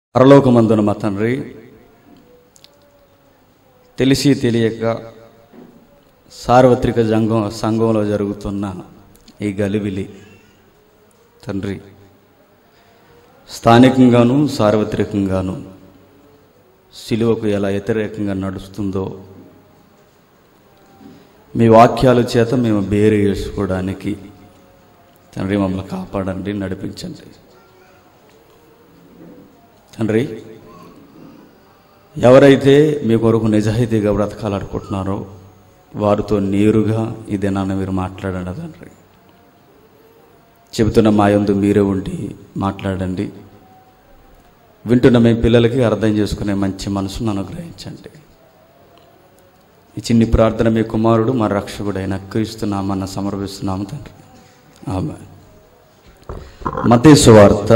పరలోకమందున మా తండ్రి తెలిసి తెలియక సార్వత్రిక జంగం సంఘంలో జరుగుతున్న ఈ గలిబిలి తండ్రి స్థానికంగాను సార్వత్రికంగాను సిలువకు ఎలా వ్యతిరేకంగా నడుస్తుందో మీ వాక్యాల చేత మేము బేరు చేసుకోవడానికి తండ్రి మమ్మల్ని కాపాడండి నడిపించండి తండ్రి ఎవరైతే మీ కొరకు నిజాయితీగా బ్రతకాలనుకుంటున్నారో వారితో నేరుగా ఈ దినాన్ని మీరు మాట్లాడండి తండ్రి చెబుతున్న మా యందు మీరే ఉండి మాట్లాడండి వింటున్న మీ పిల్లలకి అర్థం చేసుకునే మంచి మనసును అనుగ్రహించండి ఈ చిన్ని ప్రార్థన మీ కుమారుడు మా రక్షకుడైన క్రీస్తున్నామన్న సమర్పిస్తున్నాము తండ్రి ఆమె మతీ సువార్త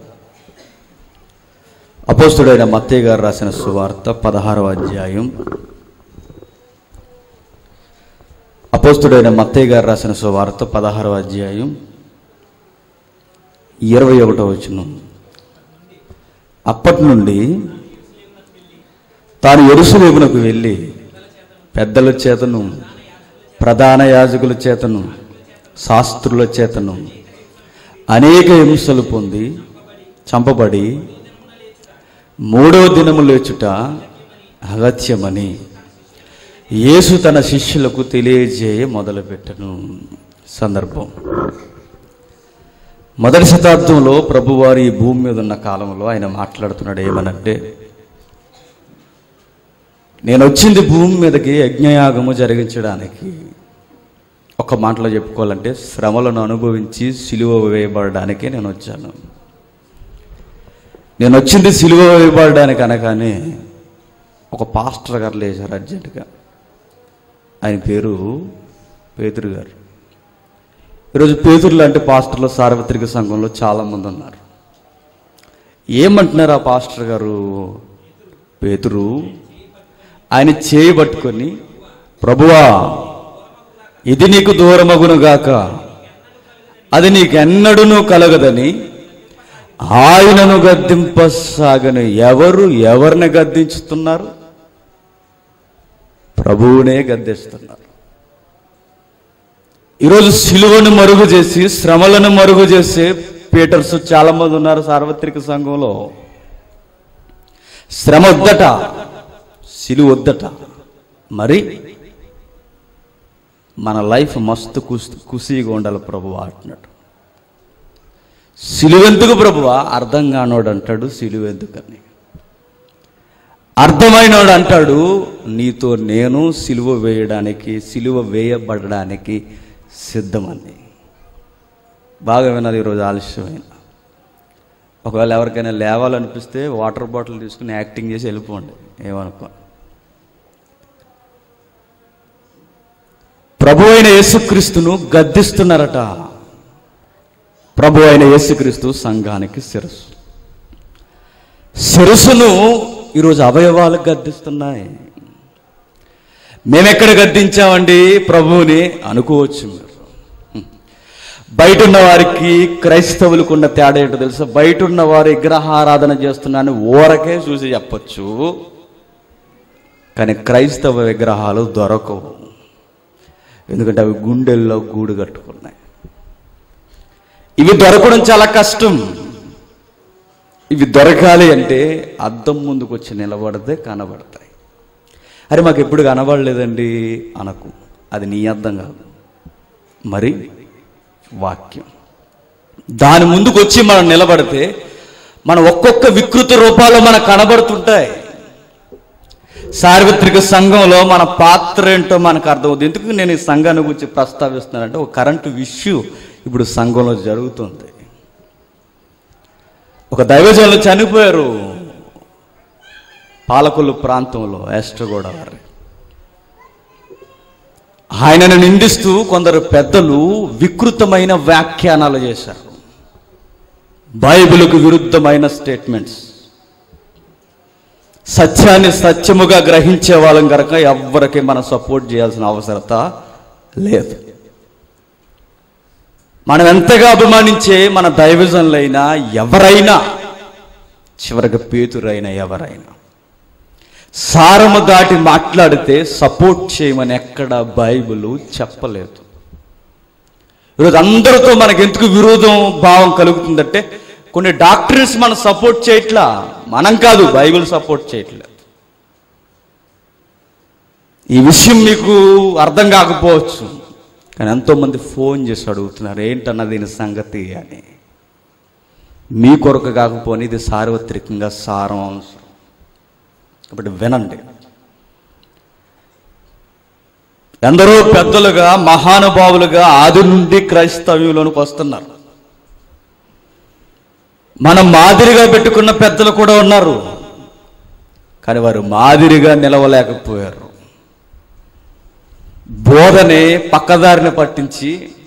అపోస్తుడైన మత్తయ్య గారు రాసిన సువార్త పదహారవ అధ్యాయం అపోస్తుడైన మత్తయ్య గారు రాసిన సువార్త పదహారవ అధ్యాయం ఇరవై ఒకటో వచనం అప్పటి నుండి తాను ఎరుసలేమునకు వెళ్ళి పెద్దల చేతను ప్రధాన యాజకుల చేతను శాస్త్రుల చేతను అనేక హింసలు పొంది చంపబడి మూడవ దినము లేచుట అగత్యమని యేసు తన శిష్యులకు తెలియజేయ మొదలుపెట్టను సందర్భం మొదటి శతాబ్దంలో ప్రభువారి ఈ భూమి మీద ఉన్న కాలంలో ఆయన మాట్లాడుతున్నాడు ఏమనంటే నేను వచ్చింది భూమి మీదకి యజ్ఞయాగము జరిగించడానికి ఒక మాటలో చెప్పుకోవాలంటే శ్రమలను అనుభవించి సిలువ వేయబడడానికి నేను వచ్చాను నేను వచ్చింది సిలువ వేయబడడానికి అనగానే ఒక పాస్టర్ గారు లేచారు అర్జెంటుగా ఆయన పేరు పేతురు గారు ఈరోజు పేతురు లాంటి పాస్టర్లు సార్వత్రిక సంఘంలో చాలామంది ఉన్నారు ఏమంటున్నారు ఆ పాస్టర్ గారు పేతురు ఆయన చేయబట్టుకొని ప్రభువా ఇది నీకు దూరమగునుగాక అది నీకెన్నడూనూ కలగదని ఆయనను గద్దింపసాగని ఎవరు ఎవరిని గద్దించుతున్నారు ప్రభువునే గద్దిస్తున్నారు ఈరోజు సిలువను మరుగు చేసి శ్రమలను మరుగు చేసే పీటర్స్ చాలా మంది ఉన్నారు సార్వత్రిక సంఘంలో శ్రమ వద్దట సిలువ వద్దట మరి మన లైఫ్ మస్తు కుస్ కుసీగా ఉండాలి ప్రభు అంటున్నాడు సిలువెందుకు ప్రభువా అర్థం కానోడు అంటాడు సిలువెందుకని అర్థమైనోడు అంటాడు నీతో నేను సిలువ వేయడానికి సిలువ వేయబడడానికి సిద్ధమని బాగా వినాలి ఈరోజు ఆలస్యమైన ఒకవేళ ఎవరికైనా లేవాలనిపిస్తే వాటర్ బాటిల్ తీసుకుని యాక్టింగ్ చేసి వెళ్ళిపోండి ఏమనుకో ప్రభు అయిన యేసుక్రీస్తును గద్దిస్తున్నారట ప్రభు అయిన యేసుక్రీస్తు సంఘానికి శిరస్సు శిరస్సును ఈరోజు అవయవాలు గద్దిస్తున్నాయి మేమెక్కడ గద్దించామండి ప్రభువుని అనుకోవచ్చు మీరు బయట ఉన్న వారికి క్రైస్తవులకు ఉన్న తేడా ఏంటో తెలుసా బయట ఉన్న వారు విగ్రహారాధన చేస్తున్నాను ఊరకే చూసి చెప్పచ్చు కానీ క్రైస్తవ విగ్రహాలు దొరకవు ఎందుకంటే అవి గుండెల్లో గూడు కట్టుకున్నాయి ఇవి దొరకడం చాలా కష్టం ఇవి దొరకాలి అంటే అద్దం ముందుకు వచ్చి నిలబడితే కనబడతాయి అరే మాకు ఎప్పుడు కనబడలేదండి అనకు అది నీ అర్థం కాదు మరి వాక్యం దాని ముందుకు వచ్చి మనం నిలబడితే మన ఒక్కొక్క వికృత రూపాలు మనకు కనబడుతుంటాయి సార్వత్రిక సంఘంలో మన పాత్ర ఏంటో మనకు అర్థమవుతుంది ఎందుకు నేను ఈ సంఘాన్ని గురించి ప్రస్తావిస్తున్నానంటే ఒక కరెంటు ఇష్యూ ఇప్పుడు సంఘంలో జరుగుతుంది ఒక దైవజనులు చనిపోయారు పాలకొల్లు ప్రాంతంలో వెస్ట్ గోదావరి ఆయనను నిందిస్తూ కొందరు పెద్దలు వికృతమైన వ్యాఖ్యానాలు చేశారు బైబిల్కు విరుద్ధమైన స్టేట్మెంట్స్ సత్యాన్ని సత్యముగా గ్రహించే వాళ్ళం కనుక ఎవ్వరికి మనం సపోర్ట్ చేయాల్సిన అవసరత లేదు మనం ఎంతగా అభిమానించే మన దైవజనులైనా ఎవరైనా చివరికి పేతురైన ఎవరైనా సారము దాటి మాట్లాడితే సపోర్ట్ చేయమని ఎక్కడ బైబిల్ చెప్పలేదు ఈరోజు అందరితో మనకి ఎందుకు విరోధం భావం కలుగుతుందంటే కొన్ని డాక్టర్స్ మనం సపోర్ట్ చేయట్లా మనం కాదు బైబిల్ సపోర్ట్ చేయట్లేదు ఈ విషయం మీకు అర్థం కాకపోవచ్చు కానీ ఎంతోమంది ఫోన్ చేసి అడుగుతున్నారు ఏంటన్న దీని సంగతి అని మీ కొరకు కాకపోని ఇది సార్వత్రికంగా సారం అవసరం కాబట్టి వినండి ఎందరో పెద్దలుగా మహానుభావులుగా ఆది నుండి క్రైస్తవ్యంలోనికి వస్తున్నారు మనం మాదిరిగా పెట్టుకున్న పెద్దలు కూడా ఉన్నారు కానీ వారు మాదిరిగా నిలవలేకపోయారు బోధనే పక్కదారిని పట్టించి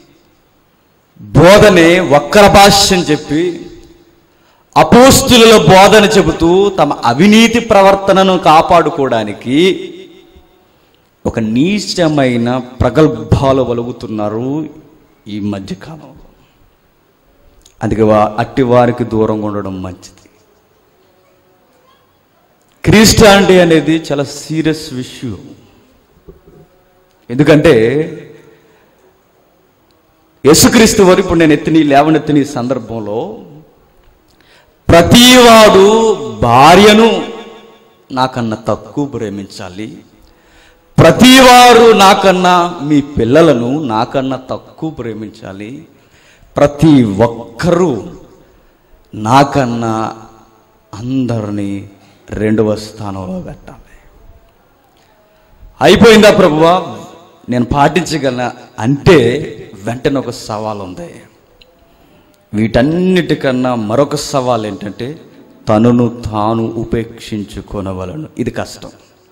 బోధనే వక్ర భాష్యం చెప్పి అపోస్తుల బోధన చెబుతూ తమ అవినీతి ప్రవర్తనను కాపాడుకోవడానికి ఒక నీచమైన ప్రగల్భాలు వలుగుతున్నారు ఈ మధ్యకాలంలో అందుకే వా అట్టి వారికి దూరంగా ఉండడం మంచిది క్రిస్టియానిటీ అనేది చాలా సీరియస్ విషయం ఎందుకంటే యేసుక్రీస్తు వారు ఇప్పుడు నేను ఎత్తిని లేవనెత్తిన ఈ సందర్భంలో ప్రతివాడు భార్యను నాకన్నా తక్కువ ప్రేమించాలి ప్రతివారు నాకన్నా మీ పిల్లలను నాకన్నా తక్కువ ప్రేమించాలి ప్రతి ఒక్కరూ నాకన్నా అందరినీ రెండవ స్థానంలో పెట్టాలి అయిపోయిందా ప్రభువా నేను పాటించగలన అంటే వెంటనే ఒక సవాల్ ఉంది వీటన్నిటికన్నా మరొక సవాల్ ఏంటంటే తనను తాను ఉపేక్షించుకొనవలను ఇది కష్టం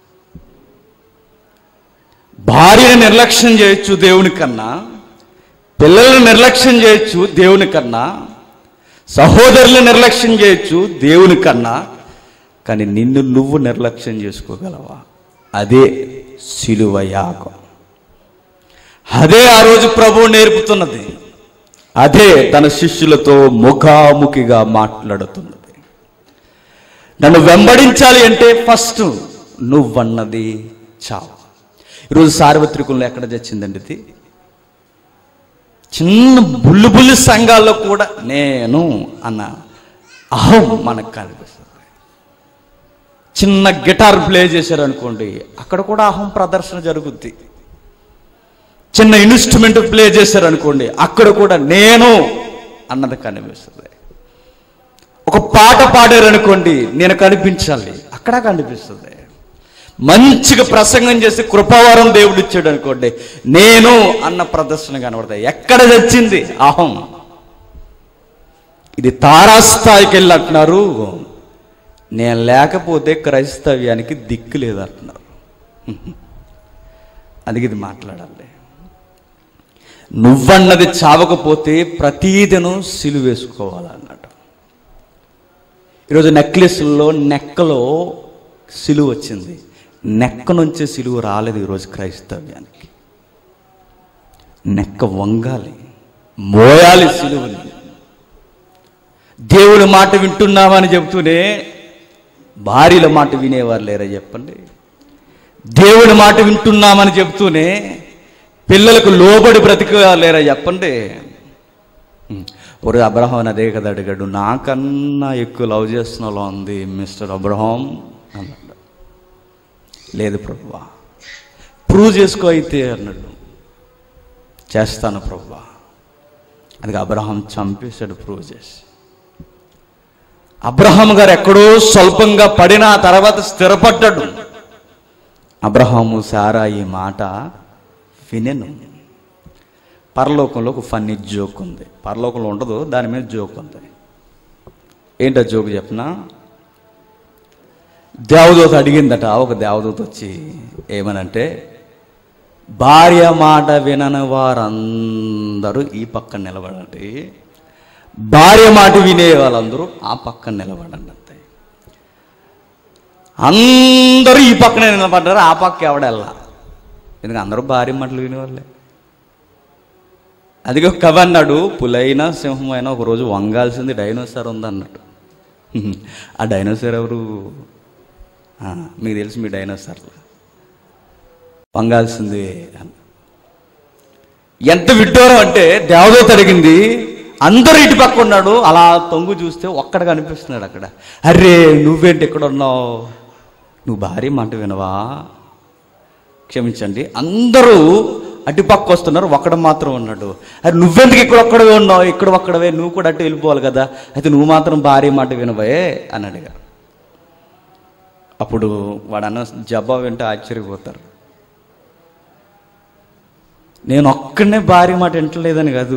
భార్యను నిర్లక్ష్యం చేయొచ్చు దేవుని కన్నా పిల్లలను నిర్లక్ష్యం చేయొచ్చు దేవుని కన్నా సహోదరులను నిర్లక్ష్యం చేయొచ్చు దేవుని కన్నా కానీ నిన్ను నువ్వు నిర్లక్ష్యం చేసుకోగలవా అదే సిలువ యాగం అదే ఆ రోజు ప్రభువు నేర్పుతున్నది అదే తన శిష్యులతో ముఖాముఖిగా మాట్లాడుతున్నది నన్ను వెంబడించాలి అంటే ఫస్ట్ నువ్వన్నది చావు ఈరోజు సార్వత్రికంలో ఎక్కడ చచ్చిందండి ఇది చిన్న బుల్లు బుల్లి సంఘాల్లో కూడా నేను అన్న అహం మనకు కనిపిస్తుంది చిన్న గిటార్ ప్లే చేశారనుకోండి అక్కడ కూడా అహం ప్రదర్శన జరుగుద్ది చిన్న ఇన్స్ట్రుమెంట్ ప్లే చేశారనుకోండి అక్కడ కూడా నేను అన్నది కనిపిస్తుంది ఒక పాట పాడారనుకోండి నేను కనిపించాలి అక్కడ కనిపిస్తుంది మంచిగా ప్రసంగం చేసి కృపావరం దేవుడు ఇచ్చాడు అనుకోండి నేను అన్న ప్రదర్శన కనబడతాయి ఎక్కడ తెచ్చింది అహం ఇది తారాస్థాయికి వెళ్ళి అంటున్నారు నేను లేకపోతే క్రైస్తవ్యానికి దిక్కు లేదంటున్నారు అందుకే ఇది మాట్లాడాలి నువ్వన్నది చావకపోతే ప్రతీదను సిలువేసుకోవాలన్నాడు ఈరోజు నెక్లెస్లో నెక్కలో సిలువ వచ్చింది నెక్క నుంచే సిలువ రాలేదు ఈరోజు క్రైస్తవ్యానికి నెక్క వంగాలి మోయాలి సిలువని దేవుడి మాట వింటున్నామని చెబుతూనే భార్యల మాట వినేవారు లేరా చెప్పండి దేవుడి మాట వింటున్నామని చెబుతూనే పిల్లలకు లోబడి బ్రతికలేరా చెప్పండి ఒరే అబ్రహాం అని అదే కదా అడిగాడు నాకన్నా ఎక్కువ లవ్ చేస్తున్న వాళ్ళ ఉంది మిస్టర్ అబ్రహాం అన్నాడు లేదు ప్రభువా ప్రూవ్ చేసుకో అయితే అన్నాడు చేస్తాను ప్రభువా అది అబ్రహాం చంపేశాడు ప్రూవ్ చేసి అబ్రహాం గారు ఎక్కడో స్వల్పంగా పడిన ఆ తర్వాత స్థిరపడ్డాడు అబ్రహాము సారా ఈ మాట వినెను పరలోకంలో ఒక ఫన్నీ జోక్ ఉంది పరలోకంలో ఉండదు దాని మీద జోక్ ఉంది ఏంటో జోక్ చెప్పనా దేవదూత అడిగిందట ఒక దేవదూత వచ్చి ఏమనంటే భార్య మాట వినని వారందరూ ఈ పక్కన నిలబడండి భార్య మాట వినే వాళ్ళందరూ ఆ పక్కన నిలబడండి అంతే అందరూ ఈ పక్కనే నిలబడ్డారు ఆ పక్క ఎవడెల్లా ఎందుకంటే అందరూ భార్య మాటలు వినేవాళ్ళే అదిగో కవి అన్నాడు పులైనా సింహమైనా ఒకరోజు వంగాల్సింది డైనోసార్ ఉందన్నాడు ఆ డైనోసార్ ఎవరు ఆ, మీకు తెలుసు మీ డైనోసార్లు పొంగాల్సిందే అని ఎంత విడ్డూరం అంటే దేవదూత అడిగింది అందరూ ఇటు పక్క ఉన్నాడు అలా తొంగు చూస్తే ఒక్కడ కనిపిస్తున్నాడు అక్కడ అరే నువ్వేంటి ఇక్కడ ఉన్నావు నువ్వు భార్య మాట వినవా క్షమించండి అందరూ అటుపక్క వస్తున్నారు ఒక్కడ మాత్రం ఉన్నాడు అరే నువ్వెందుకు ఇక్కడ ఒక్కడవే ఉన్నావు ఇక్కడ ఒక్కడవే నువ్వు కూడా అటు వెళ్ళిపోవాలి కదా అయితే నువ్వు మాత్రం భార్య మాట వినవే అని అడిగారు అప్పుడు వాడు అన్న జవాబు వింటే ఆశ్చర్యపోతారు నేను ఒక్కడనే భార్య మాట వింటలేదని కాదు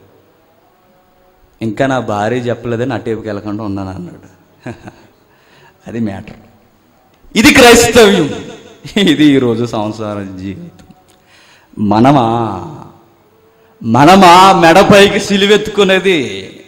ఇంకా నా భార్య చెప్పలేదని అటేపుకి వెళ్ళకుండా ఉన్నాను అన్నాడు అది మ్యాటర్ ఇది క్రైస్తవ్యం ఇది ఈరోజు సంసార జీవితం మనమా మనమా మెడపైకి సిలువెత్తుకునేది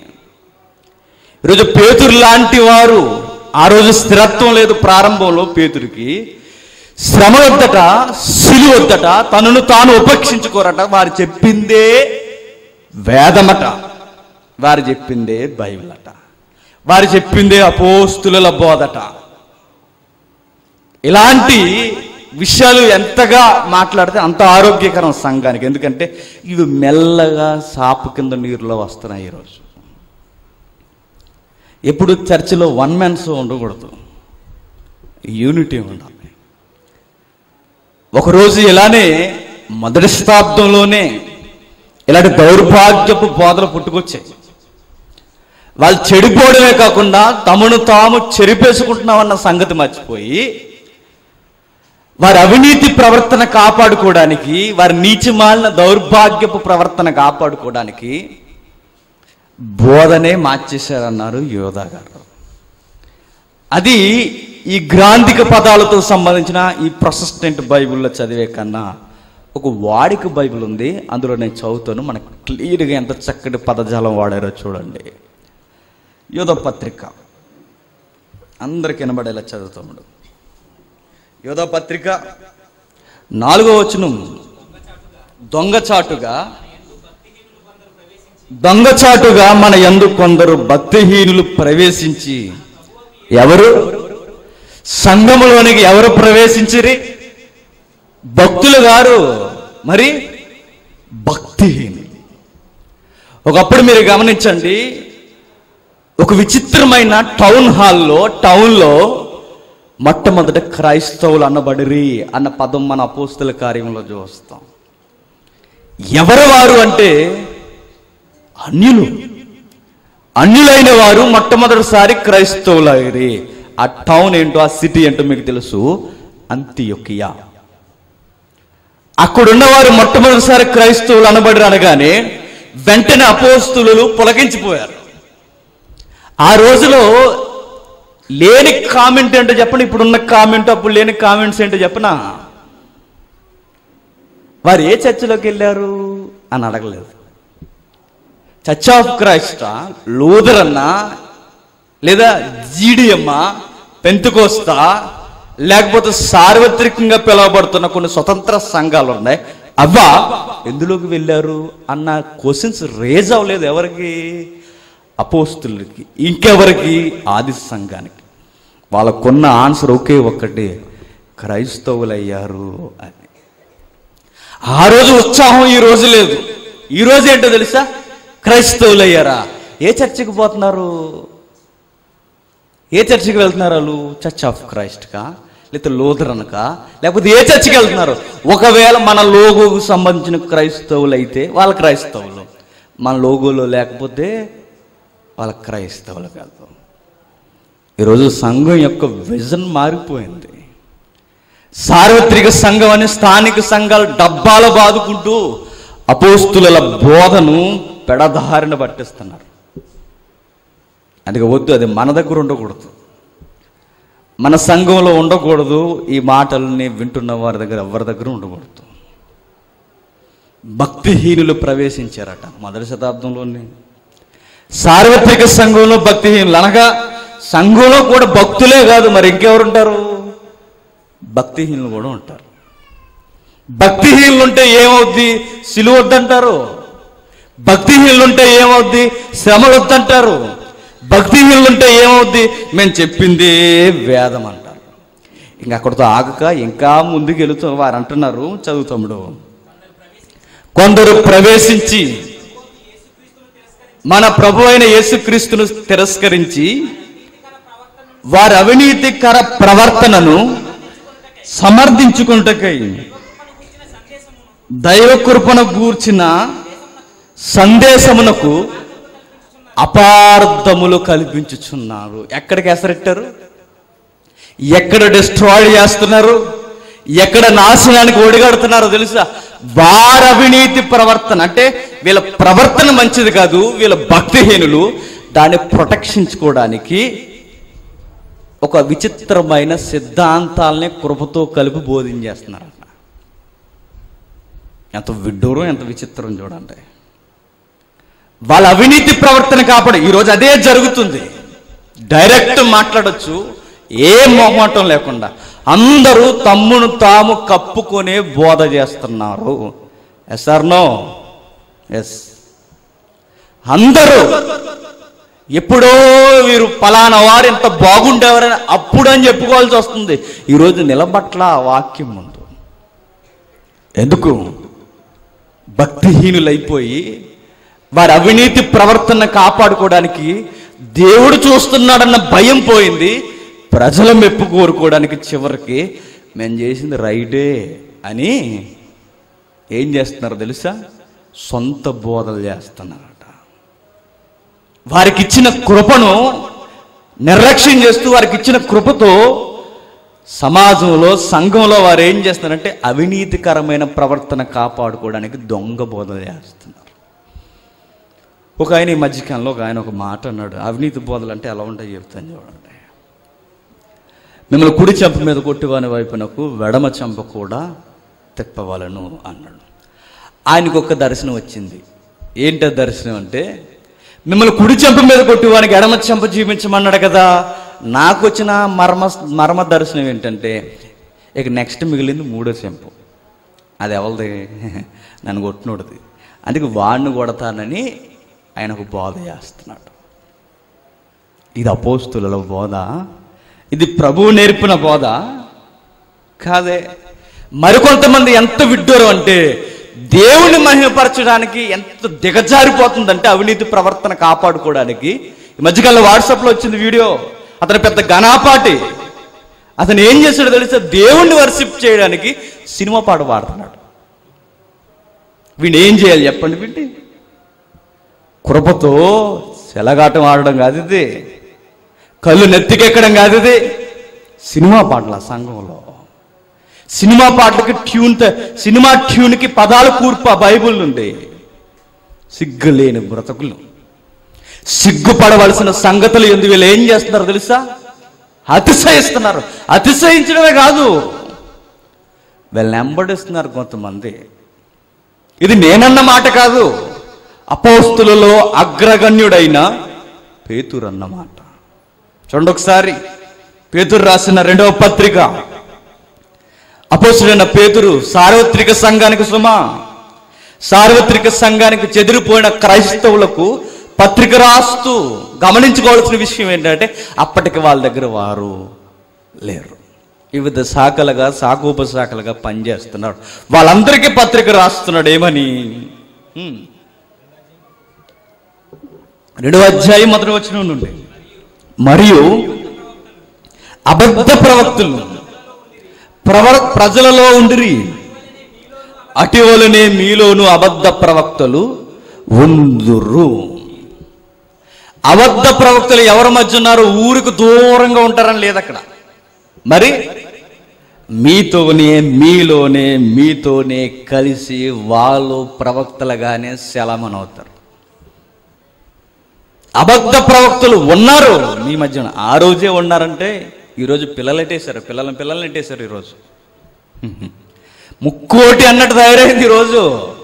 ఈరోజు పేతురు లాంటి వారు ఆ రోజు స్థిరత్వం లేదు ప్రారంభంలో పేతురికి శ్రమ వద్దట సిలువ వద్దట తనను తాను ఉపేక్షించుకోరట వారు చెప్పిందే వేదమట వారు చెప్పిందే బైబిల్ అట వారు చెప్పిందే అపోస్తుల బోధట ఇలాంటి విషయాలు ఎంతగా మాట్లాడితే అంత ఆరోగ్యకరం సంఘానికి ఎందుకంటే ఇవి మెల్లగా సాపు కింద నీరులో వస్తున్నాయి ఈరోజు ఎప్పుడు చర్చిలో వన్ మ్యాన్ షో ఉండకూడదు యూనిటీ ఉండాలి ఒకరోజు ఇలానే మొదటి శతాబ్దంలోనే ఇలాంటి దౌర్భాగ్యపు బోధలు పుట్టుకొచ్చాయి వాళ్ళు చెడిపోవడమే కాకుండా తమను తాము చెరిపేసుకుంటున్నామన్న సంగతి మర్చిపోయి వారి అవినీతి ప్రవర్తన కాపాడుకోవడానికి వారి నీచిమాలిన దౌర్భాగ్యపు ప్రవర్తన కాపాడుకోవడానికి బోధనే మార్చేశారన్నారు యోధా గారు అది ఈ గ్రాంధిక పదాలతో సంబంధించిన ఈ ప్రొసెస్టెంట్ బైబిల్లో చదివే కన్నా ఒక వాడిక బైబిల్ ఉంది అందులో నేను చదువుతాను మనకు క్లియర్గా ఎంత చక్కటి పదజాలం వాడారో చూడండి యోధ పత్రిక అందరికి వినబడేలా చదువుతాడు యోధ పత్రిక నాలుగో వచనం దొంగచాటుగా దొంగచాటుగా మన యందు కొందరు భక్తిహీనులు ప్రవేశించి ఎవరు సంఘములోనికి ఎవరు ప్రవేశించిరి భక్తులు గారు మరి భక్తిహీనులు ఒకప్పుడు మీరు గమనించండి ఒక విచిత్రమైన టౌన్ హాల్లో టౌన్లో మొట్టమొదట క్రైస్తవులు అన్నబడిరి అన్న పదం మన అపోస్తుల కార్యంలో చూస్తాం ఎవరు వారు అంటే అన్యులు అన్యులైన వారు మొట్టమొదటిసారి క్రైస్తవులైరి ఆ టౌన్ ఏంటో ఆ సిటీ ఏంటో మీకు తెలుసు అంత్యొకియా అక్కడున్న వారు మొట్టమొదటిసారి క్రైస్తవులు అనబడి అనగానే వెంటనే అపోస్తులు పులకించిపోయారు ఆ రోజులో లేని కామెంట్ ఏంటో చెప్పండి ఇప్పుడున్న కామెంట్ అప్పుడు లేని కామెంట్స్ ఏంటో చెప్పనా వారు ఏ చర్చిలోకి వెళ్ళారు అని అడగలేదు చర్చ్ ఆఫ్ క్రైస్ట్ లూథర్ అన్నా లేదా జీడియమ్మ పెంతుకోస్తా లేకపోతే సార్వత్రికంగా పిలువబడుతున్న కొన్ని స్వతంత్ర సంఘాలు ఉన్నాయి అవ్వా ఎందులోకి వెళ్ళారు అన్న క్వశ్చన్స్ రేజ్ అవ్వలేదు ఎవరికి అపోస్తులకి ఇంకెవరికి ఆది సంఘానికి వాళ్ళకున్న ఆన్సర్ ఒకే ఒక్కటి క్రైస్తవులయ్యారు అని ఆ రోజు ఉత్సాహం ఈ రోజు లేదు ఈ రోజు ఏంటో తెలుసా క్రైస్తవులయ్యారా ఏ చర్చికి పోతున్నారు ఏ చర్చికి వెళ్తున్నారు వాళ్ళు చర్చ్ ఆఫ్ క్రైస్ట్కా లేకపోతే లూథరన్కా లేకపోతే ఏ చర్చికి వెళ్తున్నారు ఒకవేళ మన లోగోకు సంబంధించిన క్రైస్తవులు అయితే వాళ్ళ క్రైస్తవులు మన లోగోలో లేకపోతే వాళ్ళ క్రైస్తవులకు వెళ్తాం ఈరోజు సంఘం యొక్క విజన్ మారిపోయింది సార్వత్రిక సంఘం అని స్థానిక సంఘాలు డబ్బాలు బాదుకుంటూ అపోస్తుల బోధను పెడదారిన పట్టిస్తున్నారు అందుకే వద్దు అది మన దగ్గర ఉండకూడదు మన సంఘంలో ఉండకూడదు ఈ మాటల్ని వింటున్న వారి దగ్గర ఎవరి దగ్గర ఉండకూడదు భక్తిహీనులు ప్రవేశించారట మొదటి శతాబ్దంలోనే సార్వత్రిక సంఘంలో భక్తిహీనులు అనగా సంఘంలో కూడా భక్తులే కాదు మరి ఇంకెవరు ఉంటారు భక్తిహీనులు కూడా ఉంటారు భక్తిహీనులు ఉంటే ఏమవుద్ది సిలువ వద్దంటారు భక్తిహీనులు ఉంటే ఏమవుద్ది శ్రమ వద్దంటారు భక్తిహీనులు ఉంటే ఏమవుద్ది మేము చెప్పిందే వేదం అంటారు ఇంకా అక్కడితో ఆగక ఇంకా ముందుకు వెళుతూ వారు అంటున్నారు చదువుతాముడు కొందరు ప్రవేశించి మన ప్రభు అయిన యేసుక్రీస్తును తిరస్కరించి వారి అవినీతికర ప్రవర్తనను సమర్థించుకుంటకై దైవ కృపను గూర్చిన సందేశమునకు అపార్థములు కల్పించుచున్నారు ఎక్కడికి ఎసరెట్టారు ఎక్కడ డిస్ట్రాయ్ చేస్తున్నారు ఎక్కడ నాశనానికి ఒడిగడుతున్నారో తెలుసా వారి అవినీతి ప్రవర్తన అంటే వీళ్ళ ప్రవర్తన మంచిది కాదు వీళ్ళ భక్తిహీనులు దాన్ని ప్రొటెక్షించుకోవడానికి ఒక విచిత్రమైన సిద్ధాంతాలని కృపతో కలిపి బోధించేస్తున్నారు ఎంత విడ్డూరం ఎంత విచిత్రం చూడండి వాళ్ళ అవినీతి ప్రవర్తన కాపాడు ఈరోజు అదే జరుగుతుంది డైరెక్ట్ మాట్లాడొచ్చు ఏ మొహమాటం లేకుండా అందరూ తమ్మును తాము కప్పుకొనే బోధ చేస్తున్నారు ఎస్ ఆర్ నో ఎస్ అందరూ ఎప్పుడో వీరు పలానా వారు ఎంత బాగుండేవారని అప్పుడు అని చెప్పుకోవాల్సి వస్తుంది ఈరోజు నిలబట్ల ఆ వాక్యం ముందు ఎందుకు భక్తిహీనులైపోయి వారి అవినీతి ప్రవర్తన కాపాడుకోవడానికి దేవుడు చూస్తున్నాడన్న భయం పోయింది ప్రజల మెప్పు కోరుకోవడానికి చివరికి మేము చేసింది రైటే అని ఏం చేస్తున్నారు తెలుసా సొంత బోధలు చేస్తున్నారట వారికి ఇచ్చిన కృపను నిర్లక్ష్యం చేస్తూ వారికి ఇచ్చిన కృపతో సమాజంలో సంఘంలో వారు ఏం చేస్తున్నారంటే అవినీతికరమైన ప్రవర్తన కాపాడుకోవడానికి దొంగ బోధలు చేస్తున్నారు ఒక ఆయన ఈ మధ్యకాలంలో ఒక ఆయన ఒక మాట అన్నాడు అవినీతి బోధలు అంటే ఎలా ఉంటాయి చెప్తాను చూడండి మిమ్మల్ని కుడి చెంప మీద కొట్టివాని వైపునకు వెడమ చెంప కూడా తిప్పవలను అన్నాడు ఆయనకు ఒక దర్శనం వచ్చింది ఏంటి ఆ దర్శనం అంటే మిమ్మల్ని కుడి చెంప మీద కొట్టివానికి ఎడమ చెంప చూపించమన్నాడు కదా నాకు వచ్చిన మర్మ మర్మ దర్శనం ఏంటంటే ఇక నెక్స్ట్ మిగిలింది మూడో చెంపు అది ఎవరిది నన్ను కొట్టినోడిది అందుకే వాడిని కొడతానని ఆయన ఒక బోధ చేస్తున్నాడు ఇది అపోస్తుల బోధ ఇది ప్రభువు నేర్పిన బోధ కాదే మరికొంతమంది ఎంత విడ్డూరం అంటే దేవుని మహిమపరచడానికి ఎంత దిగజారిపోతుందంటే అవినీతి ప్రవర్తన కాపాడుకోవడానికి ఈ మధ్యకాలంలో వాట్సాప్లో వచ్చింది వీడియో అతను పెద్ద ఘనాపాటి అతను ఏం చేశాడో తెలుసా దేవుణ్ణి వర్షిప్ చేయడానికి సినిమా పాట పాడుతున్నాడు వీడిని ఏం చేయాలి చెప్పండి వీడిని కృపతో సెలగాటం ఆడడం కాదు ఇది కళ్ళు నెత్తికెక్కడం కాదు ఇది సినిమా పాటల సంఘంలో సినిమా పాటలకి ట్యూన్ త- సినిమా ట్యూన్కి పదాలు కూర్పు ఆ బైబుల్ నుండి సిగ్గులేని బ్రతకులు సిగ్గుపడవలసిన సంగతులు ఎందుకు వీళ్ళు ఏం చేస్తున్నారు తెలుసా అతిశయిస్తున్నారు అతిశయించడమే కాదు వీళ్ళని వెంబడిస్తున్నారు కొంతమంది ఇది నేనన్న మాట కాదు అపోస్తులలో అగ్రగణ్యుడైన పేతురు అన్నమాట చూడండి ఒకసారి పేతురు రాసిన రెండవ పత్రిక అపోస్తుడైన పేతురు సార్వత్రిక సంఘానికి సుమా సార్వత్రిక సంఘానికి చెదిరిపోయిన క్రైస్తవులకు పత్రిక రాస్తూ గమనించుకోవాల్సిన విషయం ఏంటంటే అప్పటికి వాళ్ళ దగ్గర వారు లేరు వివిధ శాఖలుగా శాఖోపశాఖలుగా పనిచేస్తున్నాడు వాళ్ళందరికీ పత్రిక రాస్తున్నాడు ఏమని హ్మ్. రెండవ అధ్యాయం మొదటి వచ్చిన నుండి మరియు అబద్ధ ప్రవక్తులు ప్రవర్ ప్రజలలో ఉండిరి అటివలనే మీలోను అబద్ధ ప్రవక్తలు ఉందురు అబద్ధ ప్రవక్తలు ఎవరి మధ్య ఉన్నారు ఊరికి దూరంగా ఉంటారని లేదు అక్కడ మరి మీతోనే మీలోనే మీతోనే కలిసి వాళ్ళు ప్రవక్తలుగానే శలమనవుతారు అబద్ధ ప్రవక్తలు ఉన్నారు మీ మధ్యన ఆ రోజే ఉన్నారంటే ఈరోజు పిల్లలు ఎట్టేశారు పిల్లలను పిల్లల్ని ఎట్టేశారు ఈరోజు ముక్కోటి అన్నట్టు తయారైంది ఈరోజు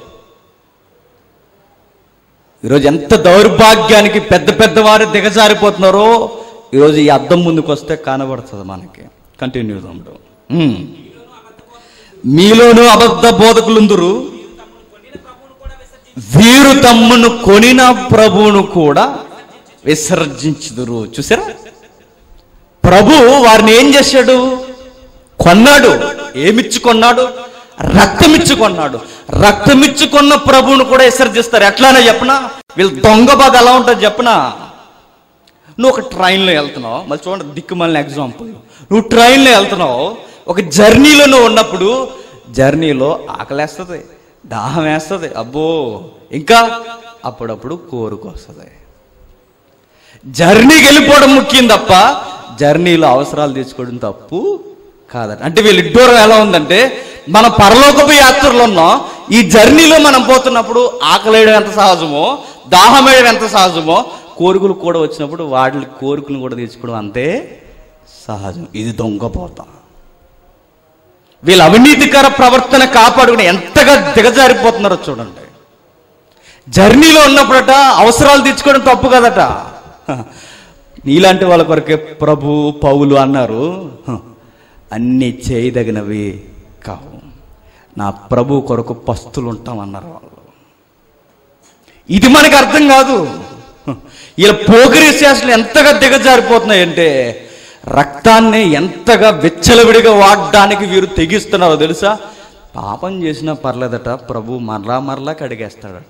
ఈరోజు ఎంత దౌర్భాగ్యానికి పెద్ద పెద్ద వారు దిగజారిపోతున్నారో ఈరోజు ఈ అద్దం ముందుకు వస్తే కనబడుతుంది మనకి కంటిన్యూ తమ్ముడు ఉమ్. మీలోనూ అబద్ధ బోధకులుందురు వీరు తమ్మును కొనిన ప్రభువును కూడా విసర్జించుదురు చూసారా ప్రభు వారిని ఏం చేశాడు కొన్నాడు ఏమిచ్చి కొన్నాడు రక్తమిచ్చి కొన్నాడు రక్తమిచ్చి కొన్న ప్రభువును కూడా విసర్జిస్తారు ఎట్లానే చెప్పనా వీళ్ళు దొంగ బాధ ఎలా ఉంటుంది చెప్పనా నువ్వు ఒక ట్రైన్లో వెళ్తున్నావు మళ్ళీ చూడండి దిక్కుమాలిన ఎగ్జాంపుల్ నువ్వు ట్రైన్లో వెళ్తున్నావు ఒక జర్నీలో నువ్వు ఉన్నప్పుడు జర్నీలో ఆకలేస్తుంది దాహం వేస్తుంది అబ్బో ఇంకా అప్పుడప్పుడు కోరుకు వస్తుంది జర్నీకి వెళ్ళిపోవడం ముఖ్యం తప్ప జర్నీలో అవసరాలు తీర్చుకోవడం తప్పు కాదట అంటే వీళ్ళు ఇడ్డూరం ఎలా ఉందంటే మన పరలోకపు యాత్రలో ఉన్నాం ఈ జర్నీలో మనం పోతున్నప్పుడు ఆకలేయడం ఎంత సహజమో దాహం వేయడం ఎంత సహజమో కోరికలు కూడా వచ్చినప్పుడు వాటి కోరికలను కూడా తీర్చుకోవడం అంతే సహజం ఇది దొంగపోతాం వీళ్ళ అవినీతికర ప్రవర్తన కాపాడుకుని ఎంతగా దిగజారిపోతున్నారో చూడండి జర్నీలో ఉన్నప్పుడట అవసరాలు తీర్చుకోవడం తప్పు కదట నీలాంటి వాళ్ళ కొరకే ప్రభు పౌలు అన్నారు హ, అన్నీ చేయదగినవి కావు నా ప్రభు కొరకు పస్తులు ఉంటాం అన్నారు వాళ్ళు ఇది మనకు అర్థం కాదు ఇలా పోగిరి శాసనలు ఎంతగా దిగజారిపోతున్నాయంటే రక్తాన్ని ఎంతగా విచ్చలవిడిగా వాడడానికి వీరు తెగిస్తున్నారో తెలుసా పాపం చేసినా పర్లేదట ప్రభు మరలా మరలా కడిగేస్తాడట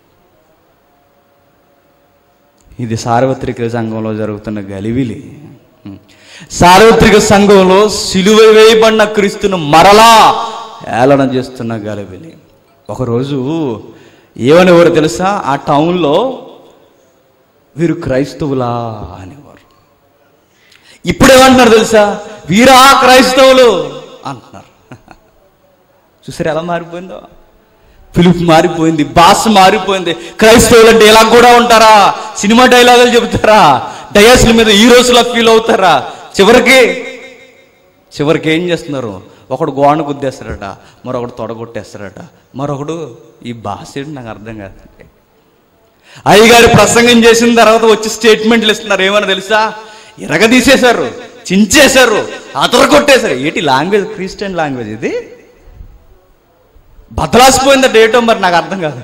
ఇది సార్వత్రిక సంఘంలో జరుగుతున్న గలివిలి సార్వత్రిక సంఘంలో సిలువ వేయబడిన క్రీస్తును మరలా ఏలన చేస్తున్న గలివిలి ఒకరోజు ఏమనేవారు తెలుసా ఆ టౌన్లో వీరు క్రైస్తవులా అనేవారు ఇప్పుడు ఏమంటున్నారు తెలుసా వీరా క్రైస్తవులు అంటున్నారు చూసారు ఎలా మారిపోయిందో పిలుపు మారిపోయింది భాష మారిపోయింది క్రైస్తవులు అంటే ఇలా కూడా ఉంటారా సినిమా డైలాగులు చెబుతారా డయాస్ల మీద ఈ రోజులా ఫీల్ అవుతారా చివరికి చివరికి ఏం చేస్తున్నారు ఒకడు గోడ గుద్దేస్తాడట మరొకడు తొడగొట్టేస్తాడట మరొకడు ఈ భాష ఏంటి నాకు అర్థం కాదండి అయ్యగారు ప్రసంగం చేసిన తర్వాత వచ్చి స్టేట్మెంట్లు ఇస్తున్నారు ఏమని తెలుసా ఎరగదీసేశారు చించేశారు అతర కొట్టేశారు ఏంటి లాంగ్వేజ్ క్రిస్టియన్ లాంగ్వేజ్ ఇది బదలాసిపోయింది డేటో మరి నాకు అర్థం కాదు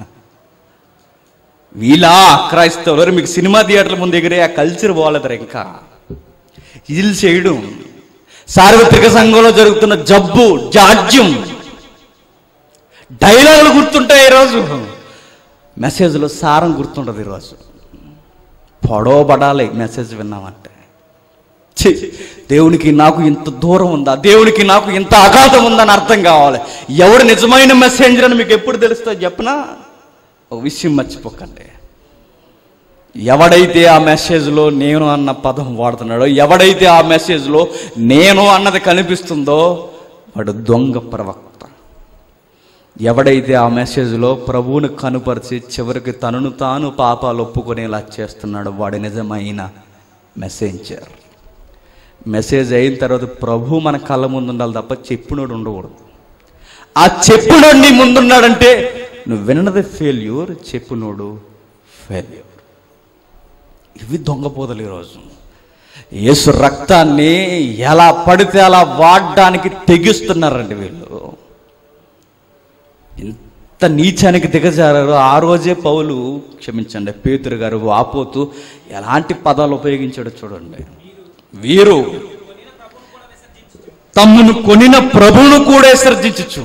వీళ్ళ క్రైస్తవులు మీకు సినిమా థియేటర్ల ముందు ఎగిరే ఆ కల్చర్ పోలేదురా ఇంకా ఇది చేయడం సార్వత్రిక సంఘంలో జరుగుతున్న జబ్బు జాడ్యం డైలాగులు గుర్తుంటాయి ఈరోజు మెసేజ్లో సారం గుర్తుండదు ఈరోజు పొడవబడాలి మెసేజ్ విన్నామంటే ఛీ, దేవునికి నాకు ఇంత దూరం ఉందా దేవునికి నాకు ఇంత అగాధం ఉందని అర్థం కావాలి ఎవడు నిజమైన మెసేంజర్ అని మీకు ఎప్పుడు తెలుస్తుందో చెప్పనా ఒక విషయం మర్చిపోకండి ఎవడైతే ఆ మెసేజ్లో నేను అన్న పదం వాడుతున్నాడో ఎవడైతే ఆ మెసేజ్లో నేను అన్నది కనిపిస్తుందో వాడు దొంగ ప్రవక్త ఎవడైతే ఆ మెసేజ్లో ప్రభువును కనుపరిచి చివరికి తనను తాను పాపాలు ఒప్పుకునేలా చేస్తున్నాడో వాడి నిజమైన మెసేంజర్ మెసేజ్ అయిన తర్వాత ప్రభు మన కళ్ళ ముందు ఉండాలి తప్ప చెప్పునోడు ఉండకూడదు ఆ చెప్పునోడు నీ ముందున్నాడంటే నువ్వు విన్నది ఫెయిల్యూర్ చెప్పునోడు ఫెయిల్యూర్ ఇవి దొంగపోదలు ఈరోజు యేసు రక్తాన్ని ఎలా పడితే అలా వాడడానికి తెగిస్తున్నారండి వీళ్ళు ఎంత నీచానికి దిగజారారో ఆ రోజే పౌలు క్షమించండి పేతురు గారు వాపోతూ ఎలాంటి పదాలు ఉపయోగించాడో చూడండి వీరు తమ్మును కొనిన ప్రభువును కూడా విసర్జించచ్చు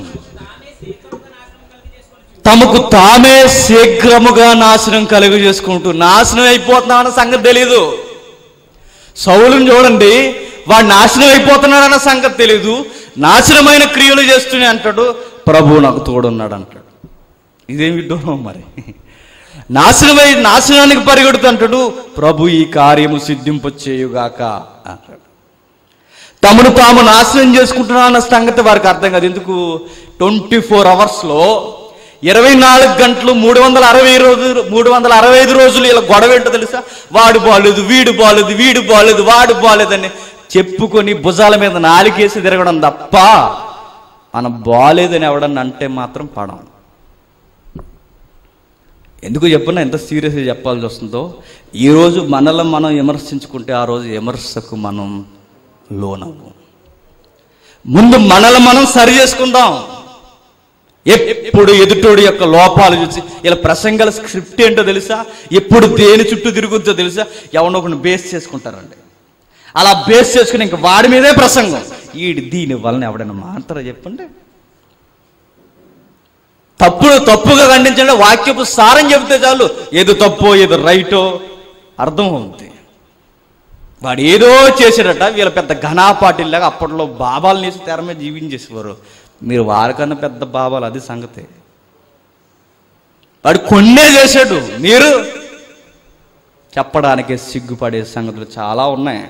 తమకు తామే శీఘ్రముగా నాశనం కలుగు చేసుకుంటూ నాశనం అయిపోతున్నామన్న సంగతి తెలీదు సౌలుని చూడండి వాడు నాశనం అయిపోతున్నాడన్న సంగతి తెలీదు నాశనమైన క్రియలు చేస్తూనే అంటాడు ప్రభు నాకు తోడున్నాడు అంటాడు ఇదేం విడ్డూరం మరి నాశనమై నాశనానికి పరిగెడుతుంటాడు ప్రభు ఈ కార్యము సిద్ధింప చేయుగాక అంటాడు తమను తాము నాశనం చేసుకుంటున్నా అన్న సంగతి వారికి అర్థం కాదు ఎందుకు ట్వంటీ ఫోర్ అవర్స్లో ఇరవై నాలుగు గంటలు మూడు వందల అరవై రోజులు మూడు వందల అరవై ఐదు రోజులు ఇలా గొడవ ఏంటో తెలుసా వాడు బాలేదు వీడు బాలేదు వీడు బాలేదు వాడు బాలేదని చెప్పుకొని భుజాల మీద నాలికేసి తిరగడం తప్ప మనం బాలేదని ఎవడన్నా అంటే మాత్రం పడం ఎందుకు చెప్పినా ఎంత సీరియస్గా చెప్పాల్సి వస్తుందో ఈరోజు మనలో మనం విమర్శించుకుంటే ఆ రోజు విమర్శకు మనం లోనవు ముందు మనల్ని మనం సరి చేసుకుందాం ఎప్పుడు ఎదుటోడి యొక్క లోపాలు చూసి ఇలా ప్రసంగాల స్క్రిప్ట్ ఏంటో తెలుసా ఎప్పుడు దేని చుట్టూ తిరుగుద్దో తెలుసా ఎవరినో ఒకరిని బేస్ చేసుకుంటారండి అలా బేస్ చేసుకుని ఇంక వాడి మీదే ప్రసంగం ఈడి దీని వలన ఎవడైనా మాట్లాడరా చెప్పండి తప్పును తప్పుగా ఖండించండి వాక్యపు సారం చెబితే చాలు ఏది తప్పో ఏది రైటో అర్థం అవుతుంది వాడు ఏదో చేశాడట వీళ్ళ పెద్ద ఘనాపాటిల్లాగా అప్పట్లో బాబాలు నేసి తెర మీద జీవించేసేవారు మీరు వారికన్నా పెద్ద బాబాలు అది సంగతి వాడు కొన్నే చేశాడు మీరు చెప్పడానికి సిగ్గుపడే సంగతులు చాలా ఉన్నాయి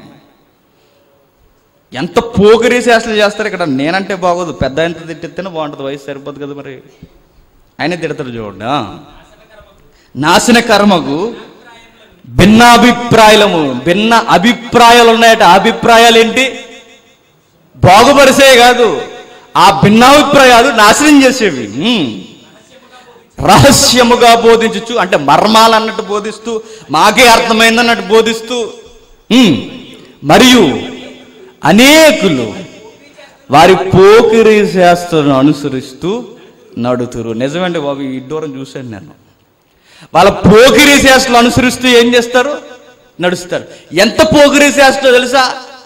ఎంత పోకిరి చేష్టలు చేస్తారు ఇక్కడ నేనంటే బాగోదు పెద్ద ఎంత తిట్టిస్తేనే బాగుంటుంది వయసు సరిపోదు కదా మరి ఆయన తిడతాడు చూడండి ఆ. నాశన కర్మకు భిన్నాభిప్రాయలము భిన్న అభిప్రాయాలు ఉన్నాయట ఆ అభిప్రాయాలు ఏంటి బాగుపరిసే కాదు ఆ భిన్నాభిప్రాయాలు నాశనం చేసేవి ఉమ్. రహస్యముగా బోధించచ్చు అంటే మర్మాలు అన్నట్టు బోధిస్తూ మాకే అర్థమైందన్నట్టు బోధిస్తూ ఉమ్, మరియు అనేకులు వారి పోకిరి శాస్త్రం అనుసరిస్తూ నడుతురు నిజమండి బాబు ఈ దూరం చూశాను నేను వాళ్ళ పోకిరి శాస్త్రం అనుసరిస్తూ ఏం చేస్తారు నడుస్తారు ఎంత పోకిరి శాస్త్రం తెలుసా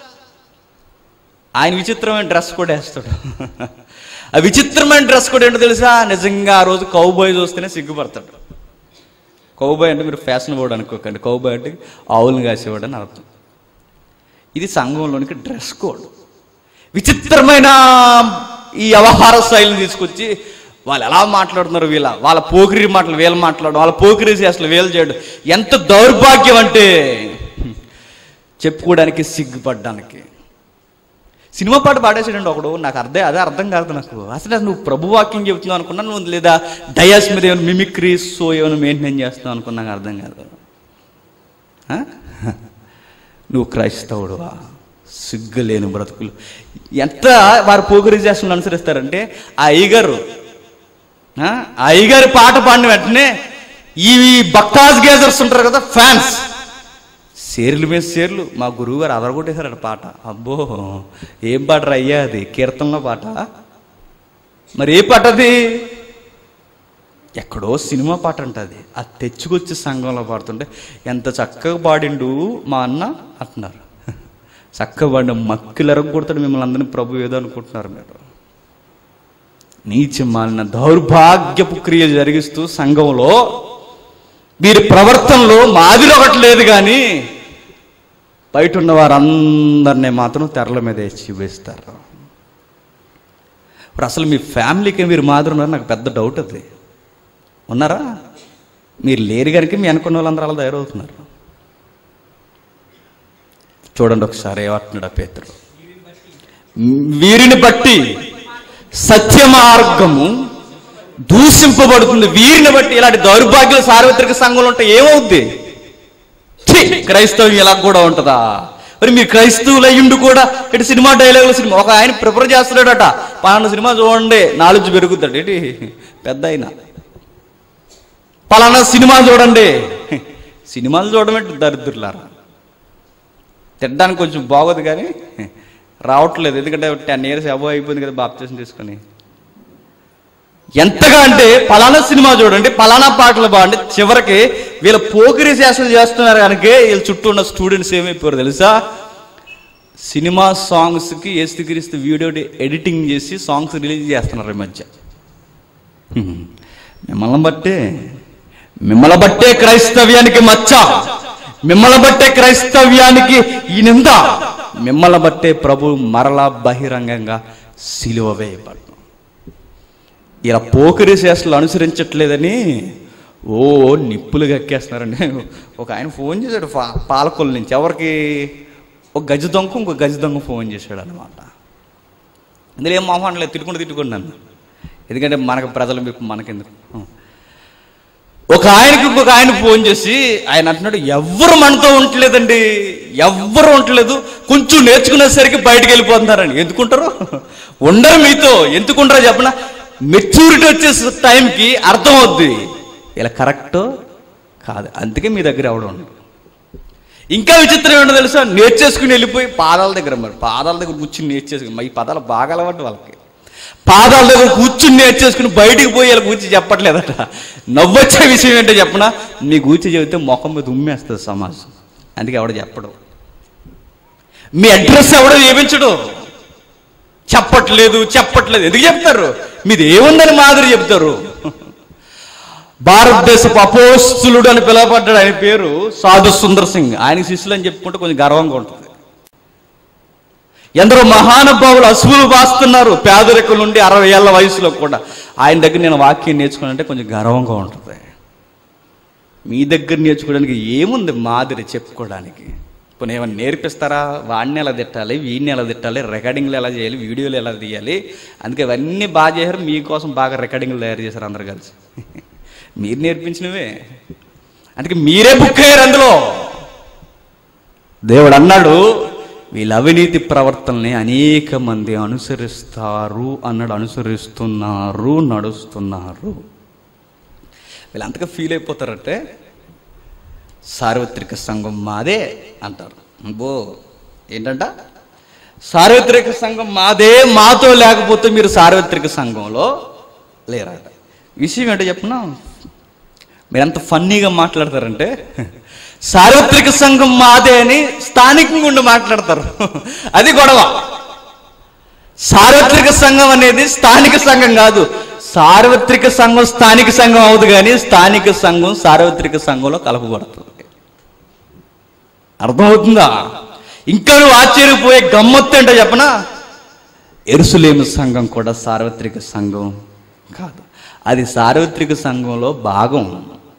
ఆయన విచిత్రమైన డ్రెస్ కూడా వేస్తాడు ఆ విచిత్రమైన డ్రెస్ కూడా ఏంటో తెలుసా నిజంగా ఆ రోజు కౌబాయ్ చూస్తేనే సిగ్గుపడతాడు కౌబాయ్ అంటే మీరు ఫ్యాషన్ బోర్డు అనుకోకండి కౌబాయ్ అంటే ఆవులను కాసేవాడు అని అర్థం ఇది సంఘంలోనికి డ్రెస్ కోడ్ విచిత్రమైన ఈ వ్యవహార శైలిని తీసుకొచ్చి వాళ్ళు ఎలా మాట్లాడుతున్నారు వీళ్ళ వాళ్ళ పోకిరి మాటలు వీళ్ళు మాట్లాడడం వాళ్ళ పోకిరి అసలు వీళ్ళు చేయడం ఎంత దౌర్భాగ్యం అంటే చెప్పుకోవడానికి సిగ్గుపడ్డానికి సినిమా పాట పాడేసాడండి ఒకడు నాకు అర్థం అదే అర్థం కాదు నాకు అసలు నువ్వు ప్రభు వాక్యం చెబుతున్నావు అనుకున్నా నువ్వు లేదా డయాస్ మీద ఏమైనా మిమిక్రీ సో ఏమైనా మెయింటైన్ చేస్తున్నావు అనుకున్నా నాకు అర్థం కాదు ఆ? నువ్వు క్రైస్తవుడువా సిగ్గులేని బ్రతుకులు ఎంత వారు పోగురి చేస్తున్న అనుసరిస్తారంటే ఆ అయ్యగారు ఆ ఆ అయ్యగారి పాట పాడిన వెంటనే ఈ భక్తాజ్ గేజర్స్ ఉంటారు కదా ఫ్యాన్స్ సేర్లు మీద సేర్లు మా గురువు గారు అదరగొట్టేశారట పాట అబ్బో ఏం పాట అయ్యా అది కీర్తనలో పాట మరి ఏ పాట అది ఎక్కడో సినిమా పాట అంటది అది తెచ్చుకొచ్చి సంఘంలో పాడుతుంటే ఎంత చక్కగా పాడిండు మా అన్న అంటున్నారు చక్కగా పాడిన మక్కిలు ఎరగొడతాడు మిమ్మల్ని అందరినీ ప్రభు ఏదో అనుకుంటున్నారు మీరు నీచమాలిన దౌర్భాగ్యపు క్రియలు జరిగిస్తూ సంఘంలో వీరి ప్రవర్తనలో మాదిరి ఒకటి లేదు కానీ బయట ఉన్న వారందరినీ మాత్రం తెరల మీద వేసి వేస్తారు ఇప్పుడు అసలు మీ ఫ్యామిలీకి మీరు మాదిరి ఉన్నారు నాకు పెద్ద డౌట్ అది ఉన్నారా మీరు లేరు కనుక మీ అనుకున్న వాళ్ళందరూ అలా తయారవుతున్నారు చూడండి ఒకసారి ఏమంటున్నాడు ఆ పేతుడు వీరిని బట్టి సత్య మార్గము దూషింపబడుతుంది వీరిని బట్టి ఇలాంటి దౌర్భాగ్యుల సార్వత్రిక సంఘంలో ఉంటే ఏమవుద్ది ఛీ, క్రైస్తవం ఇలా కూడా ఉంటుందా మరి మీరు క్రైస్తవులు అయ్యుండి కూడా ఇటు సినిమా డైలాగులు సినిమా ఒక ఆయన ప్రిపేర్ చేస్తున్నాడట పలానా సినిమా చూడండి నాలెడ్జ్ పెరుగుతాడు ఏంటి పెద్ద అయినా పలానా సినిమా చూడండి సినిమాలు చూడడం ఏంటి దరిద్రులారా తినడానికి కొంచెం బాగోదు కానీ రావట్లేదు ఎందుకంటే టెన్ ఇయర్స్ అబో అయిపోయింది కదా బాప్తీసం తీసుకొని ఎంతగా అంటే పలానా సినిమా చూడండి పలానా పాటలు బాగుండి చివరికి వీళ్ళ పోకిరి శాసనం చేస్తున్నారు కనుక వీళ్ళ చుట్టూ ఉన్న స్టూడెంట్స్ ఏమైపోయారు తెలుసా సినిమా సాంగ్స్కి ఏసుక్రీస్తు వీడియో ఎడిటింగ్ చేసి సాంగ్స్ రిలీజ్ చేస్తున్నారు ఈ మధ్య హ్మ్. మిమ్మల్ని బట్టే మిమ్మల్ని బట్టే క్రైస్తవ్యానికి మచ్చ మిమ్మల్ని బట్టే క్రైస్తవ్యానికి ఈ నింద మిమ్మల్ని బట్టే ప్రభు మరలా బహిరంగంగా సిలువ వేయబడ్డం ఇలా పోకిరి శేషలు అనుసరించట్లేదని ఓ నిప్పులు గక్కేస్తున్నారండి ఒక ఆయన ఫోన్ చేశాడు పా పాలకొల్లు నుంచి ఎవరికి ఒక గజ దొంగ ఇంకో గజ దొంగ ఫోన్ చేశాడు అనమాట ఇందులో ఏం మొహం లేదు తిట్టుకుంటూ తిట్టుకుంటు నన్ను ఎందుకంటే మనకు ప్రజలు మీకు మనకెందుకు ఒక ఆయనకి ఇంకొక ఆయన ఫోన్ చేసి ఆయన అంటున్నాడు ఎవ్వరు మనతో ఉండలేదండి ఎవ్వరు ఉండలేదు కొంచెం నేర్చుకునేసరికి బయటకు వెళ్ళిపోతున్నారండి ఎందుకుంటారు ఉండరు మీతో ఎందుకుంటారో చెప్పన మెచ్యూరిటీ వచ్చే టైంకి అర్థం అవుద్ది ఇలా కరెక్ట్ కాదు అందుకే మీ దగ్గర ఎవడు ఉండడు ఇంకా విచిత్రం ఏంటో తెలుసా నేర్చేసుకుని వెళ్ళిపోయి పాదాల దగ్గర మరి పాదాల దగ్గర కూర్చుని నేర్చేసుకుని మరి ఈ పదాలు బాగా అలవాటు వాళ్ళకి పాదాల దగ్గర కూర్చుని నేర్చేసుకుని బయటికి పోయి ఇలా కూర్చి చెప్పట్లేదట నవ్వొచ్చే విషయం ఏంటో చెప్పనా మీ కూర్చి చెబితే ముఖం మీద ఉమ్మేస్తుంది సమాజం అందుకే ఎవడ చెప్పడు మీ అడ్రస్ ఎవడో ఏమించడు చెప్పట్లేదు చెప్పట్లేదు ఎందుకు చెప్తారు మీది ఏముందని మాదిరి చెప్తారు భారతదేశపు అపోస్తులుడు అని పిలువబడ్డాడు ఆయన పేరు సాధు సుందర్ సింగ్ ఆయన శిష్యులు అని చెప్పుకుంటే కొంచెం గర్వంగా ఉంటుంది ఎందరో మహానుభావులు అసువులు బాస్తున్నారు పేదరికం నుండి అరవై ఏళ్ళ వయసులో కూడా ఆయన దగ్గర నేను వాక్యం నేర్చుకున్నానంటే కొంచెం గర్వంగా ఉంటుంది మీ దగ్గర నేర్చుకోవడానికి ఏముంది మాదిరి చెప్పుకోవడానికి ఇప్పుడు ఏమైనా నేర్పిస్తారా వాడిని ఎలా తిట్టాలి వీడిని ఎలా తిట్టాలి రికార్డింగ్లు ఎలా చేయాలి వీడియోలు ఎలా తీయాలి అందుకే ఇవన్నీ బాగా చేశారు మీకోసం బాగా రికార్డింగ్లు తయారు చేశారు అందరు కలిసి మీరు నేర్పించినవే అందుకే మీరే బుక్ అయ్యారు అందులో దేవుడు అన్నాడు వీళ్ళ అవినీతి ప్రవర్తనని అనేక మంది అనుసరిస్తారు అన్నాడు అనుసరిస్తున్నారు నడుస్తున్నారు వీళ్ళంతగా ఫీల్ అయిపోతారంటే సార్వత్రిక సంఘం మాదే అంటారు బో ఏంటంట సార్వత్రిక సంఘం మాదే మాతో లేకపోతే మీరు సార్వత్రిక సంఘంలో లేరట విషయం ఏంటో చెప్పనా మీరు ఎంత ఫన్నీగా మాట్లాడతారంటే సార్వత్రిక సంఘం మాదే అని స్థానికంగా ఉండి మాట్లాడతారు అది గొడవ సార్వత్రిక సంఘం అనేది స్థానిక సంఘం కాదు సార్వత్రిక సంఘం స్థానిక సంఘం అవుతుంది కానీ స్థానిక సంఘం సార్వత్రిక సంఘంలో కలపబడుతుంది అర్థమవుతుందా ఇంకా నువ్వు ఆశ్చర్యపోయే గమ్మత్తు ఏంటో చెప్పనా ఎరుసలేము సంఘం కూడా సార్వత్రిక సంఘం కాదు అది సార్వత్రిక సంఘంలో భాగం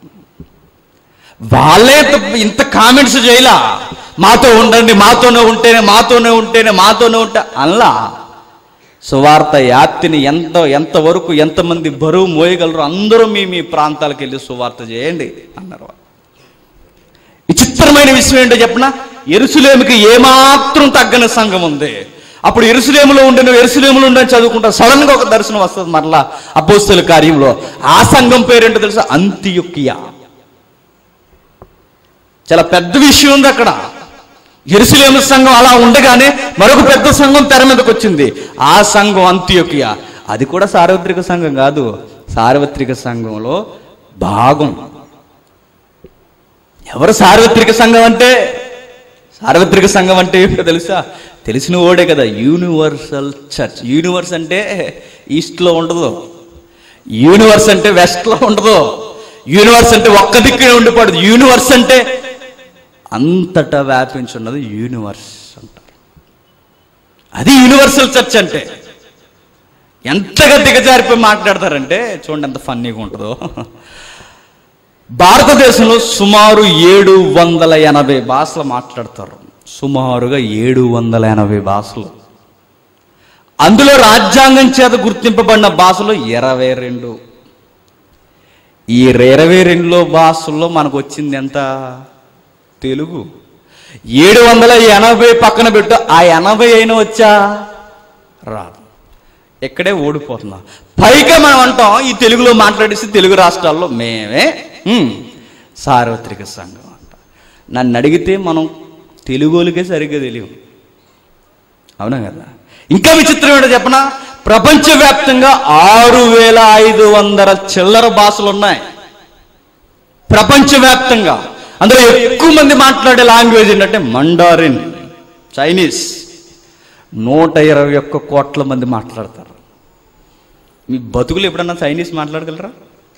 వాళ్ళే ఇంత- ఇంత కామెంట్స్ చేయలా మాతో ఉండండి మాతోనే ఉంటేనే మాతోనే ఉంటేనే మాతోనే ఉంటే అల్లా సువార్త యాత్తిని ఎంత ఎంతవరకు ఎంతమంది బరువు మోయగలరు అందరూ మీ మీ ప్రాంతాలకు వెళ్ళి సువార్త చేయండి అన్నారు వాళ్ళు. విచిత్రమైన విషయం ఏంటో చెప్పిన ఎరుసలేమికి ఏమాత్రం తగ్గని సంఘం ఉంది అప్పుడు ఎరుసలేములో ఉండి నువ్వు ఎరుసలేములో ఉండని చదువుకుంటా సడన్ గా ఒక దర్శనం వస్తుంది మరలా అపోస్తుల కార్యంలో ఆ సంఘం పేరేంటో తెలుసా అంత్యుక్కియా చాలా పెద్ద విషయం ఉంది అక్కడ ఎరుసలేము సంఘం అలా ఉండగానే మరొక పెద్ద సంఘం తెర మీదకి వచ్చింది ఆ సంఘం అంత్యోకియా అది కూడా సార్వత్రిక సంఘం కాదు సార్వత్రిక సంఘంలో భాగం ఎవరు సార్వత్రిక సంఘం అంటే సార్వత్రిక సంఘం అంటే ఏంటో తెలుసా తెలిసిన ఓడే కదా యూనివర్సల్ చర్చ్ యూనివర్స్ అంటే ఈస్ట్లో ఉండదు యూనివర్స్ అంటే వెస్ట్లో ఉండదు యూనివర్స్ అంటే ఒక్క దిక్కునే ఉండిపోదు యూనివర్స్ అంటే అంతటా వ్యాపించున్నది యూనివర్స్ అంటారు అది యూనివర్సల్ చర్చ్ అంటే ఎంతగా దిగజారిపోయి మాట్లాడతారంటే చూడండి ఎంత ఫన్నీగా ఉంటుందో భారతదేశంలో సుమారు ఏడు వందల ఎనభై భాషలు మాట్లాడతారు సుమారుగా ఏడు వందల ఎనభై భాషలు అందులో రాజ్యాంగం చేత గుర్తింపబడిన భాషలు ఇరవై రెండు ఈ ఇరవై రెండులో భాషల్లో మనకు వచ్చింది ఎంత తెలుగు ఏడు వందల ఎనభై పక్కన పెట్టు ఆ ఎనభై అయినా వచ్చా రాదు ఇక్కడే ఓడిపోతున్నాం పైగా మనం అంటాం ఈ తెలుగులో మాట్లాడేసి తెలుగు రాష్ట్రాల్లో మేమే హ్మ్, సార్వత్రిక సంఘం అంట నన్ను అడిగితే మనం తెలుగులకే సరిగ్గా తెలియదు అవునా కదా ఇంకా విచిత్రం ఏంటో చెప్పనా ప్రపంచవ్యాప్తంగా ఆరు వేల ఐదు వందల చిల్లర భాషలు ఉన్నాయి ప్రపంచవ్యాప్తంగా అందులో ఎక్కువ మంది మాట్లాడే లాంగ్వేజ్ ఏంటంటే మండారిన్ చైనీస్ నూట ఇరవై ఒక్క కోట్ల మంది మాట్లాడతారు మీ బతుకులు ఎప్పుడన్నా చైనీస్ మాట్లాడగలరా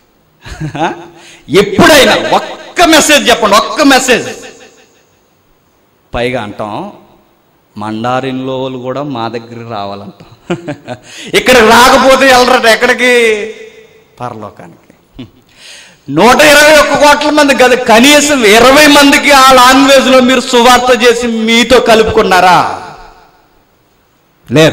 ఎప్పుడైనా ఒక్క మెసేజ్ చెప్పండి ఒక్క మెసేజ్ పైగా అంటాం మండారిన్లో వాళ్ళు కూడా మా దగ్గరికి రావాలంటాం ఇక్కడికి రాకపోతే వెళ్ళరట ఎక్కడికి పరలోకానికి నూట ఇరవై ఒక్క కోట్ల మంది కాదు కనీసం ఇరవై మందికి ఆ లాంగ్వేజ్ లో మీరు సువార్త చేసి మీతో కలుపుకున్నారా లేదు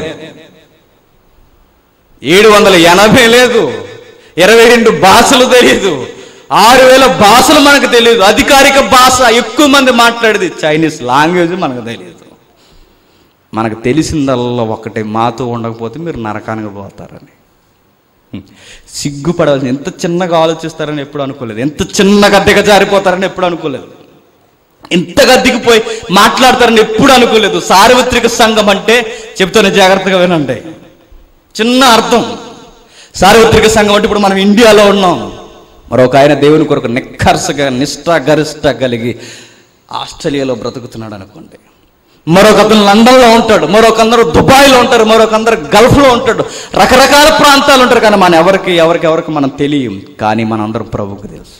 ఏడు వందల ఎనభై లేదు ఇరవై రెండు భాషలు తెలియదు ఆరు వేల భాషలు మనకు తెలియదు అధికారిక భాష ఎక్కువ మంది మాట్లాడేది చైనీస్ లాంగ్వేజ్ మనకు తెలియదు మనకు తెలిసిందల్లా ఒకటే మాతో ఉండకపోతే మీరు నరకానికి పోతారని హ్మ్. సిగ్గుపడవలసింది ఎంత చిన్నగా ఆలోచిస్తారని ఎప్పుడు అనుకోలేదు ఎంత చిన్నగా దిగజారిపోతారని ఎప్పుడు అనుకోలేదు ఇంతగా దిగిపోయి మాట్లాడతారని ఎప్పుడు అనుకోలేదు సార్వత్రిక సంఘం అంటే చెప్తాను జాగ్రత్తగా వినండి చిన్న అర్థం సార్వత్రిక సంఘం అంటే ఇప్పుడు మనం ఇండియాలో ఉన్నాం మరొక ఆయన దేవుని కొరకు నిక్కర్సగా నిష్ఠ గరిష్ట కలిగి ఆస్ట్రేలియాలో బ్రతుకుతున్నాడు అనుకోండి మరొక అతను లండన్లో ఉంటాడు మరొక అందరూ దుబాయ్లో ఉంటారు మరొక అందరు గల్ఫ్లో ఉంటాడు రకరకాల ప్రాంతాలు ఉంటారు కానీ మన ఎవరికి ఎవరికి ఎవరికి మనం తెలియం కానీ మనందరం ప్రభువుకు తెలుసు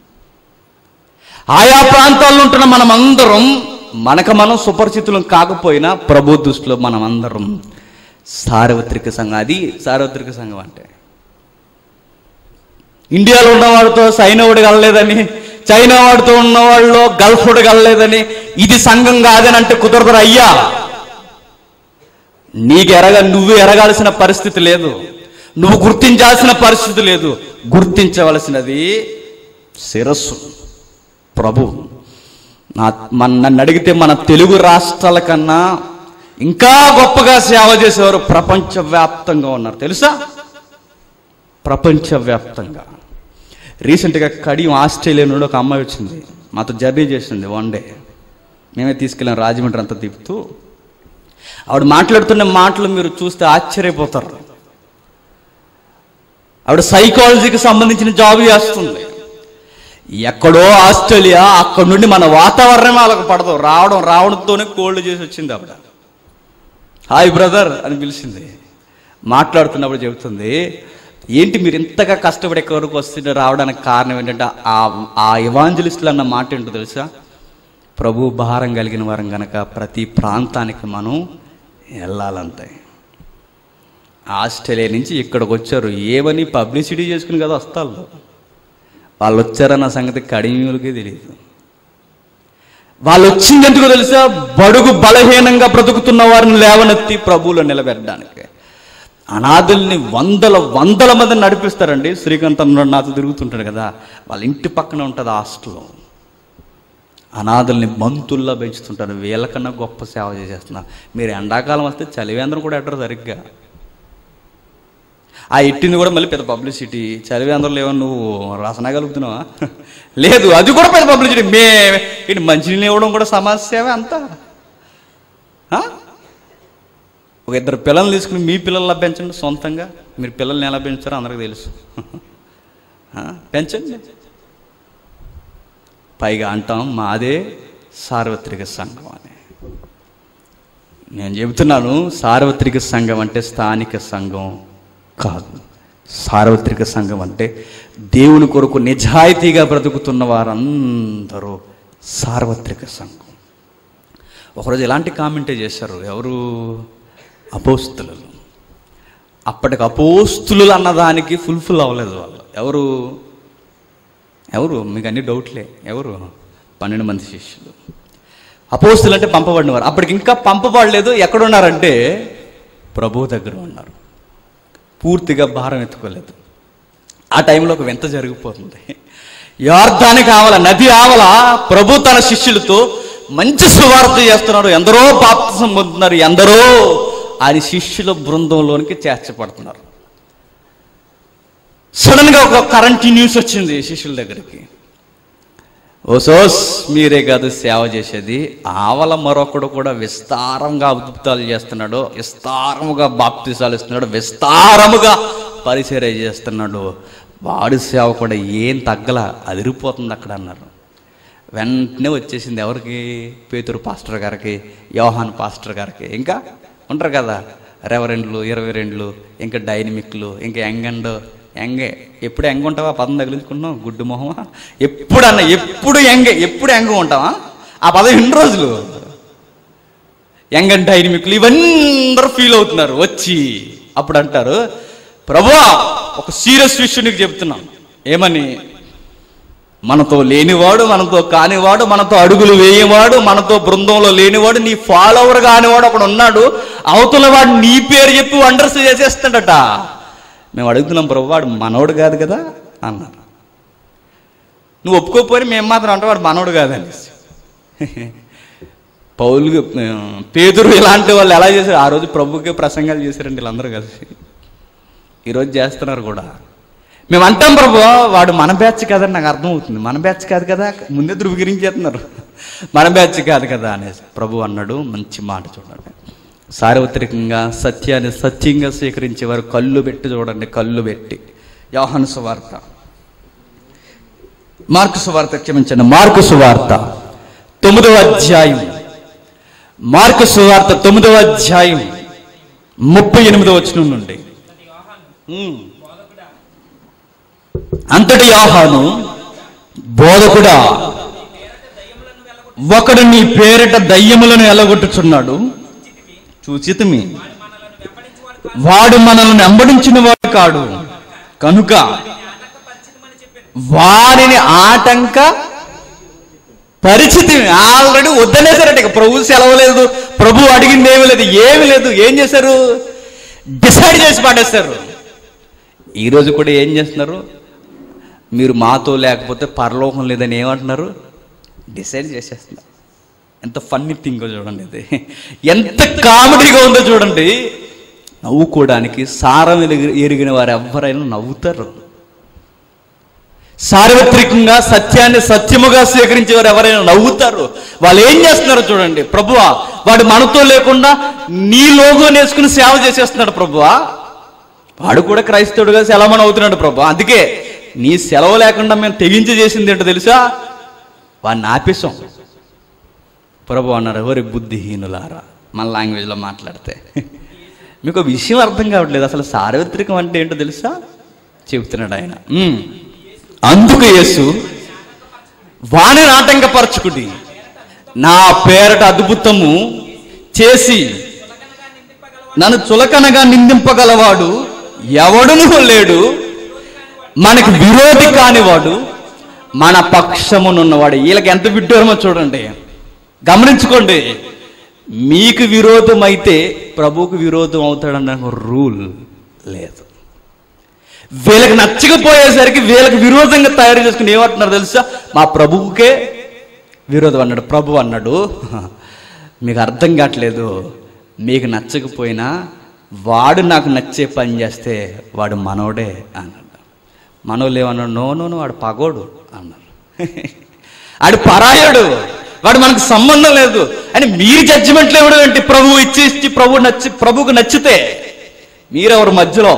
ఆయా ప్రాంతాల్లో ఉంటున్న మనం అందరం మనకు మనం సుపరిచితులం కాకపోయినా ప్రభు దృష్టిలో మనం అందరం సార్వత్రిక సంఘం అది సార్వత్రిక సంఘం అంటే ఇండియాలో ఉన్నవాడితో సైనవుడు కలలేదని చైనా వాడితో ఉన్నవాళ్ళు గల్ఫ్డ్ కలలేదని ఇది సంఘం కాదని అంటే కుదరదు అయ్యా నీకు ఎరగ నువ్వు ఎరగాల్సిన పరిస్థితి లేదు నువ్వు గుర్తించాల్సిన పరిస్థితి లేదు గుర్తించవలసినది శిరస్సు ప్రభు నా మన నన్ను అడిగితే మన తెలుగు రాష్ట్రాల కన్నా ఇంకా గొప్పగా సేవ చేసేవారు ప్రపంచవ్యాప్తంగా ఉన్నారు తెలుసా ప్రపంచవ్యాప్తంగా రీసెంట్గా కడియం ఆస్ట్రేలియా నుండి ఒక అమ్మాయి వచ్చింది మాతో జర్నీ చేసింది వన్ డే మేమే తీసుకెళ్ళాం రాజమండ్రి అంతా తిప్పుతూ ఆవిడ మాట్లాడుతున్న మాటలు మీరు చూస్తే ఆశ్చర్యపోతారు ఆవిడ సైకాలజీకి సంబంధించిన జాబ్ చేస్తుంది ఎక్కడో ఆస్ట్రేలియా అక్కడ నుండి మన వాతావరణం వాళ్ళకి పడదు రావడం రావడంతోనే కోల్డ్ చేసి వచ్చింది ఆవిడ హాయ్ బ్రదర్ అని పిలిచింది మాట్లాడుతున్నప్పుడు చెబుతుంది ఏంటి మీరు ఇంతగా కష్టపడి ఎక్కడి వరకు వస్తుంటే రావడానికి కారణం ఏంటంటే ఆ ఆ ఇవాంజలిస్టులు అన్న మాట ఏంటో తెలుసా ప్రభు భారం కలిగిన వారం గనక ప్రతి ప్రాంతానికి మనం వెళ్ళాలంతే ఆస్ట్రేలియా నుంచి ఇక్కడికి వచ్చారు ఏమని పబ్లిసిటీ చేసుకుని కదా వస్తారు వాళ్ళు వచ్చారన్న సంగతి కడిమీలకే తెలియదు వాళ్ళు వచ్చింది ఎందుకు తెలుసా బడుగు బలహీనంగా బ్రతుకుతున్న వారిని లేవనెత్తి ప్రభువులో నిలబెట్టడానికి అనాథుల్ని వందల వందల మందిని నడిపిస్తారండి శ్రీకాంత్ అన్నాడు నాతో తిరుగుతుంటాడు కదా వాళ్ళ ఇంటి పక్కన ఉంటుంది హాస్టల్ అనాథుల్ని మంతుల్లా పెంచుతుంటారు వీళ్ళకన్నా గొప్ప సేవ చేసేస్తున్నారు మీరు ఎండాకాలం వస్తే చలివేంద్రం కూడా ఎట్టరు సరిగ్గా ఆ ఎట్టింది కూడా మళ్ళీ పెద్ద పబ్లిసిటీ చలివేంద్రంలో ఏమన్నా నువ్వు రసనగలుగుతున్నావా లేదు అది కూడా పెద్ద పబ్లిసిటీ మే ఇటు మంచినీళ్ళు ఇవ్వడం కూడా సమాజ సేవ అంతా ఆ? ఒక ఇద్దరు పిల్లల్ని తీసుకుని మీ పిల్లల్లా పెంచండి సొంతంగా మీరు పిల్లల్ని ఎలా పెంచారో అందరికీ తెలుసు ఆ? పెంచండి పైగా అంటాం మాదే సార్వత్రిక సంఘం అని నేను చెబుతున్నాను సార్వత్రిక సంఘం అంటే స్థానిక సంఘం కాదు సార్వత్రిక సంఘం అంటే దేవుని కొరకు నిజాయితీగా బ్రతుకుతున్న వారందరూ సార్వత్రిక సంఘం ఒకరోజు ఎలాంటి కామెంటే చేశారు ఎవరు అపోస్తులు అప్పటికి అపోస్తులు అన్నదానికి ఫుల్ఫిల్ అవ్వలేదు వాళ్ళు ఎవరు ఎవరు మీకు అన్ని డౌట్లే ఎవరు పన్నెండు మంది శిష్యులు అపోస్తులు అంటే పంపబడినవారు అప్పటికి ఇంకా పంపబడలేదు ఎక్కడున్నారంటే ప్రభు దగ్గర ఉన్నారు పూర్తిగా భారం ఎత్తుకోలేదు ఆ టైంలో ఒక వింత జరిగిపోతుంది యార్థానికి ఆవల నది ఆవల ప్రభు తన శిష్యులతో మంచి సువార్త చేస్తున్నాడు ఎందరో బాప్తిసం పొందుతున్నారు ఎందరో ఆయన శిష్యుల బృందంలోనికి చేర్చబడుతున్నారు సడన్ గా ఒక కరెంట్ న్యూస్ వచ్చింది శిష్యుల దగ్గరికి ఓసోస్ మీరే కాదు సేవ చేసేది ఆవల మరొకడు కూడా విస్తారంగా అద్భుతాలు చేస్తున్నాడు విస్తారముగా బాప్తిసాలు ఇస్తున్నాడు విస్తారముగా పరిచర్య చేస్తున్నాడు వాడి సేవ కూడా ఏం తగ్గల అదిరిపోతుంది అక్కడ అన్నారు వెంటనే వచ్చేసింది ఎవరికి పేతురు పాస్టర్ గారికి యోహాన్ పాస్టర్ గారికి ఇంకా ఉంటారు కదా రెవరెండ్లు ఇరవై రెండ్లు ఇంకా డైనమిక్లు ఇంకా యంగ్ అండ్ యంగే ఎప్పుడు యంగ్ ఉంటావా పదం తగిలించుకుంటున్నావు గుడ్డు మొహమా ఎప్పుడు అన్న ఎప్పుడు యంగే ఎప్పుడు యంగ్ ఉంటావా ఆ పదం ఎన్ని రోజులు యంగ్ అండ్ డైనమిక్లు ఇవన్నీ అందరూ ఫీల్ అవుతున్నారు వచ్చి అప్పుడు అంటారు ప్రభువా ఒక సీరియస్ విషయం నీకు చెప్తున్నాను ఏమని మనతో లేనివాడు మనతో కానివాడు మనతో అడుగులు వేయవాడు మనతో బృందంలో లేనివాడు నీ ఫాలోవర్ కానివాడు ఒకడు ఉన్నాడు అవతల వాడు నీ పేరు చెప్పి వండర్స్ చేసేస్తాడట మేము అడుగుతున్నాం ప్రభు వాడు మనోడు కాదు కదా అన్నారు నువ్వు ఒప్పుకోకపోయి మేము మాత్రం అంటే వాడు మనోడు కాదని పౌలు పేదరు ఇలాంటి వాళ్ళు ఎలా చేశారు ఆ రోజు ప్రభుకే ప్రసంగాలు చేశారండి వీళ్ళందరూ కలిసి ఈరోజు చేస్తున్నారు కూడా మేము అంటాం ప్రభు వాడు మన బ్యాచ్ కాదని నాకు అర్థమవుతుంది మన బ్యాచ్ కాదు కదా ముందే ధృవీకరించేస్తున్నారు మన బ్యాచ్ కాదు కదా అనేసి ప్రభు అన్నాడు మంచి మాట చూడండి సార్వత్రికంగా సత్యాన్ని సత్యంగా స్వీకరించే వారు కళ్ళు పెట్టి చూడండి కళ్ళు పెట్టి యోహాను సువార్త మార్కు సువార్త క్షమించండి మార్కు సువార్త తొమ్మిదవ అధ్యాయం మార్కు సువార్త తొమ్మిదవ అధ్యాయం ముప్పై ఎనిమిదవ వచనం నుండి ఉమ్. అంతటి యోహాను బోధకుడా ఒకడు నీ పేరిట దయ్యములను ఎలగొట్టుచున్నాడు చూచితమి వాడు మనల్ని వెంబడించిన వాడు కాడు కనుక వారిని ఆటంక పరిస్థితి ఆల్రెడీ వద్దనేసారట ఇక ప్రభు సెలవు లేదు ప్రభు అడిగింది ఏమీ లేదు ఏమీ లేదు ఏం చేశారు డిసైడ్ చేసి పాడేస్తారు ఈరోజు కూడా ఏం చేస్తున్నారు మీరు మాతో లేకపోతే పరలోకం లేదని ఏమంటున్నారు డిసైడ్ చేసేస్తున్నారు ఎంత ఫన్నీ థింగ్ చూడండి ఇది ఎంత కామెడీగా ఉందో చూడండి నవ్వుకోవడానికి సారం ఎరిగి- ఎరిగిన వారు ఎవరైనా నవ్వుతారు సార్వత్రికంగా సత్యాన్ని సత్యముగా స్వీకరించే వారు ఎవరైనా నవ్వుతారు వాళ్ళు ఏం చేస్తున్నారు చూడండి ప్రభువా వాడు మనతో లేకుండా నీ లోగో నేసుకుని సేవ చేసేస్తున్నాడు ప్రభువా వాడు కూడా క్రైస్తవుడుగా సెలవుని అవుతున్నాడు ప్రభు అందుకే నీ సెలవు లేకుండా మేము తెగించి చేసింది ఏంటో తెలుసా వాడిని ఆపేశాం ప్రభు అన్నారు ఎవరి బుద్ధిహీనులారా మన లాంగ్వేజ్లో మాట్లాడితే మీకు ఒక విషయం అర్థం కావట్లేదు అసలు సార్వత్రికం అంటే ఏంటో తెలుసా చెబుతున్నాడు ఆయన ఉమ్. అందుకు యేసు వాణిని ఆటంకపరచుకుడి నా పేరట అద్భుతము చేసి నన్ను చులకనగా నిందింపగలవాడు ఎవడును లేడు మనకు విరోధి కానివాడు మన పక్షమునున్నవాడు వీళ్ళకి ఎంత విడ్డూరమో చూడండి గమనించుకోండి మీకు విరోధం అయితే ప్రభువుకు విరోధం అవుతాడన్న ఒక రూల్ లేదు వీళ్ళకి నచ్చకపోయేసరికి వీళ్ళకి విరోధంగా తయారు చేసుకుని ఏమంటున్నారు తెలుసా మా ప్రభువుకే విరోధం అన్నాడు ప్రభు అన్నాడు మీకు అర్థం కావట్లేదు మీకు నచ్చకపోయినా వాడు నాకు నచ్చే పని చేస్తే వాడు మనోడే అన్నాడు మనోళ్ళు ఏమన్నాడు నో నో నో, వాడు పగోడు అన్నారు ఆడు పరాయుడు వాడు మనకు సంబంధం లేదు అని మీరు జడ్జిమెంట్లు ఇవ్వడం ఏంటి ప్రభువు ఇచ్చి ఇచ్చి ప్రభు నచ్చి ప్రభువుకు నచ్చితే మీరెవరు మధ్యలో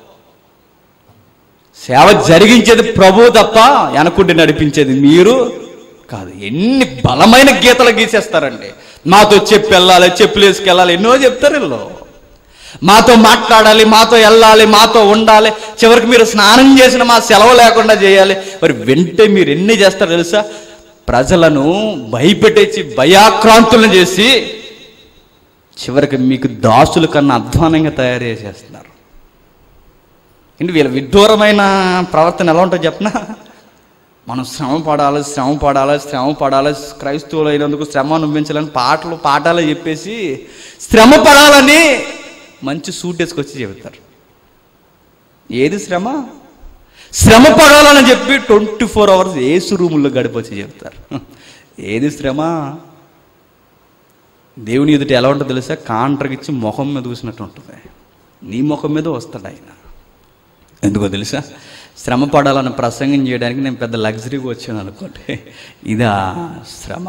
సేవ జరిగించేది ప్రభువు తప్ప వెనకుండి నడిపించేది మీరు కాదు ఎన్ని బలమైన గీతలు గీసేస్తారండి మాతో చెప్పి వెళ్ళాలి చెప్పులు వేసుకెళ్ళాలి ఎన్నో చెప్తారు వీళ్ళు మాతో మాట్లాడాలి మాతో వెళ్ళాలి మాతో ఉండాలి చివరికి మీరు స్నానం చేసిన మా సెలవు లేకుండా చేయాలి మరి వెంటే మీరు ఎన్ని చేస్తారు తెలుసా ప్రజలను భయపెట్టేసి భయాక్రాంతులను చేసి చివరికి మీకు దాసుల కన్నా అధ్వానంగా తయారు చేసేస్తున్నారు ఏంటి వీళ్ళ విడ్డూరమైన ప్రవర్తన ఎలా ఉంటుందో చెప్పనా మనం శ్రమ పడాలి శ్రమ పడాలి శ్రమ పడాలి క్రైస్తవులు అయినందుకు శ్రమ అనుభవించాలని పాటలు పాఠాలు చెప్పేసి శ్రమ పడాలని మంచి సూట్ వేసుకొచ్చి చెబుతారు ఏది శ్రమ శ్రమ పడాలని చెప్పి ట్వంటీ ఫోర్ అవర్స్ ఏసు రూముల్లో గడిపొచ్చి చెప్తారు ఏది శ్రమ దేవుని ఎదుట ఎలా ఉంటుందో తెలుసా కాంట్రగిచ్చి ముఖం మీద చూసినట్టు ఉంటుంది నీ ముఖం మీద వస్తాడు ఆయన ఎందుకో తెలుసా శ్రమ పడాలని ప్రసంగం చేయడానికి నేను పెద్ద లగ్జరీగా వచ్చాను అనుకోండి ఇదా శ్రమ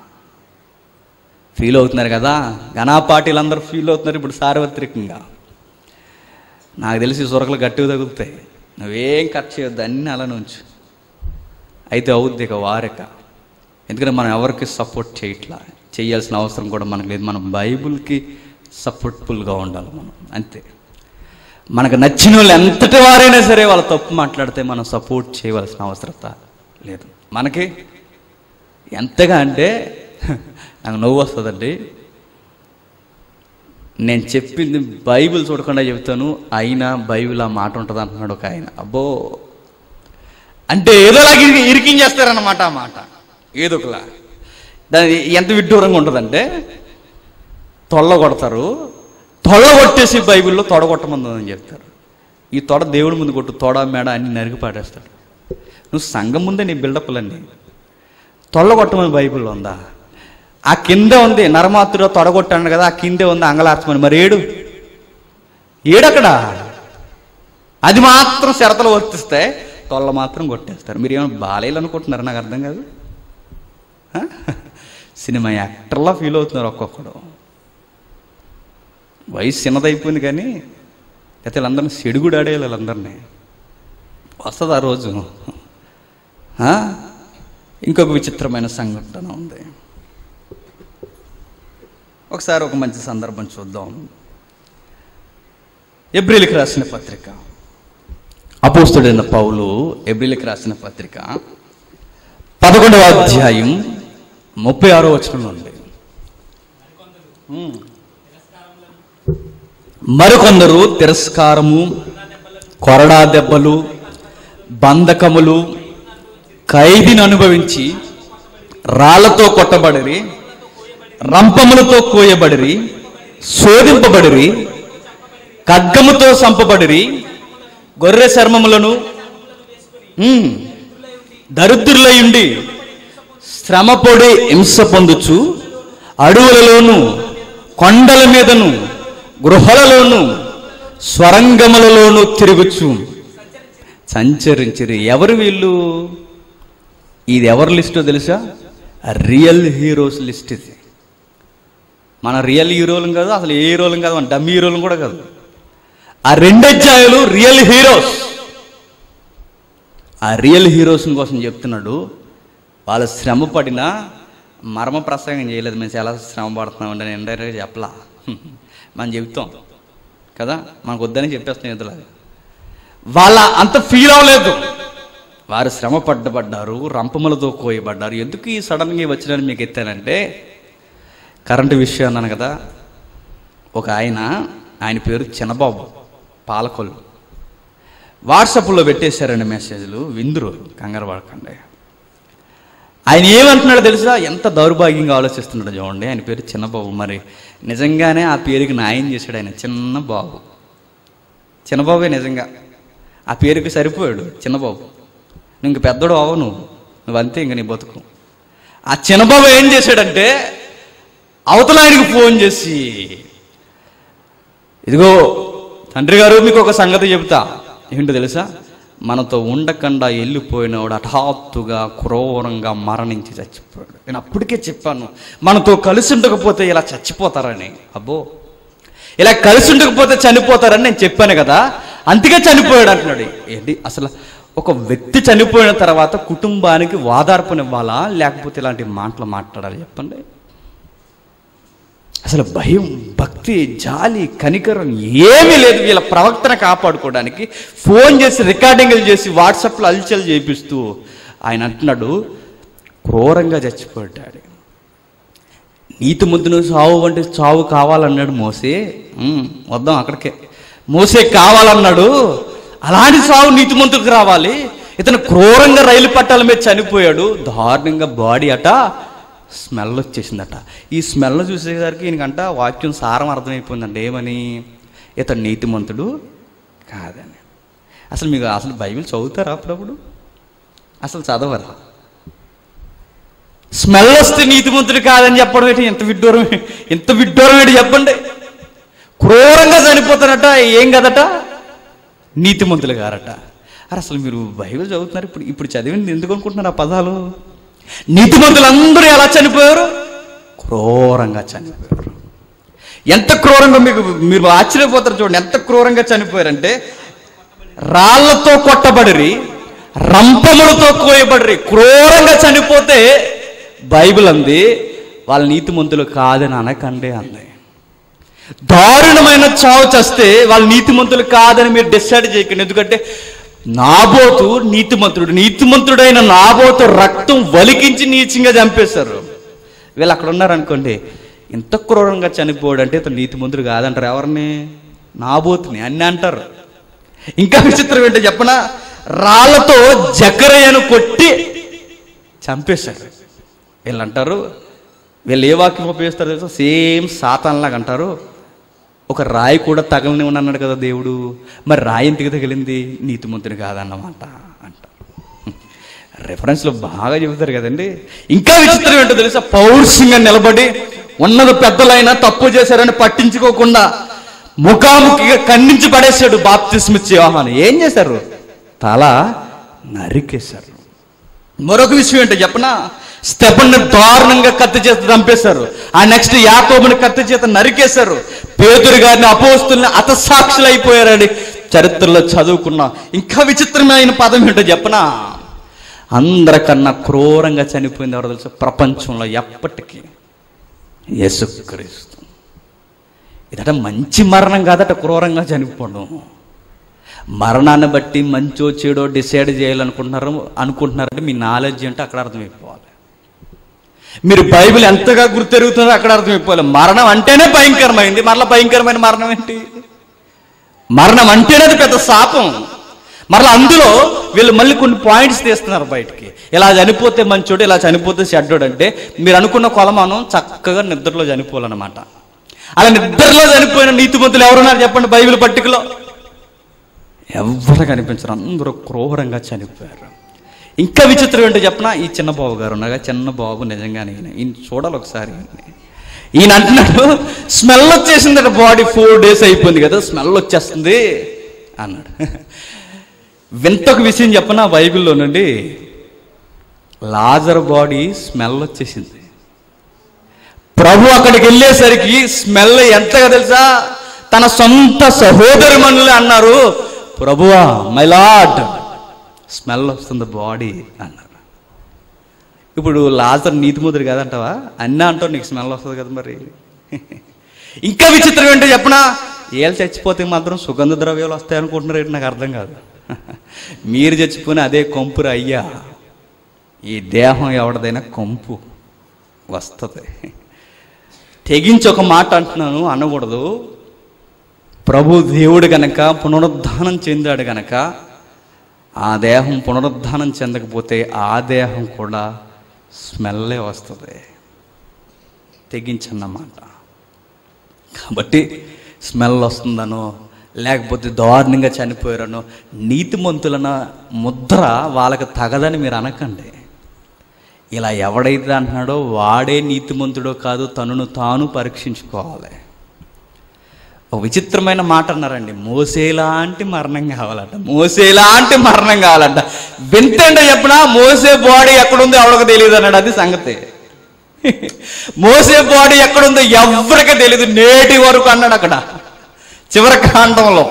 ఫీల్ అవుతున్నారు కదా ఘనా పార్టీలు అందరూ ఫీల్ అవుతున్నారు ఇప్పుడు సార్వత్రికంగా నాకు తెలిసి సొరకలు గట్టిగా తగులుతాయి నువ్వేం ఖర్చు చేయొద్దు అన్నీ అలా ఉంచు అయితే అవుద్ది ఇక వారిక ఎందుకంటే మనం ఎవరికి సపోర్ట్ చేయట్లా చేయాల్సిన అవసరం కూడా మనకు లేదు మనం బైబుల్కి సపోర్ట్ఫుల్గా ఉండాలి మనం అంతే మనకు నచ్చిన వాళ్ళు ఎంతటి వారైనా సరే వాళ్ళ తప్పు మాట్లాడితే మనం సపోర్ట్ చేయవలసిన అవసరత లేదు మనకి ఎంతగా అంటే నాకు నవ్వు వస్తుందండి నేను చెప్పింది బైబిల్ చూడకుండా చెప్తాను అయినా బైబిల్ ఆ మాట ఉంటుంది అంటున్నాడు ఒక ఆయన అబ్బో అంటే ఏదోలా ఇరికి- ఇరికించేస్తారన్నమాట ఆ మాట ఏదో ఒకలా దాని ఎంత విడ్డూరంగా ఉంటుందంటే తొల్ల కొడతారు తొడ కొట్టేసి బైబిల్లో తొడ కొట్టమందని చెప్తారు ఈ తొడ దేవుడి ముందు కొట్టు తొడ మేడ అన్ని నరికి పాడేస్తాడు నువ్వు సంఘం ముందే నీ బిల్డప్లన్నీ తొల్ల కొట్టమని బైబిల్లో ఉందా ఆ కింద ఉంది నరమాతుడు తొడగొట్టాను కదా ఆ కిందే ఉంది అంగలార్చమని మరి ఏడు ఏడక్కడ అది మాత్రం షరతలు వర్తిస్తే తొల్ల మాత్రం కొట్టేస్తారు మీరు ఏమైనా బాలేలు అనుకుంటున్నారు నాకు అర్థం కాదు ఆ? సినిమా యాక్టర్లా ఫీల్ అవుతున్నారు ఒక్కొక్కడు వయసు చిన్నదైపోయింది కానీ అయితే వీళ్ళందరినీ సెడుగుడు ఆడే వీళ్ళందరినీ వస్తుంది ఆ రోజు ఆ? ఇంకొక విచిత్రమైన సంఘటన ఉంది ఒకసారి ఒక మంచి సందర్భం చూద్దాం ఎబ్రిల్కి రాసిన పత్రిక అపోస్తుడైన పౌలు ఎబ్రిల్కి రాసిన పత్రిక పదకొండవ అధ్యాయం ముప్పై ఆరో వచనంలో ఉంది ఉమ్. మరికొందరు తిరస్కారము కొరడా దెబ్బలు బంధకములు ఖైదీని అనుభవించి రాళ్లతో కొట్టబడిరి రంపములతో కోయబడిరి శోధింపబడిరి ఖడ్గముతో సంపబడిరి గొర్రె చర్మములను ఉమ్, దరిద్రులయుండి శ్రమపొడి హింస పొందుచు అడవులలోను కొండల మీదను గృహలలోను స్వరంగములలోను తిరుగుచు సంచరించిరి ఎవరు వీళ్ళు ఇది ఎవరి లిస్టో తెలుసా రియల్ హీరోస్ లిస్ట్ ఇది మన రియల్ హీరోలం కాదు అసలు ఏ హీరోలం కాదు మన డమ్మీ హీరోలం కూడా కాదు ఆ రెండు అధ్యాయులు రియల్ హీరోస్ ఆ రియల్ హీరోస్ కోసం చెప్తున్నాడు వాళ్ళు శ్రమ పడినా మర్మ ప్రసంగం చేయలేదు మేము చాలా శ్రమ పడుతున్నామండి నేను ఇండైరెక్ట్గా చెప్పలా మనం చెప్తాం కదా మనకు వద్దని చెప్పేస్తాం ఎదురు వాళ్ళ అంత ఫీల్ అవ్వలేదు వారు శ్రమ పడ్డబడ్డారు రంపములతో కోయబడ్డారు ఎందుకు ఈ సడన్గా వచ్చినని మీకు ఎత్తానంటే కరెంటు విషయం అన్నాను కదా ఒక ఆయన ఆయన పేరు చిన్నబాబు పాలకొల్లు వాట్సాప్లో పెట్టేశారండి మెసేజ్లు విందురు కంగారు పడకండి ఆయన ఏమంటున్నాడో తెలుసా ఎంత దౌర్భాగ్యంగా ఆలోచిస్తున్నాడో చూడండి ఆయన పేరు చిన్నబాబు మరి నిజంగానే ఆ పేరుకి న్యాయం చేశాడు ఆయన చిన్న బాబు చిన్నబాబే నిజంగా ఆ పేరుకి సరిపోయాడు చిన్నబాబు నువ్వు ఇంక పెద్దడు అవ్వవు నువ్వు నువ్వు అంతే ఇంక నీ బతుకు ఆ చిన్నబాబు ఏం చేశాడంటే అవతల ఆయనకి ఫోన్ చేసి ఇదిగో తండ్రి గారు మీకు ఒక సంగతి చెబుతా ఏంటో తెలుసా మనతో ఉండకుండా వెళ్ళిపోయినవాడు హఠాత్తుగా క్రూరంగా మరణించి చచ్చిపోయాడు నేను అప్పటికే చెప్పాను మనతో కలిసి ఉండకపోతే ఇలా చచ్చిపోతారని అబ్బో ఇలా కలిసి ఉండకపోతే చనిపోతారని నేను చెప్పాను కదా అందుకే చనిపోయాడు అంటున్నాడు ఏంటి అసలు ఒక వ్యక్తి చనిపోయిన తర్వాత కుటుంబానికి వాదార్పునివ్వాలా లేకపోతే ఇలాంటి మాటలు మాట్లాడాలి చెప్పండి అసలు భయం భక్తి జాలి కనికరం ఏమీ లేదు వీళ్ళ ప్రవక్తన కాపాడుకోవడానికి ఫోన్ చేసి రికార్డింగ్లు చేసి వాట్సాప్లో అల్చల్ చేపిస్తూ ఆయన అంటున్నాడు క్రూరంగా చచ్చిపోయాడు నీతి ముద్దును సావు అంటే చావు కావాలన్నాడు మోసే ఉమ్, వద్దాం అక్కడికే మోసే కావాలన్నాడు అలాంటి సావు నీతిమంతుడికి రావాలి ఇతను క్రూరంగా రైలు పట్టాల మీద చనిపోయాడు దారుణంగా బాడీ అట స్మెల్ వచ్చేసిందట ఈ స్మెల్ చూసేసరికి ఈయనకంట వాక్యం సారం అర్థమైపోయిందండి ఏమని ఇతను నీతిమంతుడు కాదని అసలు మీకు అసలు బైబిల్ చదువుతారా అప్పుడప్పుడు అసలు చదవరా స్మెల్ వస్తే నీతిమంతుడు కాదని చెప్పడం ఏంటి ఎంత విడ్డూరం ఎంత విడ్డూరం ఏంటి చెప్పండి క్రూరంగా చనిపోతారట ఏం కదట నీతిమంతులు గారట అరే అసలు మీరు బైబిల్ చదువుతున్నారు ఇప్పుడు ఇప్పుడు చదివింది ఎందుకు అనుకుంటున్నారు ఆ పదాలు నీతిమంతులందరూ ఎలా చనిపోయారు క్రూరంగా చనిపోయారు ఎంత క్రూరంగా మీకు మీరు ఆశ్చర్యపోతారు చూడండి ఎంత క్రూరంగా చనిపోయారంటే రాళ్లతో కొట్టబడిరి రంపములతో కోయబడిరి క్రూరంగా చనిపోతే బైబిల్ అంది వాళ్ళ నీతిమంతులు కాదని అనకండి అంది దారుణమైన చావు చస్తే వాళ్ళ నీతిమంతులు కాదని మీరు డిసైడ్ చేయకండి ఎందుకంటే నాబోతు నీతిమంతుడు నీతిమంతుడైన నాబోతు రక్తం వలికించి నీచంగా చంపేశారు వీళ్ళు అక్కడ ఉన్నారనుకోండి ఇంత క్రూరంగా చనిపోయాడు అంటే ఇతను నీతిమంతుడు కాదంటారు ఎవరిని నాబోతుని అన్ని అంటారు ఇంకా విచిత్రం ఏంటో చెప్పనా రాళ్లతో జకరయ్యను కొట్టి చంపేశారు వీళ్ళు అంటారు వీళ్ళు ఏ వాక్యం ఉపయోగిస్తారు తెలుసా సేమ్ సాతాన్లాగా అంటారు ఒక రాయి కూడా తగలని అన్నాడు కదా దేవుడు మరి రాయి ఎందుకు తగిలింది నీతిమంతుని కాదన్నమాట అంటారు రెఫరెన్స్లో బాగా చెబుతారు కదండి ఇంకా విచిత్రం ఏంటో తెలుసా పౌరుషంగా నిలబడి ఉన్నది పెద్దలైనా తప్పు చేశారని పట్టించుకోకుండా ముఖాముఖిగా ఖండించి పడేశాడు బాప్తిస్మిత్ యోహాను ఏం చేశారు తల నరికేశారు మరొక విషయం ఏంటో చెప్పనా స్టెఫన్ని దారుణంగా కత్తి చేత చంపేశారు ఆ నెక్స్ట్ యాకోబుని కత్తి చేత నరికేశారు పేతురు గారిని అపోస్తుల్ని అతసాక్షులు అయిపోయారని చరిత్రలో చదువుకున్నాం ఇంకా విచిత్రమైన పదం ఏంటో చెప్పనా అందరికన్నా క్రూరంగా చనిపోయింది ఎవరో తెలుసు ప్రపంచంలో ఎప్పటికీ యేసుక్రీస్తు ఇదట మంచి మరణం కాదట క్రూరంగా చనిపోవడం మరణాన్ని బట్టి మంచో చెడో డిసైడ్ చేయాలనుకుంటున్నారు అనుకుంటున్నారంటే మీ నాలెడ్జ్ అంటే అక్కడ అర్థమైపోవాలి మీరు బైబిల్ ఎంతగా గుర్తెరుగుతుందో అక్కడ అర్థమైపోవాలి మరణం అంటేనే భయంకరమైంది మరలా భయంకరమైన మరణం ఏంటి మరణం అంటేనే అది పెద్ద శాపం మరలా అందులో వీళ్ళు మళ్ళీ కొన్ని పాయింట్స్ తీస్తున్నారు బయటికి ఇలా చనిపోతే మంచోడు ఇలా చనిపోతే చెడ్డోడు అంటే మీరు అనుకున్న కొలమానం చక్కగా నిద్రలో చనిపోవాలన్నమాట అలా నిద్రలో చనిపోయిన నీతిమంతులు ఎవరున్నారు చెప్పండి బైబిల్ పట్టికలో ఎవరు కనిపించరు అందరూ క్రూరంగా చనిపోయారు ఇంకా విచిత్రం ఏంటో చెప్పనా ఈ చిన్న బాబు గారు ఉన్నాగా చిన్న బాబు నిజంగానే ఈయన ఈయన చూడాలి ఒకసారి ఈయన్ని. ఈయన అంటున్నాడు స్మెల్ వచ్చేసిందట బాడీ ఫోర్ డేస్ అయిపోయింది కదా స్మెల్ వచ్చేస్తుంది అన్నాడు వింతకు విషయం చెప్పనా బైబిల్లో నుండి లాజర్ బాడీ స్మెల్ వచ్చేసింది ప్రభు అక్కడికి వెళ్ళేసరికి స్మెల్ ఎంతగా తెలుసా తన సొంత సహోదరి మనులు అన్నారు ప్రభువా మై లాడ్ స్మెల్ వస్తుంది బాడీ అన్నారు ఇప్పుడు లాజర్ నీతి ముద్ర కదంటావా అన్నీ అంటావు నీకు స్మెల్ వస్తుంది కదా మరి ఇంకా విచిత్రం ఏంటో చెప్పనా ఏళ్ళు చచ్చిపోతే మాత్రం సుగంధ ద్రవ్యాలు వస్తాయి అనుకుంటున్నారు ఏంటి నాకు అర్థం కాదు మీరు చచ్చిపోయిన అదే కొంపురు అయ్యా ఈ దేహం ఎవరిదైనా కొంపు వస్తుంది తెగించి ఒక మాట అంటున్నాను అనకూడదు ప్రభు దేవుడు గనక పునరుద్ధానం చెందాడు గనక ఆ దేహం పునరుద్ధానం చెందకపోతే ఆ దేహం కూడా స్మెల్లే వస్తుంది తెగించన్నమాట కాబట్టి స్మెల్ వస్తుందనో లేకపోతే దారుణంగా చనిపోయారనో నీతిమంతులన ముద్ర వాళ్ళకి తగదని మీరు అనకండి ఇలా ఎవడైతే అంటున్నాడో వాడే నీతిమంతుడో కాదు తనను తాను పరీక్షించుకోవాలి ఒక విచిత్రమైన మాట అన్నారండి మోసేలాంటి మరణం కావాలంట మోసేలాంటి మరణం కావాలంట వింతంటే చెప్పినా మోసే బాడీ ఎక్కడుందో ఎవరికి తెలియదు అన్నాడు అది సంగతి మోసే బాడీ ఎక్కడుందో ఎవరికి తెలియదు నేటి వరకు అన్నాడు అక్కడ చివరి కాండంలో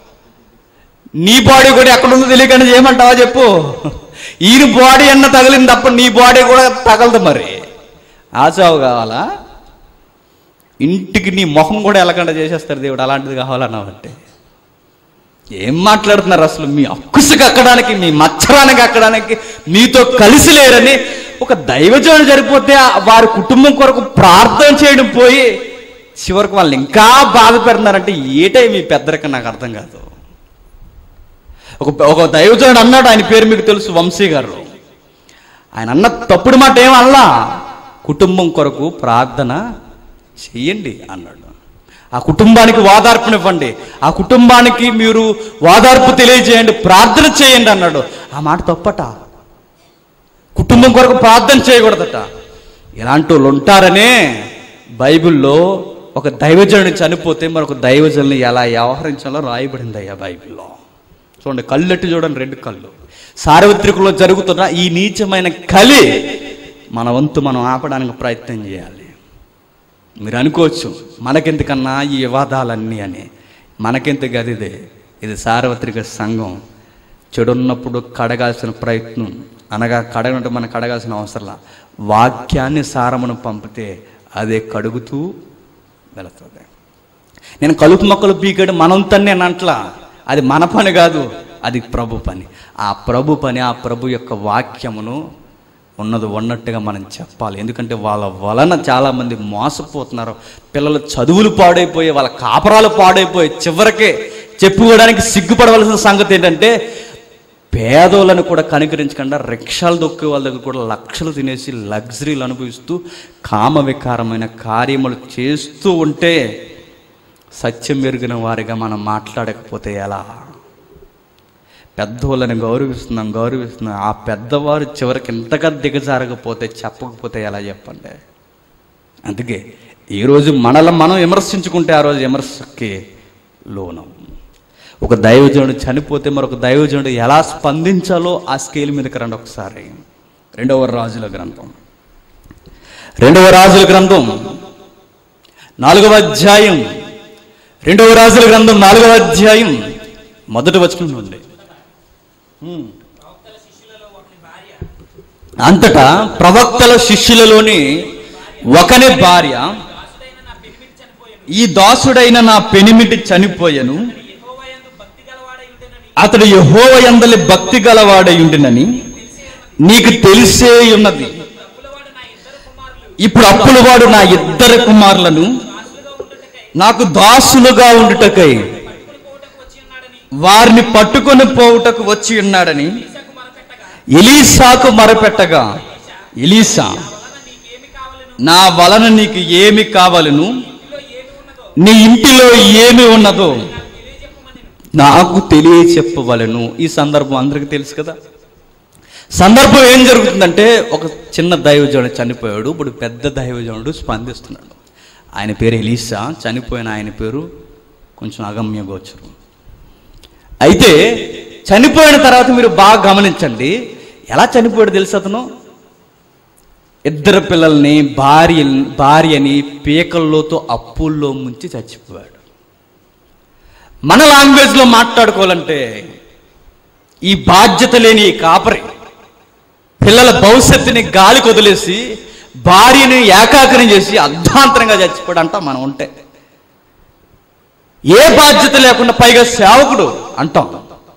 నీ బాడీ కూడా ఎక్కడుందో తెలియకుండా చేయమంటావా చెప్పు ఈయన బాడీ అన్న తగిలింది తప్ప నీ బాడీ కూడా తగలదు మరి ఆచావు కావాలా ఇంటికి నీ మొహం కూడా ఎలాగంట చేసేస్తారు దేవుడు అలాంటిది కావాలన్నావంటే ఏం మాట్లాడుతున్నారు అసలు మీ అక్కుసుకు అక్కడానికి మీ మచ్చరానికి అక్కడానికి మీతో కలిసి లేరని ఒక దైవజనుడు జరిపోతే ఆ వారి కుటుంబం కొరకు ప్రార్థన చేయడం పోయి చివరికి వాళ్ళు ఇంకా బాధ పెడుతున్నారంటే ఏటే మీ పెద్దరికం నాకు అర్థం కాదు ఒక ఒక దైవజనుడు అన్నాడు ఆయన పేరు మీకు తెలుసు వంశీ గారు ఆయన అన్న తప్పుడు మాట ఏం అల్లా కుటుంబం కొరకు ప్రార్థన చెయ్యండి అన్నాడు ఆ కుటుంబానికి వాదార్పునివ్వండి ఆ కుటుంబానికి మీరు వాదార్పు తెలియజేయండి ప్రార్థన చేయండి అన్నాడు ఆ మాట తప్పట కుటుంబం కొరకు ప్రార్థన చేయకూడదట ఇలాంటి వాళ్ళు ఉంటారనే బైబిల్లో ఒక దైవజనుడు చనిపోతే మరొక దైవజనుని ఎలా వ్యవహరించాలో రాయబడింది అయ్యా బైబిల్లో చూడండి కళ్ళెట్టి చూడండి రెండు కళ్ళు సార్వత్రికంలో జరుగుతున్న ఈ నీచమైన కలి మన వంతు మనం ఆపడానికి ప్రయత్నం చేయాలి మీరు అనుకోవచ్చు మనకెందుకన్నా ఈ వివాదాలన్నీ అని మనకెంత గదిదే ఇది సార్వత్రిక సంఘం చెడున్నప్పుడు కడగాల్సిన ప్రయత్నం అనగా కడగనట్టు మనం కడగాల్సిన అవసరంలా వాక్యాన్ని సారమును పంపితే అదే కడుగుతూ వెళుతుంది నేను కలుపు మొక్కలు పీకాడు మనంతా నేను అంట్లా అది మన పని కాదు అది ప్రభు పని ఆ ప్రభు పని ఆ ప్రభు యొక్క వాక్యమును ఉన్నది ఉన్నట్టుగా మనం చెప్పాలి ఎందుకంటే వాళ్ళ వలన చాలామంది మోసపోతున్నారు పిల్లల చదువులు పాడైపోయి వాళ్ళ కాపరాలు పాడైపోయి చివరికే చెప్పుకోవడానికి సిగ్గుపడవలసిన సంగతి ఏంటంటే పేదోళ్ళను కూడా కనికరించకుండా రిక్షాలు దొక్కే వాళ్ళ దగ్గర కూడా లక్షలు తినేసి లగ్జరీలు అనుభవిస్తూ కామ వికారమైన కార్యములు చేస్తూ ఉంటే సత్యం మెరుగిన వారిగా మనం మాట్లాడకపోతే ఎలా పెద్దవాళ్ళని గౌరవిస్తున్నాం గౌరవిస్తున్నాం ఆ పెద్దవారు చివరికి ఇంతగా దిగజారకపోతే చెప్పకపోతే ఎలా చెప్పండి అందుకే ఈరోజు మనల్ని మనం విమర్శించుకుంటే ఆ రోజు విమర్శకి లోనం ఒక దైవజనుడు చనిపోతే మరొక దైవజనుడు ఎలా స్పందించాలో ఆ స్కేల్ మీదకి రండి ఒకసారి రెండవ రాజుల గ్రంథం రెండవ రాజుల గ్రంథం నాలుగవ అధ్యాయం రెండవ రాజుల గ్రంథం నాలుగవ అధ్యాయం మొదటి వచనం నుండి అంతటా ప్రవక్తల శిష్యులలోని ఒకని భార్య ఈ దాసుడైన నా పెనిమిటి చనిపోయెను అతడు యహోవ యందలి భక్తి గలవాడయుండినని నీకు తెలిసే ఉన్నది ఇప్పుడు అప్పుల వాడు నా ఇద్దరు కుమారులను నాకు దాసులుగా ఉండుటకై వారిని పట్టుకొని పోవుటకు వచ్చి ఉన్నాడని ఎలీసాకు మరపెట్టగా ఎలీసా నా వలన నీకు ఏమి కావలను నీ ఇంటిలో ఏమి ఉన్నదో నాకు తెలియచెప్పవలను ఈ సందర్భం అందరికీ తెలుసు కదా సందర్భం ఏం జరుగుతుందంటే ఒక చిన్న దైవజనుడు చనిపోయాడు ఇప్పుడు పెద్ద దైవజనుడు స్పందిస్తున్నాడు ఆయన పేరు ఎలీసా చనిపోయిన ఆయన పేరు కొంచెం అగమ్య గోచరం అయితే చనిపోయిన తర్వాత మీరు బాగా గమనించండి ఎలా చనిపోయాడు తెలుసు అతను ఇద్దరు పిల్లల్ని భార్య భార్యని పీకల్లోతో అప్పుల్లో ముంచి చచ్చిపోయాడు మన లాంగ్వేజ్లో మాట్లాడుకోవాలంటే ఈ బాధ్యత లేని ఈ కాపరి పిల్లల భవిష్యత్తుని గాలికి వదిలేసి భార్యని ఏకాగ్రం చేసి అర్ధాంతరంగా చచ్చిపోయాడు అంటాం మనం ఉంటే ఏ బాధ్యత లేకుండా పైగా సేవకుడు అంటాం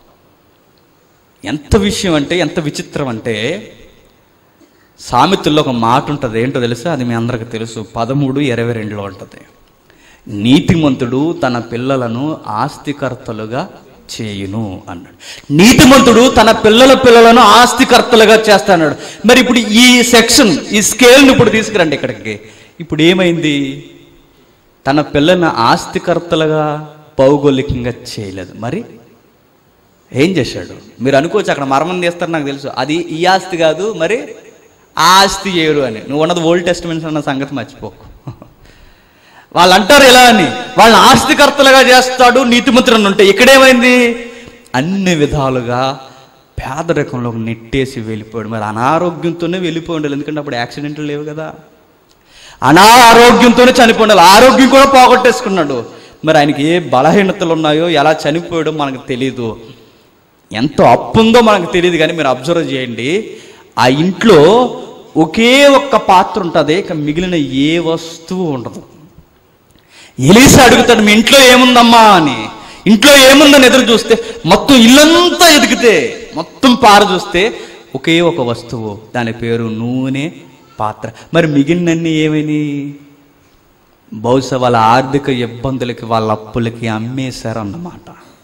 ఎంత విషయం అంటే ఎంత విచిత్రం అంటే సామెతల్లో ఒక మాట ఉంటుంది ఏంటో తెలుసా అది మీ అందరికి తెలుసు పదమూడు ఇరవై రెండులో ఉంటుంది నీతిమంతుడు తన పిల్లలను ఆస్తికర్తలుగా చేయును అన్నాడు నీతిమంతుడు తన పిల్లల పిల్లలను ఆస్తికర్తలుగా చేస్తాడు మరి ఇప్పుడు ఈ సెక్షన్ ఈ స్కేల్ని ఇప్పుడు తీసుకురండి ఇక్కడికి ఇప్పుడు ఏమైంది తన పిల్లల్ని ఆస్తికర్తలుగా భౌగోళికంగా చేయలేదు మరి ఏం చేశాడు మీరు అనుకోవచ్చు అక్కడ మర్మం తీస్తారు నాకు తెలుసు అది ఈ ఆస్తి కాదు మరి ఆ ఆస్తి చేయరు అని నువ్వు ఉన్నది ఓల్డ్ టెస్ట్మెంట్స్ అన్న సంగతి మర్చిపోకు వాళ్ళు అంటారు ఎలా అని వాళ్ళని ఆస్తికర్తలుగా చేస్తాడు నీతిమంతులను ఉంటే ఇక్కడేమైంది అన్ని విధాలుగా పేదరికంలో నెట్టేసి వెళ్ళిపోయాడు మరి అనారోగ్యంతోనే వెళ్ళిపోయి ఉండాలి ఎందుకంటే అప్పుడు యాక్సిడెంట్లు లేవు కదా అనారోగ్యంతోనే చనిపోయి ఉండాలి ఆరోగ్యం కూడా పోగొట్టేసుకున్నాడు మరి ఆయనకి ఏ బలహీనతలు ఉన్నాయో ఎలా చనిపోయాడో మనకు తెలియదు ఎంత అప్పు ఉందో మనకు తెలియదు కానీ మీరు అబ్జర్వ్ చేయండి ఆ ఇంట్లో ఒకే ఒక్క పాత్ర ఉంటుంది ఇక మిగిలిన ఏ వస్తువు ఉండదు ఎలీసా అడుగుతాడు మీ ఇంట్లో ఏముందమ్మా అని ఇంట్లో ఏముందని ఎదురు చూస్తే మొత్తం ఇల్లంతా ఎదిగితే మొత్తం పార చూస్తే ఒకే ఒక వస్తువు దాని పేరు నూనె పాత్ర మరి మిగిలినన్ని ఏమని బహుశా వాళ్ళ ఆర్థిక ఇబ్బందులకి వాళ్ళ అప్పులకి అమ్మేశారన్నమాట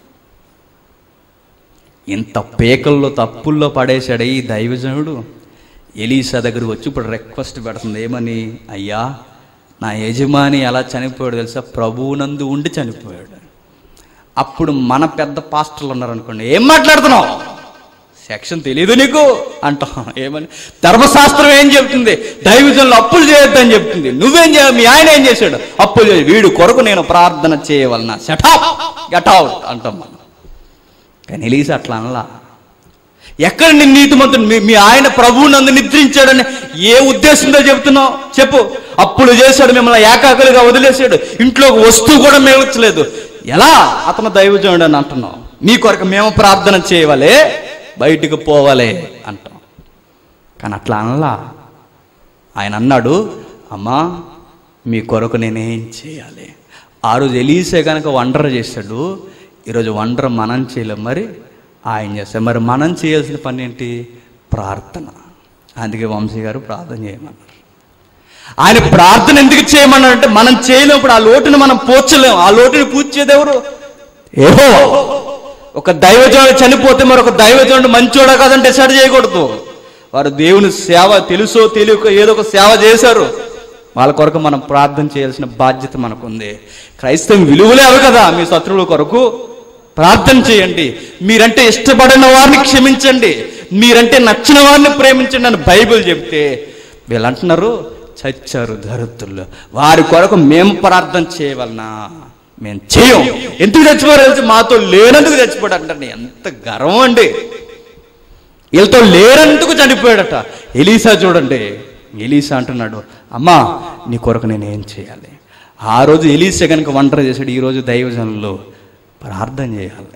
ఇంత పేకల్లో తప్పుల్లో పడేశాడు ఈ దైవజనుడు ఎలీసా దగ్గరికి వచ్చి ఇప్పుడు రిక్వెస్ట్ పెడుతుంది ఏమని అయ్యా నా యజమాని ఎలా చనిపోయాడు తెలుసా ప్రభువునందు ఉండి చనిపోయాడు అప్పుడు మన పెద్ద పాస్టర్లు ఉన్నారనుకోండి ఏం మాట్లాడుతున్నావు సెక్షన్ తెలియదు నీకు అంటాం ఏమని ధర్మశాస్త్రం ఏం చెప్తుంది దైవజనులు అప్పులు చేయొద్దని చెప్తుంది నువ్వేం చేయ మీ ఆయన ఏం చేశాడు అప్పులు చేయ వీడు కొరకు నేను ప్రార్థన చేయవలన సెటౌట్ గెటౌట్ అంటాం మనం కానీ ఎలీసా అట్లా అనలా ఎక్కడ నీ నీతిమంతుడు మీ మీ ఆయన ప్రభువు నందు నిద్రించాడని ఏ ఉద్దేశంతో చెబుతున్నావు చెప్పు అప్పుడు చేశాడు మిమ్మల్ని ఏకాకులుగా వదిలేశాడు ఇంట్లో ఒక వస్తువు కూడా మిగల్చలేదు ఎలా అతను దైవజనుడు అని అంటున్నావు మీ కొరకు మేము ప్రార్థన చేయవాలే బయటికి పోవాలే అంటాం కానీ అట్లా అనలా ఆయన అన్నాడు అమ్మా మీ కొరకు నేనేం చేయాలి ఆ రోజు ఎలీసే కనుక వండర్ చేశాడు ఈరోజు వండర్ మనం చేయలేం మరి ఆయన చేస్తాం మరి మనం చేయాల్సిన పని ఏంటి ప్రార్థన అందుకే వంశీ గారు ప్రార్థన చేయమన్నారు ఆయన ప్రార్థన ఎందుకు చేయమన్నారంటే మనం చేయలేప్పుడు ఆ లోటుని మనం పోర్చలేం ఆ లోటుని పూడ్చేది ఎవరు ఏహో ఒక దైవజనుడు చనిపోతే మరొక దైవజనుడు మంచోడా కాదని డిసైడ్ చేయకూడదు వారు దేవుని సేవ తెలుసో తెలియక ఏదో ఒక సేవ చేశారు వాళ్ళ కొరకు మనం ప్రార్థన చేయాల్సిన బాధ్యత మనకుంది క్రైస్తవం విలువలే అవి కదా మీ శత్రువుల కొరకు ప్రార్థన చేయండి మీరంటే ఇష్టపడిన వారిని క్షమించండి మీరంటే నచ్చిన వారిని ప్రేమించండి అని బైబిల్ చెప్తే వీళ్ళు అంటున్నారు చచ్చారు ధరతుల్లో వారి కొరకు మేము ప్రార్థన చేయవలనా మేము చేయం ఎందుకు చచ్చిపోయారు తెలిసి మాతో లేనందుకు చచ్చిపోయాడు అంటే ఎంత గర్వం అండి వీళ్ళతో లేనందుకు చనిపోయాడట ఎలీసా చూడండి ఎలీసా అంటున్నాడు అమ్మా నీ కొరకు నేను ఏం చేయాలి ఆ రోజు ఎలీసా కనుక వంటర చేశాడు ఈరోజు దైవజనులు ప్రార్థన చేయాలి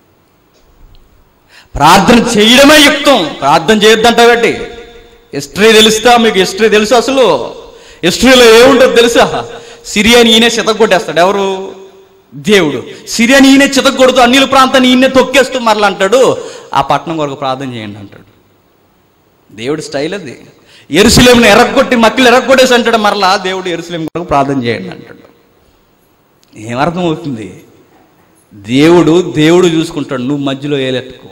ప్రార్థన చేయడమే యుక్తం ప్రార్థన చేయొద్దంటావేటి హిస్టరీ తెలుస్తా మీకు హిస్టరీ తెలుసు అసలు హిస్టరీలో ఏముంటుందో తెలుసా సిరియాని ఈయనే చితగొట్టేస్తాడు ఎవరు దేవుడు సిరియాని ఈయనే చితగొడుతూ అన్నిల ప్రాంతాన్ని ఈయనే తొక్కేస్తూ మరలా అంటాడు ఆ పట్టణం కొరకు ప్రార్థన చేయండి అంటాడు దేవుడి స్టైల్ అది ఎరుసలేమును ఎరగొట్టి మక్కలు ఎరగొట్టేసి అంటాడు మరలా దేవుడు ఎరుసలేం కొరకు ప్రార్థన చేయండి అంటాడు ఏమర్థం అవుతుంది దేవుడు దేవుడు చూసుకుంటాడు నువ్వు మధ్యలో ఏలెట్టుకో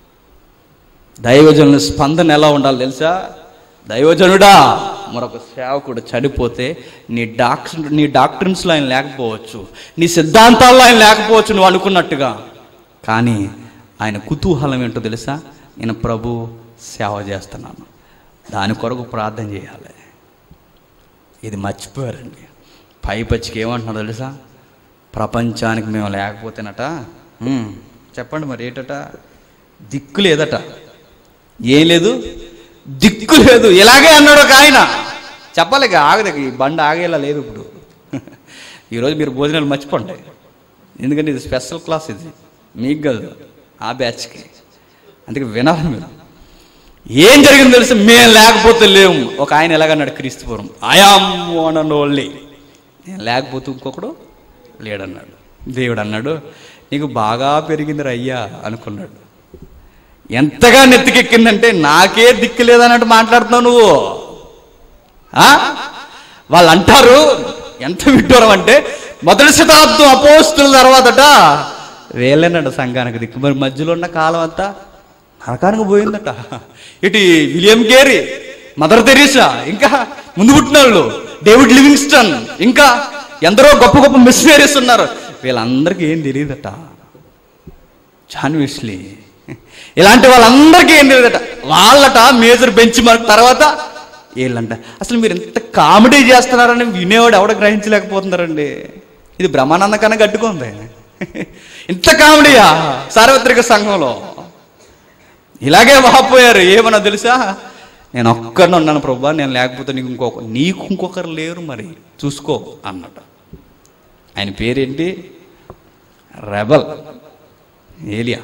దైవజనుల స్పందన ఎలా ఉండాలి తెలుసా దైవజనుడా మరొక సేవకుడు చనిపోతే నీ డాక్టర్ నీ డాక్టర్స్లో ఆయన లేకపోవచ్చు నీ సిద్ధాంతాల్లో ఆయన లేకపోవచ్చు నువ్వు అనుకున్నట్టుగా కానీ ఆయన కుతూహలం ఏంటో తెలుసా నేను ప్రభు సేవ చేస్తున్నాను దాని కొరకు ప్రార్థన చేయాలి ఇది మర్చిపోయారండి పై పచ్చికి ఏమంటున్నాడు తెలుసా ప్రపంచానికి మేము లేకపోతేనట "ఉమ్, చెప్పండి మరి ఏటట దిక్కు లేదట ఏం లేదు దిక్కు లేదు ఇలాగే అన్నాడు ఒక ఆయన చెప్పాలి ఇక ఆగదు ఇక ఈ బండి ఆగేలా లేదు ఇప్పుడు ఈరోజు మీరు భోజనాలు మర్చిపోండి ఎందుకంటే ఇది స్పెషల్ క్లాస్ ఇది మీకు కాదు ఆ బ్యాచ్కి అందుకే వినాలి మీరు ఏం జరిగింది తెలుసు మేము లేకపోతే లేము ఒక ఆయన ఎలాగన్నాడు క్రీస్తుపురం ఐఆమ్ వన్ అండ్ ఓన్లీ నేను లేకపోతే ఇంకొకడు లేడన్నాడు దేవుడు అన్నాడు నీకు బాగా పెరిగింది అయ్యా అనుకున్నాడు ఎంతగా నెత్తికెక్కిందంటే నాకే దిక్కు లేదన్నట్టు మాట్లాడుతున్నావు నువ్వు ఆ? వాళ్ళు అంటారు ఎంత విడ్డూరం అంటే మొదటి శతాబ్దం అపోస్తుల తర్వాతట వేలేనట సంఘానికి దిక్కు మరి మధ్యలో ఉన్న కాలం అంతా నరకానికి పోయిందట ఇటు విలియం గేరీ మదర్ తెరీసా ఇంకా ముందు పుట్టిన వాళ్ళు డేవిడ్ లివింగ్స్టన్ ఇంకా ఎందరో గొప్ప గొప్ప మిషనరీస్ ఉన్నారు వీళ్ళందరికీ ఏం తెలియదట జాన్ విస్లీ ఇలాంటి వాళ్ళందరికీ ఏం తెలియదట వాళ్ళట మేజర్ బెంచ్ మార్క్ తర్వాత వీళ్ళంట అసలు మీరు ఎంత కామెడీ చేస్తున్నారని వినేవాడు ఎవడ గ్రహించలేకపోతున్నారండి ఇది బ్రహ్మానంద కన్నా గట్టుకుంది ఇంత కామెడీయా సార్వత్రిక సంఘంలో ఇలాగే వాపోయారు ఏమన్నా తెలుసా నేను ఒక్కరిని ఉన్నాను ప్రభా నేను లేకపోతే నీకు ఇంకొక నీకు ఇంకొకరు లేరు మరి చూసుకో అన్నట్టు ఆయన పేరేంటి రెబల్ ఏలియా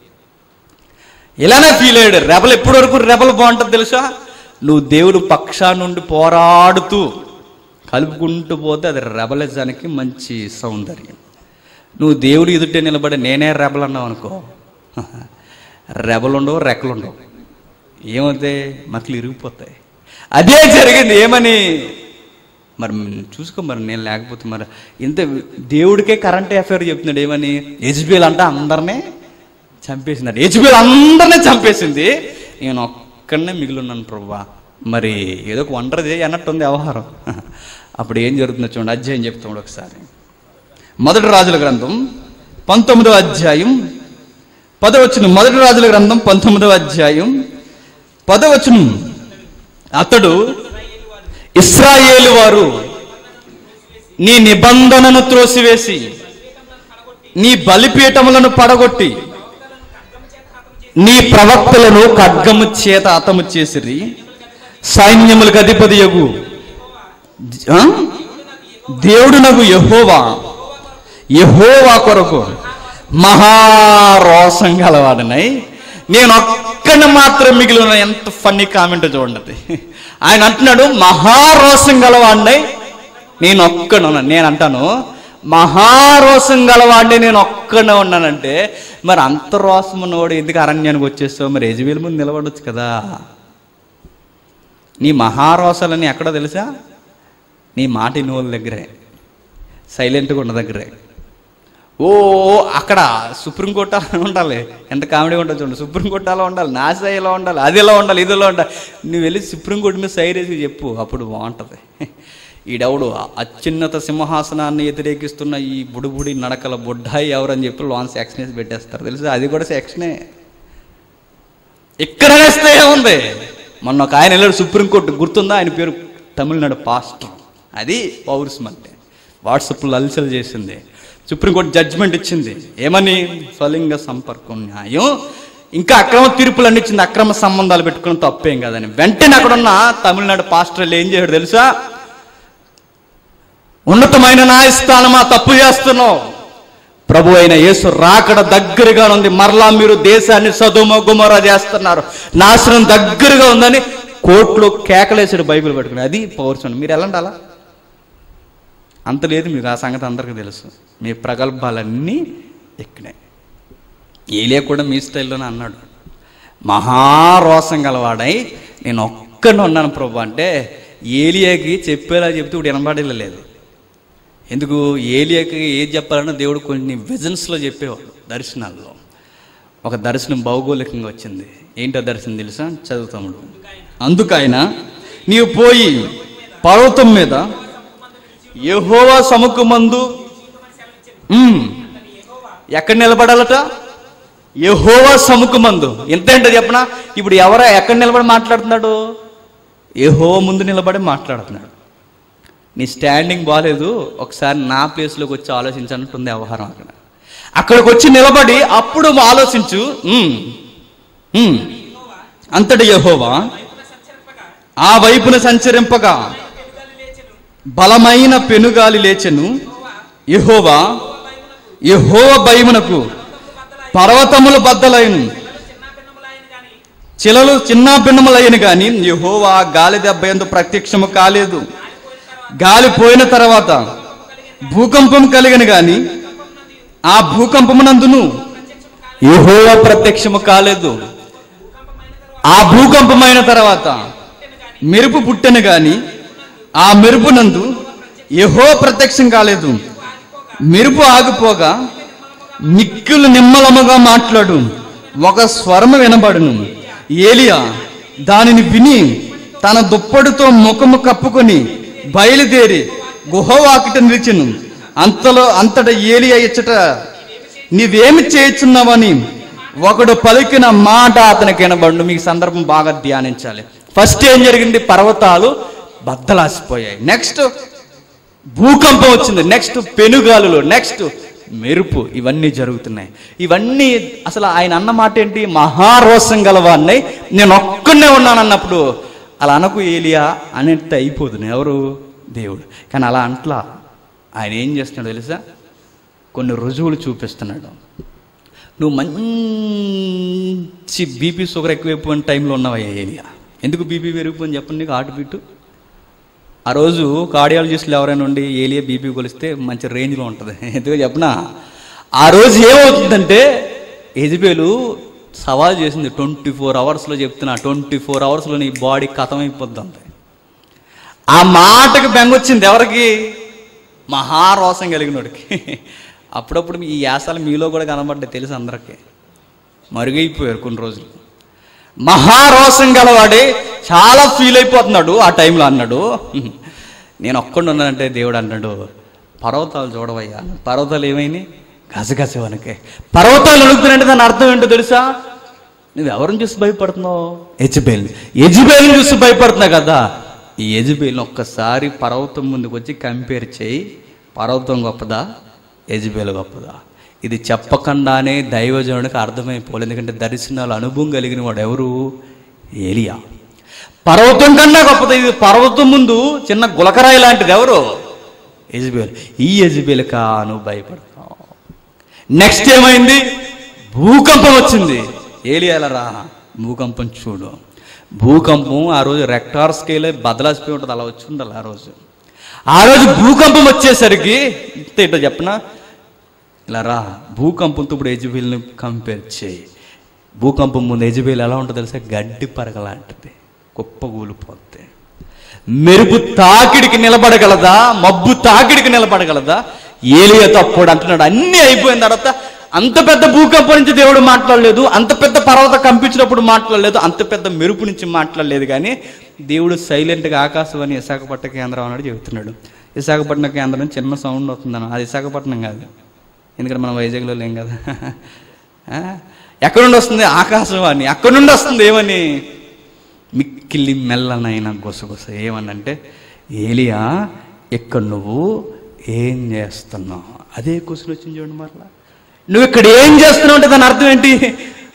ఇలానే ఫీల్ అయ్యాడు రెబల్ ఎప్పటి వరకు రెబల్ బాగుంటుంది తెలుసా నువ్వు దేవుడు పక్షా నుండి పోరాడుతూ కలుపుకుంటూ పోతే అది రెబలిజానికి మంచి సౌందర్యం నువ్వు దేవుడు ఎదుటే నిలబడి నేనే రెబల్ అన్నావు అనుకో రెబలు ఉండవు రెక్కలు ఉండవు ఏమవుతాయి మక్కలు ఇరిగిపోతాయి అదే జరిగింది ఏమని మరి చూసుకో మరి నేను లేకపోతే మరి ఇంత దేవుడికే కరెంట్ అఫైర్ చెప్తున్నాడు ఏమని హెచ్బిఎల్ అంటే అందరినీ చంపేసింది హెచ్బిఎల్ అందరినీ చంపేసింది నేను ఒక్కడనే మిగిలి ఉన్నాను ప్రభా మరి ఏదో ఒక వండర్ చేయి అన్నట్టుంది వ్యవహారం అప్పుడు ఏం జరుగుతుందో చూడండి అధ్యాయం చెప్తాడు ఒకసారి మొదటి రాజుల గ్రంథం పంతొమ్మిదవ అధ్యాయం పదవచనం మొదటి రాజుల గ్రంథం పంతొమ్మిదవ అధ్యాయం పదవచనం అతడు ఇస్రాయేలు వారు నీ నిబంధనను త్రోసివేసి నీ బలిపీఠములను పడగొట్టి నీ ప్రవక్తలను ఖడ్గము చేత అతము చేసిరి సైన్యములకు అధిపతి యగు దేవుడు నగు యహోవా యహోవా కొరకు మహారోసం గలవాడనై నేను ఒక్కడిని మాత్రం మిగిలి ఉన్న ఎంత ఫన్నీ కామెంట్ చూడండి ఆయన అంటున్నాడు మహారోసం గలవాడినై నేను ఒక్కడున్నా నేను అంటాను మహారోసం గలవాడిని నేను ఒక్కడే ఉన్నానంటే మరి అంత రోసం ఉన్నవాడు ఎందుకు అరణ్యానికి వచ్చేస్తావు మరి యజవేలు ముందు నిలబడొచ్చు కదా నీ మహారోసాలని ఎక్కడో తెలుసా నీ మాట ఇనువుల దగ్గరే సైలెంట్గా ఉన్న దగ్గరే ఓ అక్కడ సుప్రీంకోర్టు అలా ఉండాలి ఎంత కామెడీ ఉంటుంది చూడండి సుప్రీంకోర్టు అలా ఉండాలి నాసా ఇలా ఉండాలి అది ఇలా ఉండాలి ఇది ఇలా ఉండాలి నువ్వు వెళ్ళి సుప్రీంకోర్టు మీద సైరేసి చెప్పు అప్పుడు బాగుంటుంది ఈడెవడు అత్యున్నత సింహాసనాన్ని వ్యతిరేకిస్తున్న ఈ బుడిబుడి నడకల బుడ్డాయి ఎవరని చెప్పి లోన్ సెక్షన్ వేసి పెట్టేస్తారు తెలుసా అది కూడా సెక్షనే ఇక్కడ వేస్తే ఏముంది మొన్న ఒక ఆయన వెళ్ళాడు సుప్రీంకోర్టు గుర్తుందా ఆయన పేరు తమిళనాడు పాస్టర్ అది పౌరుషం అంటే వాట్సాప్లో అలసలు చేసింది సుప్రీంకోర్టు జడ్జిమెంట్ ఇచ్చింది ఏమని స్వలింగ సంపర్కం న్యాయం ఇంకా అక్రమ తీర్పులు అన్నిచ్చింది అక్రమ సంబంధాలు పెట్టుకుని తప్పేం కాదని వెంటనే అక్కడున్న తమిళనాడు పాస్టర్లు ఏం చేయడు తెలుసా ఉన్నతమైన న్యాయస్థానమా తప్పు చేస్తున్నావు ప్రభు అయిన యేసు రాకడ దగ్గరగా ఉంది మరలా మీరు దేశాన్ని సదుమ గుమర చేస్తున్నారు నాశనం దగ్గరగా ఉందని కోర్టులో కేకలేసాడు బైబిల్ పట్టుకుని అది పౌరుషం మీరు ఎలాంటి అలా అంత లేదు మీకు ఆ సంగతి అందరికీ తెలుసు మీ ప్రగల్భాలన్నీ ఎక్కినాయి ఏలియా కూడా మీ స్టైల్లోనే అన్నాడు మహారోసం గలవాడై నేను ఒక్కడిని ఉన్నాను ప్రభు అంటే ఏలియాకి చెప్పేలా చెప్తే ఇప్పుడు వినబడలేదు ఎందుకు ఏలియాకి ఏది చెప్పాలన్నా దేవుడు కొన్ని విజన్స్లో చెప్పేవాడు దర్శనాల్లో ఒక దర్శనం భౌగోళికంగా వచ్చింది ఏంటో దర్శనం తెలుసా చదువుతాముడు అందుకైనా నీవు పోయి పర్వతం మీద యెహోవా సముఖమందు ఉమ్, ఎక్కడ నిలబడాలట యెహోవా సముఖమందు ఎంత ఏంటో చెప్పనా ఇప్పుడు ఎవరా ఎక్కడ నిలబడి మాట్లాడుతున్నాడు యెహో ముందు నిలబడి మాట్లాడుతున్నాడు నీ స్టాండింగ్ బాగాలేదు ఒకసారి నా ప్లేస్లోకి వచ్చి ఆలోచించినట్టుంది వ్యవహారం అక్కడ అక్కడికి వచ్చి నిలబడి అప్పుడు ఆలోచించు ఉమ్, ఉమ్, అంతటి యెహోవా ఆ వైపున సంచరింపగా బలమైన పెనుగాలి లేచెను యెహోవా యెహోవ భయమునకు పర్వతములు బద్దలైన చిలలు చిన్న భిన్నములైన గాని యెహోవా గాలి దెబ్బ ఎందు ప్రత్యక్షము కాలేదు గాలి పోయిన తర్వాత భూకంపం కలిగిన గాని ఆ భూకంపమునందును యెహోవా ప్రత్యక్షము కాలేదు ఆ భూకంపమైన తర్వాత మెరుపు పుట్టెను గాని ఆ మెరుపునందు యెహో ప్రత్యక్షం కాలేదు మెరుపు ఆగిపోగా మిక్కులు నిమ్మలముగా మాట్లాడు ఒక స్వరము వినబడును ఏలియా దానిని విని తన దుప్పటితో ముఖము కప్పుకొని బయలుదేరి గుహవాకిట నిలిచెను అంతలో అంతట ఏలియా ఇచ్చట నీవేమి చేయుచున్నావని ఒకడు పలికిన మాట అతనికి వినబడు మీకు సందర్భం బాగా ధ్యానించాలి ఫస్ట్ ఏం జరిగింది పర్వతాలు బద్దలాసిపోయాయి నెక్స్ట్ భూకంపం వచ్చింది నెక్స్ట్ పెనుగాలులు నెక్స్ట్ మెరుపు ఇవన్నీ జరుగుతున్నాయి ఇవన్నీ అసలు ఆయన అన్న మాట ఏంటి మహారోసం గలవాన్ని నేను ఒక్కనే ఉన్నాను అన్నప్పుడు అలా అనకు ఏలియా అనేట్టు అయిపోతుంది ఎవరు దేవుడు కానీ అలా అంట్లా ఆయన ఏం చేస్తున్నాడు తెలుసా కొన్ని రుజువులు చూపిస్తున్నాడు నువ్వు మంచి బీపీ షుగర్ ఎక్కువైపోయిన టైంలో ఉన్నావయ్యా ఏలియా ఎందుకు బీపీ పెరిగిపోయింది చెప్పండి నీకు హార్ట్ బీటు ఆ రోజు కార్డియాలజిస్టులు ఎవరైనా ఉండి ఏలియా బీపీ కొలిస్తే మంచి రేంజ్లో ఉంటుంది ఎందుకు చెప్పనా ఆ రోజు ఏమవుతుందంటే ఎజిబేలు సవాల్ చేసింది ట్వంటీ ఫోర్ అవర్స్లో చెప్తున్నా ట్వంటీ ఫోర్ అవర్స్లో నీ బాడీ కథమైపోద్ది ఆ మాటకి బెంగొచ్చింది ఎవరికి మహారోసం కలిగినోడికి అప్పుడప్పుడు ఈ యాసాలు మీలో కూడా కనబడ్డాయి తెలుసు అందరికీ మరుగైపోయారు కొన్ని రోజులు మహారోసం గలవాడే చాలా ఫీల్ అయిపోతున్నాడు ఆ టైంలో అన్నాడు నేను ఒక్కడు ఉన్నానంటే దేవుడు అన్నాడు పర్వతాలు చూడవయ్యా పర్వతాలు ఏమైనాయి గసగస వనకే పర్వతాలు అడుగుతున్నాయంటే దాని అర్థం ఏంటో తెలుసా నువ్వు ఎవరిని చూసి భయపడుతున్నావు ఎజిబేల్ ఎజిబేల్ని చూసి భయపడుతున్నావు కదా ఈ ఎజిబేల్ని ఒక్కసారి పర్వతం ముందుకు వచ్చి కంపేర్ చేయి పర్వతం గొప్పదా ఎజిబేల్ గొప్పదా ఇది చెప్పకుండానే దైవజనుడికి అర్థమైపోలేదు ఎందుకంటే దర్శనాలు అనుభవం కలిగిన వాడు ఎవరు ఏలియా పర్వతం కన్నా గొప్పది ఇది పర్వతం ముందు చిన్న గులకరాయి లాంటిది ఎవరు ఎజిబేల్ ఈ ఎజిబేల్ కా నువ్వు భయపడతావు నెక్స్ట్ ఏమైంది భూకంపం వచ్చింది ఏలియాలరా భూకంపం చూడు భూకంపం ఆ రోజు రెక్టార్ స్కేల్ బదలాసిపోయి ఉంటుంది అలా వచ్చి ఉండాలి ఆ రోజు ఆ రోజు భూకంపం వచ్చేసరికి ఇంత ఏంటో చెప్పనా ఇలా రా భూకంపంతో ఇప్పుడు ఎజిబేల్ని కంపేర్ చేయి భూకంపం ముందు ఎజిబేల్ ఎలా ఉంటుందో తెలుసా గడ్డి పరగలాంటిది కుప్ప కూలిపోతే మెరుపు తాకిడికి నిలబడగలదా మబ్బు తాకిడికి నిలబడగలదా ఏలియా తప్పుడు అంటున్నాడు అన్నీ అయిపోయిన తర్వాత అంత పెద్ద భూకంపం నుంచి దేవుడు మాట్లాడలేదు అంత పెద్ద పర్వత కంపించినప్పుడు మాట్లాడలేదు అంత పెద్ద మెరుపు నుంచి మాట్లాడలేదు కానీ దేవుడు సైలెంట్గా ఆకాశవాణి విశాఖపట్నం కేంద్రం అన్నాడు చెబుతున్నాడు విశాఖపట్నం కేంద్రం చిన్న సౌండ్ వస్తుందన్న అది విశాఖపట్నం కాదు ఎందుకంటే మనం వైజాగ్లో లేం కదా ఆ? ఎక్కడి నుండి వస్తుంది ఆకాశవాణి అక్కడి నుండి వస్తుంది ఏమని మిక్కిలి మెల్లనైన గుసగుస ఏమనంటే ఏలియా ఇక్కడ నువ్వు ఏం చేస్తున్నావు అదే క్వశ్చన్ వచ్చింది చూడండి మరలా నువ్వు ఇక్కడ ఏం చేస్తున్నావు అంటే దాని అర్థం ఏంటి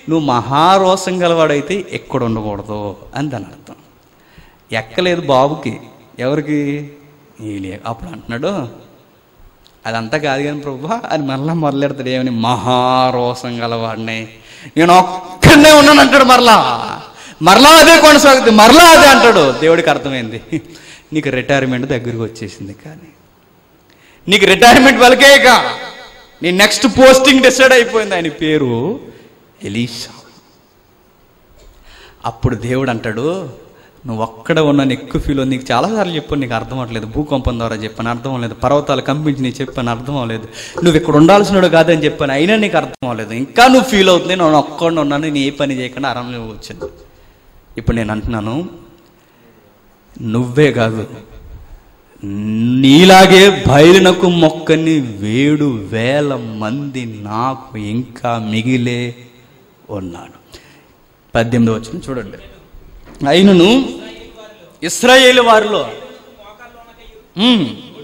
నువ్వు మహారోసం గలవాడైతే ఎక్కడ ఉండకూడదు అని దాని అర్థం ఎక్కలేదు బాబుకి ఎవరికి ఏలియా అప్పుడు అంటున్నాడు అదంతా కాదు కానీ ప్రభు అని మరలా మొదలెడతాడు ఏమని మహారోసం గలవాడిని నేను ఒక్కడనే ఉన్నాను అంటాడు మరలా మరలా అదే కొనసాగుతుంది మరలా అదే అంటాడు దేవుడికి అర్థమైంది నీకు రిటైర్మెంట్ దగ్గరికి వచ్చేసింది కానీ నీకు రిటైర్మెంట్ వలకేక నీ నెక్స్ట్ పోస్టింగ్ డిసైడ్ అయిపోయింది ఆయన పేరు ఎలీషా అప్పుడు దేవుడు అంటాడు నువ్వు ఒక్కడ ఉన్నాను ఎక్కువ ఫీల్ నీకు చాలాసార్లు చెప్పాను నీకు అర్థం అవ్వట్లేదు భూకంపం ద్వారా చెప్పాను అర్థం అవ్వలేదు పర్వతాలు కంపించి నీకు చెప్పాను అర్థం అవ్వలేదు నువ్వు ఇక్కడ ఉండాల్సినడు కాదని చెప్పాను అయినా నీకు అర్థం అవ్వలేదు ఇంకా నువ్వు ఫీల్ అవుతుంది నేను ఒక్కడ ఉన్నాను నేను ఏ పని చేయకుండా అరణ్యం వచ్చింది ఇప్పుడు నేను అంటున్నాను నువ్వే కాదు నీలాగే బయలునకు మొక్కని వేడు వేల మంది నాకు ఇంకా మిగిలే ఉన్నాడు పద్దెనిమిది వచ్చిన చూడండి అయినను ఇస్రాయేల్ వారిలో ఉమ్,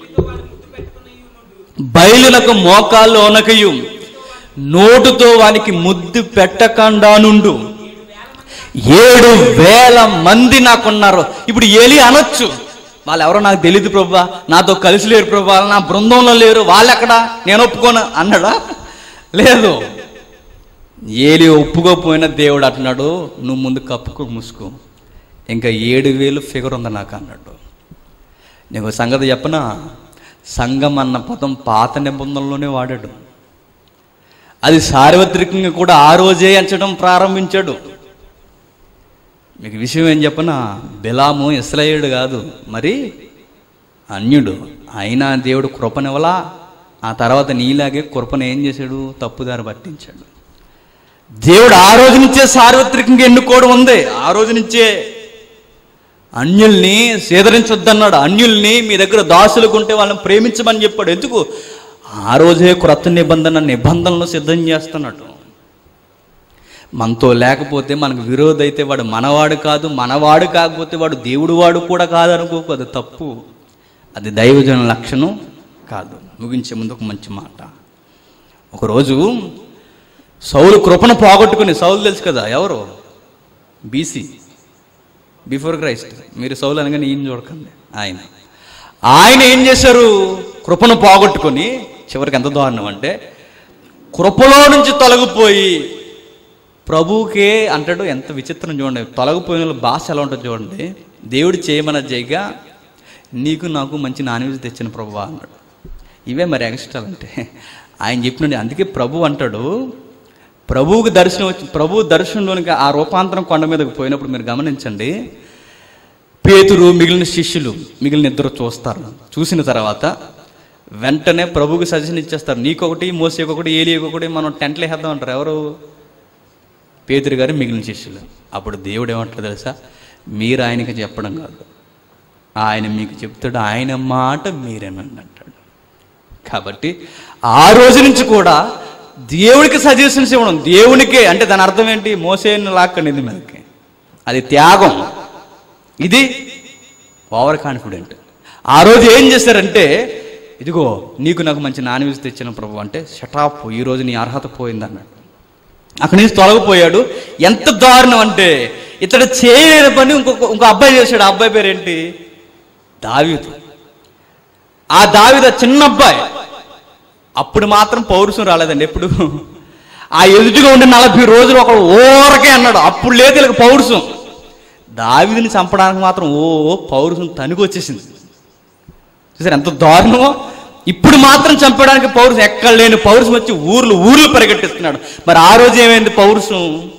బయలునకు మోకాళ్ళు ఒనకయు నోటుతో వానికి ముద్దు పెట్టకుండా నుండు ఏడు వేల మంది నాకున్నారు ఇప్పుడు ఏలి అనొచ్చు వాళ్ళు ఎవరో నాకు తెలియదు ప్రభా నాతో కలిసి లేరు ప్రభా నా బృందంలో లేరు వాళ్ళెక్కడా నేను ఒప్పుకోను అన్నాడా లేదు ఏలి ఒప్పుకోపోయిన దేవుడు అంటున్నాడు నువ్వు ముందు కప్పుకో ముసుకో ఇంకా ఏడు వేలు ఫిగర్ ఉంది నాకు అన్నాడు నీకు ఒక సంగతి చెప్పనా సంఘం అన్న పదం పాత నిబంధనలోనే వాడాడు అది సార్వత్రికంగా కూడా ఆ రోజే ఎంచడం ప్రారంభించాడు మీకు విషయం ఏం చెప్పనా బిలాము ఇస్రాయేడు కాదు మరి అన్యుడు అయినా దేవుడు కృపనివ్వలా ఆ తర్వాత నీలాగే కృపను ఏం చేశాడు తప్పుదారి పట్టించాడు దేవుడు ఆ రోజు నుంచే సార్వత్రికంగా ఎన్నుకోవడం ఉంది ఆ రోజు నుంచే అన్యుల్ని సేదరించొద్దన్నాడు అన్యుల్ని మీ దగ్గర దాసులకు ఉంటే వాళ్ళని ప్రేమించమని చెప్పాడు ఎందుకు ఆ రోజే క్రొత్త నిబంధన నిబంధనలు సిద్ధం చేస్తున్నాడు మనతో లేకపోతే మనకు విరోధి అయితే వాడు మనవాడు కాదు మనవాడు కాకపోతే వాడు దేవుడు వాడు కూడా కాదు అనుకోకు అది తప్పు అది దైవజన లక్షణం కాదు ముగించే ముందు ఒక మంచి మాట ఒకరోజు సౌలు కృపను పోగొట్టుకుని సౌలు తెలుసు కదా ఎవరు బీసీ బిఫోర్ క్రైస్ట్ మీరు సౌలు అనగానే ఈయన చూడకండి ఆయన ఆయన ఏం చేశారు కృపను పోగొట్టుకొని చివరికి ఎంత దారుణం అంటే కృపలో నుంచి తొలగిపోయి ప్రభువుకే అంటాడు ఎంత విచిత్రం చూడండి తొలగిపోయిన వాళ్ళ భాష ఎలా ఉంటుంది చూడండి దేవుడు చేయమన్న జైగా నీకు నాకు మంచి నాన్ వెజ్ తెచ్చిన ప్రభు అన్నాడు ఇవే మరి ఎక్స్ట్రాలు అంటే ఆయన చెప్పినట్టు అందుకే ప్రభు అంటాడు ప్రభువుకి దర్శనం వచ్చి ప్రభు దర్శనంలోనికి ఆ రూపాంతరం కొండ మీదకి పోయినప్పుడు మీరు గమనించండి పేతురు మిగిలిన శిష్యులు మిగిలిన ఇద్దరు చూస్తారు చూసిన తర్వాత వెంటనే ప్రభువుకి సజెషన్ ఇచ్చేస్తారు నీకొకటి మోసేకొకటి ఏలియకొకటి మనం టెంట్లు వేసేద్దాం అంటారు ఎవరు పేతురు గారు మిగిలిన శిష్యులు అప్పుడు దేవుడు ఏమంటాడు తెలుసా మీరు ఆయనకి చెప్పడం కాదు ఆయన మీకు చెప్తాడు ఆయన మాట మీరేనండి అంటాడు కాబట్టి ఆ రోజు నుంచి కూడా దేవుడికి సజెషన్స్ ఇవ్వడం దేవునికే అంటే దాని అర్థం ఏంటి మోసేని లాక్కండి ఇది మీదకి అది త్యాగం ఇది ఓవర్ కాన్ఫిడెంట్ ఆ రోజు ఏం చేశారంటే ఇదిగో నీకు నాకు మంచి నాన్ వెజ్ తెచ్చిన ప్రభు అంటే షటాప్ ఈ రోజు నీ అర్హత పోయింది అన్నాడు అక్కడి నుంచి తొలగిపోయాడు ఎంత దారుణం అంటే ఇతడు చేయలేని పని ఇంకొక ఇంకో అబ్బాయి చేశాడు ఆ అబ్బాయి పేరు ఏంటి దావీదు ఆ దావీదు ఆ చిన్న అబ్బాయి అప్పుడు మాత్రం పౌరుషం రాలేదండి ఎప్పుడు ఆ ఎదుటిగా ఉండే నలభై రోజులు ఒక ఓరకే అన్నాడు అప్పుడు లేదు వీళ్ళకి పౌరుషం దావీదుని చంపడానికి మాత్రం ఓ పౌరుషం తనుగు వచ్చేసింది చూసారు ఎంత దారుణమో ఇప్పుడు మాత్రం చంపడానికి పౌరుషం ఎక్కడ లేని పౌరుషం వచ్చి ఊర్లు ఊర్లు పరిగెట్టిస్తున్నాడు మరి ఆ రోజు ఏమైంది పౌరుషం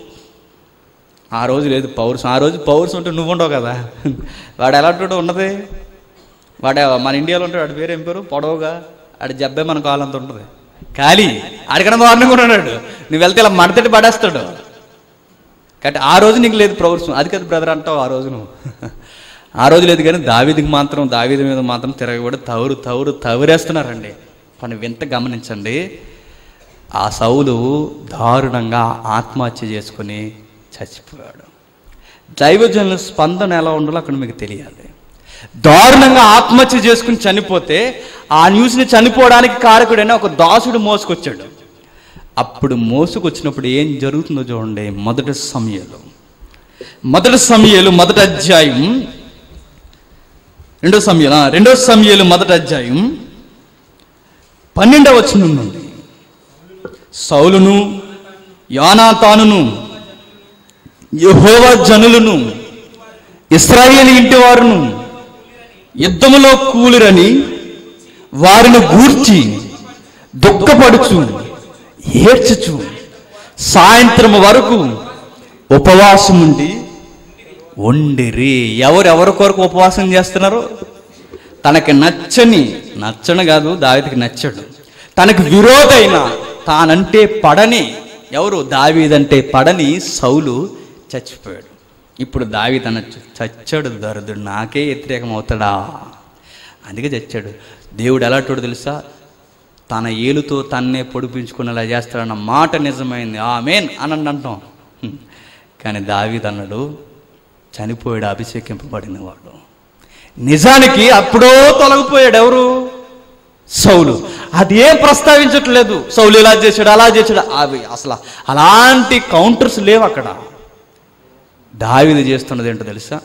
ఆ రోజు లేదు పౌరుషం ఆ రోజు పౌరుషం ఉంటే నువ్వు ఉండవు కదా వాడు ఎలా ఉంటాడో ఉన్నది వాడు మన ఇండియాలో ఉంటాడు వాడి పేరు ఏం పేరు పొడవుగా ఆడి జబ్బే మన కాలంత ఉంటుంది ఖాళీ ఆడికన్నా దారుణంగా ఉన్నాడు నువ్వు వెళ్తే ఇలా మడతటి పడేస్తాడు కాబట్టి ఆ రోజు నీకు లేదు పౌరుషం అది కదా బ్రదర్ అంటావు ఆ రోజు నువ్వు ఆ రోజు లేదు కానీ దావీదికి మాత్రం దావీది మీద మాత్రం తిరగబడి తవురు తవురు తవురేస్తున్నారండి కానీ వింత గమనించండి ఆ సౌలు దారుణంగా ఆత్మహత్య చేసుకొని చచ్చిపోయాడు దైవజనుల స్పందన ఎలా ఉండాలో అక్కడ మీకు తెలియాలి దారుణంగా ఆత్మహత్య చేసుకుని చనిపోతే ఆ న్యూస్ని చనిపోవడానికి కారకుడైన ఒక దాసుడు మోసుకొచ్చాడు అప్పుడు మోసుకొచ్చినప్పుడు ఏం జరుగుతుందో చూడండి మొదటి సమయాలు మొదటి సమయాలు మొదటి అధ్యాయం రెండో సమయాలు ఆ, రెండో సమయాలు మొదటి అధ్యాయం పన్నెండవ వచనం నుండి సౌలును యానాతానును యెహోవా జనులను ఇస్రాయేల్ ఇంటి వారును యుద్ధములో కూలిరని వారిని గూర్చి దుఃఖపడుచు ఏడ్చుచు సాయంత్రం వరకు ఉపవాసం ఉండి వండిరి ఎవరు ఎవరి కొరకు ఉపవాసం చేస్తున్నారు తనకి నచ్చని నచ్చని కాదు దావిదికి నచ్చడు తనకు విరోధైన తానంటే పడని ఎవరు దావీదంటే పడని సౌలు చచ్చిపోయాడు ఇప్పుడు దావీద్ అనొచ్చు చచ్చాడు దరిద్రుడు నాకే వ్యతిరేకం అవుతాడా అందుకే చచ్చాడు దేవుడు ఎలాంటోడు తెలుసా తన ఏలుతో తన్నే పొడిపించుకునేలా చేస్తాడన్న మాట నిజమైంది ఆమెన్ అని అంటాం హ్మ్. కానీ దావీద్ అన్నాడు చనిపోయాడు అభిషేకింపబడిన వాడు నిజానికి అప్పుడో తొలగిపోయాడు ఎవరు సౌలు అదేం ప్రస్తావించట్లేదు సౌలు ఇలా చేశాడు అలా చేశాడు అవి అసలు అలాంటి కౌంటర్స్ లేవు అక్కడ దావిది చేస్తున్నది ఏంటో తెలుసా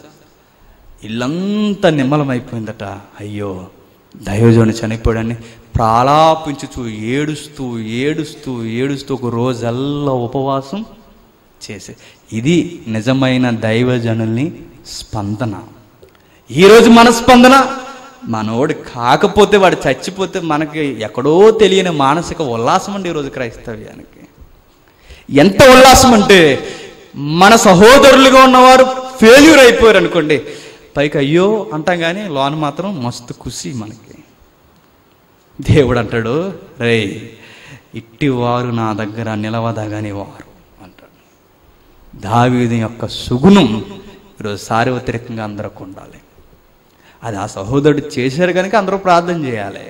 ఇల్లంతా నిమ్మలమైపోయిందట అయ్యో దైవజోని చనిపోయాడని ప్రాలాపించుచు ఏడుస్తూ ఏడుస్తూ ఏడుస్తూ ఒక రోజల్లా ఉపవాసం చేసే ఇది నిజమైన దైవజనుల్ని స్పందన ఈరోజు మన స్పందన మనోడు కాకపోతే వాడు చచ్చిపోతే మనకి ఎక్కడో తెలియని మానసిక ఉల్లాసం అండి ఈరోజు క్రైస్తవ్యానికి ఎంత ఉల్లాసం అంటే మన సహోదరులుగా ఉన్నవారు ఫెయిల్యూర్ అయిపోయారు అనుకోండి పైకి అయ్యో అంటాం కానీ లోన్ మాత్రం మస్తు ఖుషి మనకి దేవుడు అంటాడు రే ఇట్టి వారు నా దగ్గర నిలవదగని వారు అంటాడు దావీదు యొక్క సుగుణం ఈరోజు సార్వత్రికంగా అందరికి ఉండాలి అది ఆ సహోదరుడు చేశారు కనుక అందరూ ప్రార్థన చేయాలి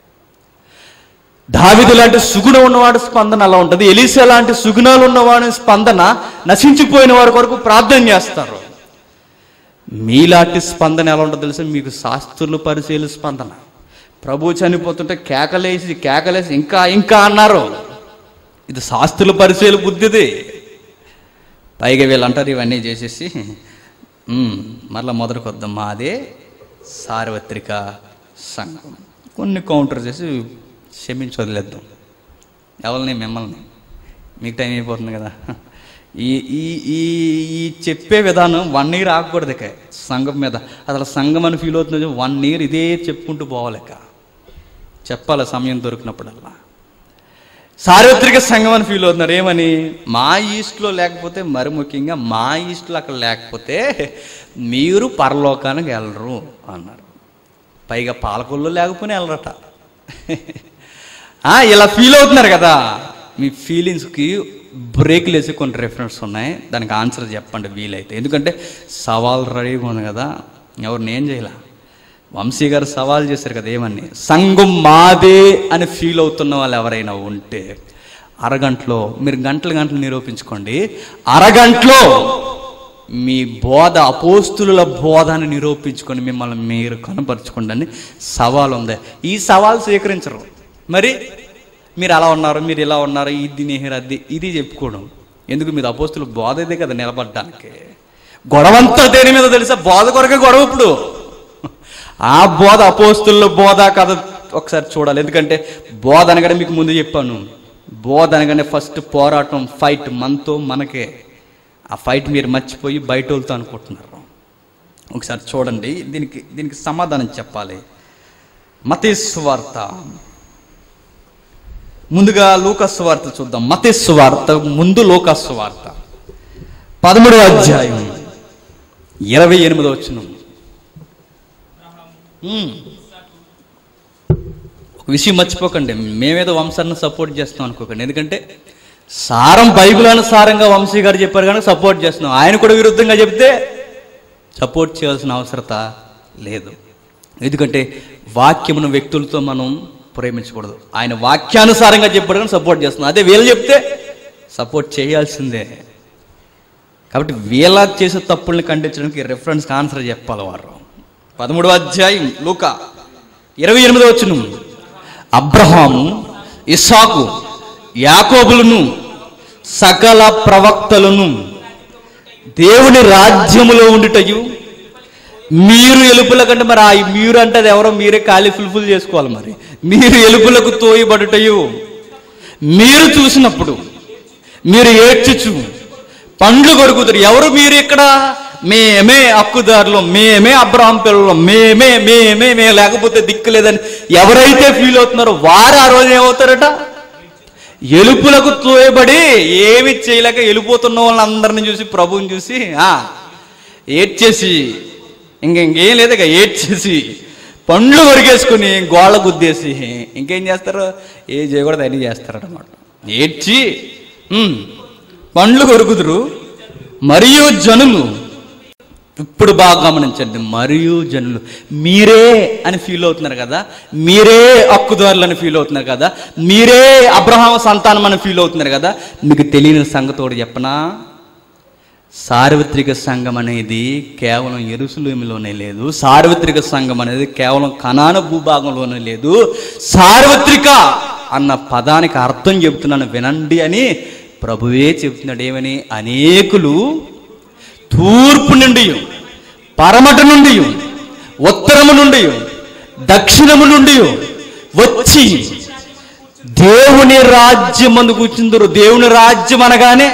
దావిదు లాంటి సుగుణం ఉన్నవాడు స్పందన అలా ఉంటుంది ఎలీసా లాంటి సుగుణాలు ఉన్నవాడి స్పందన నశించిపోయిన వారి కొరకు ప్రార్థన చేస్తారు మీలాంటి స్పందన ఎలా ఉంటుందో తెలుసా మీకు శాస్త్రులు పరిశీలి స్పందన ప్రభు చనిపోతుంటే కేకలేసి కేకలేసి ఇంకా ఇంకా అన్నారు ఇది శాస్త్రుల పరిశీలి బుద్ధిది పైగా వీళ్ళు అంటారు ఇవన్నీ చేసేసి "ఉమ్, మరలా మొదటికి వద్దాం మాదే సార్వత్రిక సంఘం కొన్ని కౌంటర్ చేసి క్షమించి వదిలేద్దాం ఎవరిని మిమ్మల్ని మీకు టైం అయిపోతుంది కదా ఈ ఈ ఈ ఈ చెప్పే విధానం వన్ ఇయర్ ఆగకూడదు ఇక సంఘం మీద అసలు సంఘం అని ఫీల్ అవుతుంది వన్ ఇయర్ ఇదే చెప్పుకుంటూ పోవాలిక చెప్పాలి సమయం దొరికినప్పుడల్లా సార్వత్రిక సంఘం అని ఫీల్ అవుతున్నారు ఏమని మా ఈస్ట్లో లేకపోతే మరి ముఖ్యంగా మా ఈస్ట్లో అక్కడ లేకపోతే మీరు పరలోకానికి వెళ్ళరు అన్నారు పైగా పాలకొల్లు లేకపోయినా వెళ్ళరట ఆ, ఇలా ఫీల్ అవుతున్నారు కదా మీ ఫీలింగ్స్కి బ్రేక్లు వేసి కొన్ని రెఫరెన్స్ ఉన్నాయి దానికి ఆన్సర్ చెప్పండి వీలైతే ఎందుకంటే సవాల్ రెడీగా ఉంది కదా ఎవరు నేను చేయలే వంశీ గారు సవాల్ చేశారు కదా ఏమని సంఘం మాదే అని ఫీల్ అవుతున్న వాళ్ళు ఎవరైనా ఉంటే అరగంటలో మీరు గంటలు గంటలు నిరూపించుకోండి అరగంటలో మీ బోధ అపోస్తుల బోధని నిరూపించుకొని మిమ్మల్ని మీరు కనపరుచుకోండి అని సవాల్ ఉంది ఈ సవాల్ స్వీకరించరు మరి మీరు అలా ఉన్నారు మీరు ఇలా ఉన్నారు ఇది నేహర్ అది ఇది చెప్పుకోవడం ఎందుకు మీరు అపోస్తుల బోధ ఇదే కదా నిలబడడానికి గొడవంతా దేని మీద తెలుసా బోధ కొరకే గొడవ ఇప్పుడు ఆ బోధ అపోస్తుల బోధ కథ ఒకసారి చూడాలి ఎందుకంటే బోధ అనగానే మీకు ముందు చెప్పాను బోధ అనగానే ఫస్ట్ పోరాటం ఫైట్ మనతో మనకే ఆ ఫైట్ మీరు మర్చిపోయి బయట వాళ్ళతో అనుకుంటున్నారు ఒకసారి చూడండి దీనికి దీనికి సమాధానం చెప్పాలి మతేశ్వార్త ముందుగా లూకస్వార్త చూద్దాం మతేశ్వార్త ముందు లోకస్వార్త పదమూడవ అధ్యాయం ఇరవై ఎనిమిదో వచ్చిన ఒక విషయం మర్చిపోకండి మేమేదో వంశాన్ని సపోర్ట్ చేస్తాం అనుకోకండి ఎందుకంటే సారం బైబిల్ అనుసారంగా వంశీ గారు చెప్పారు కనుక సపోర్ట్ చేస్తున్నాం ఆయన కూడా విరుద్ధంగా చెప్తే సపోర్ట్ చేయాల్సిన అవసరత లేదు ఎందుకంటే వాక్యమును వ్యక్తులతో మనం ప్రేమించకూడదు ఆయన వాక్యానుసారంగా చెప్పాడు కానీ సపోర్ట్ చేస్తున్నాం అదే వీళ్ళు చెప్తే సపోర్ట్ చేయాల్సిందే కాబట్టి వీళ్ళ చేసే తప్పుల్ని ఖండించడానికి రెఫరెన్స్ ఆన్సర్ చెప్పాలి వారు పదమూడవ అధ్యాయం లూక ఇరవై ఎనిమిదవ వచ్చిన అబ్రహాము ఇస్సాకు యాకోబులను సకల ప్రవక్తలను దేవుని రాజ్యములో ఉండుటయు మీరు ఎలుపుల కంటే మరి ఆ మీరు అంటే అది ఎవరో మీరే ఖాళీ ఫుల్ఫుల్ చేసుకోవాలి మరి మీరు ఎలుపులకు తోయబడుటయు మీరు చూసినప్పుడు మీరు ఏడ్చుచు పండ్లు కొరుకుతారు ఎవరు మీరు ఇక్కడ మేమే హక్కుదారులు మేమే అబ్రహం పిల్లలు మేమే మేమే మే లేకపోతే దిక్కు లేదని ఎవరైతే ఫీల్ అవుతున్నారో వారు ఆ రోజు ఏమవుతారట ఎలుపులకు తోయబడి ఏమి చేయలేక వెళ్ళిపోతున్న వాళ్ళందరిని చూసి ప్రభువుని చూసి ఆ ఏడ్చేసి ఇంక ఇంకేం లేదు ఇక ఏడ్చేసి పండ్లు కొరికేసుకుని గోళ్ళ గుద్దేసి ఇంకేం చేస్తారు ఏ చేయకూడదు అన్నీ చేస్తారన్నమాట ఏడ్చి ఉమ్, పండ్లు కొరుకుదురు మరియు జనులు ఇప్పుడు బాగా గమనించండి మరియు జనులు మీరే అని ఫీల్ అవుతున్నారు కదా మీరే హక్కుదారులు అని ఫీల్ అవుతున్నారు కదా మీరే అబ్రహాం సంతానం అని ఫీల్ అవుతున్నారు కదా మీకు తెలియని సంగతోడు చెప్పనా సార్వత్రిక సంఘం అనేది కేవలం ఎరుసలేమిలోనే లేదు సార్వత్రిక సంఘం అనేది కేవలం కనాన భూభాగంలోనే లేదు సార్వత్రిక అన్న పదానికి అర్థం చెబుతున్నాను వినండి అని ప్రభువే చెబుతున్నాడు ఏమని అనేకులు తూర్పు నుండి పరమట నుండి ఉత్తరము నుండి దక్షిణము నుండి వచ్చి దేవుని రాజ్యం అందు కూర్చుందరు దేవుని రాజ్యం అనగానే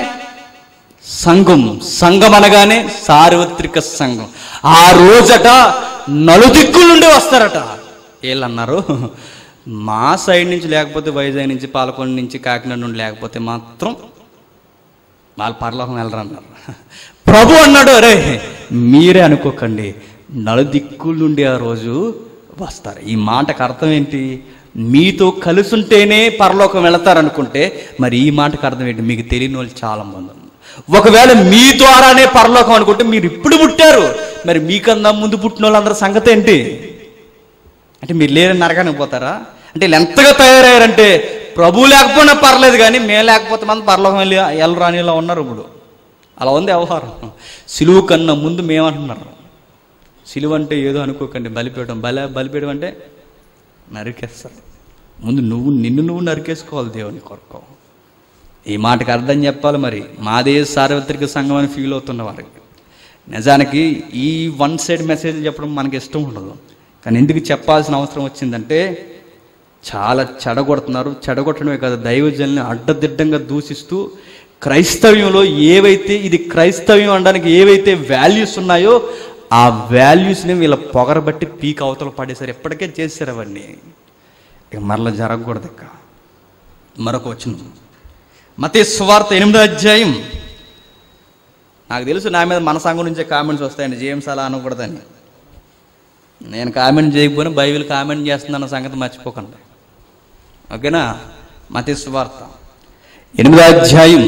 సంఘం సంఘం అనగానే సార్వత్రిక సంఘం ఆ రోజట నలుదిక్కుల నుండి వస్తారట వీళ్ళు అన్నారు మా సైడ్ నుంచి లేకపోతే వైజాగ్ నుంచి పాలకొండ నుంచి కాకినాడ నుండి లేకపోతే మాత్రం వాళ్ళు పరలోకం వెళ్ళరు అన్నారు ప్రభు అన్నాడు అరే మీరే అనుకోకండి నలుదిక్కుల నుండి ఆ రోజు వస్తారు ఈ మాటకు అర్థం ఏంటి మీతో కలిసి ఉంటేనే పరలోకం వెళతారనుకుంటే మరి ఈ మాటకు అర్థం ఏంటి మీకు తెలియని వాళ్ళు చాలా మంది ఉన్నారు. ఒకవేళ మీ ద్వారానే పరలోకం అనుకుంటే మీరు ఇప్పుడు పుట్టారు మరి మీకన్నా ముందు పుట్టిన వాళ్ళందరి సంగతి ఏంటి అంటే మీరు లేరని నరకానికి పోతారా అంటే వీళ్ళు ఎంతగా తయారయ్యారంటే ప్రభు లేకపోయినా పర్లేదు కానీ మేము లేకపోతే మనం పరలోకం వెళ్ళి వెళ్ళరు అని ఇలా ఉన్నారు ఇప్పుడు అలా ఉంది వ్యవహారం సిలువు కన్నా ముందు మేమంటున్నారు సిలువ అంటే ఏదో అనుకోకండి బలిపీయడం బల బలిపీయడం అంటే నరికేస్తారు ముందు నువ్వు నిన్ను నువ్వు నరికేసుకోవాలి దేవుని కొరకు ఈ మాటకు అర్థం చెప్పాలి మరి మాదే సార్వత్రిక సంఘం అని ఫీల్ అవుతున్న వారికి నిజానికి ఈ వన్ సైడ్ మెసేజ్ చెప్పడం మనకి ఇష్టం ఉండదు కానీ ఎందుకు చెప్పాల్సిన అవసరం వచ్చిందంటే చాలా చెడగొడుతున్నారు చెడగొట్టడమే కాదు దైవజనుల్ని అడ్డదిడ్డంగా దూషిస్తూ క్రైస్తవ్యంలో ఏవైతే ఇది క్రైస్తవ్యం అనడానికి ఏవైతే వాల్యూస్ ఉన్నాయో ఆ వాల్యూస్ని వీళ్ళ పొగరబట్టి పీక్ అవతల పడేశారు ఎప్పటికే చేశారు అవన్నీ ఇక మరలా జరగకూడదు ఇక మరొక వచ్చిన మతే స్వార్థ ఎనిమిదో అధ్యాయం నాకు తెలుసు నా మీద మన సంఘం నుంచే కామెంట్స్ వస్తాయండి జేమ్స్ అలా అనకూడదని నేను కామెంట్ చేయకపోయినా బైబిల్ కామెంట్ చేస్తుందన్న సంగతి మర్చిపోకండి ఓకేనా మతే సువార్త ఎనిమిదో అధ్యాయం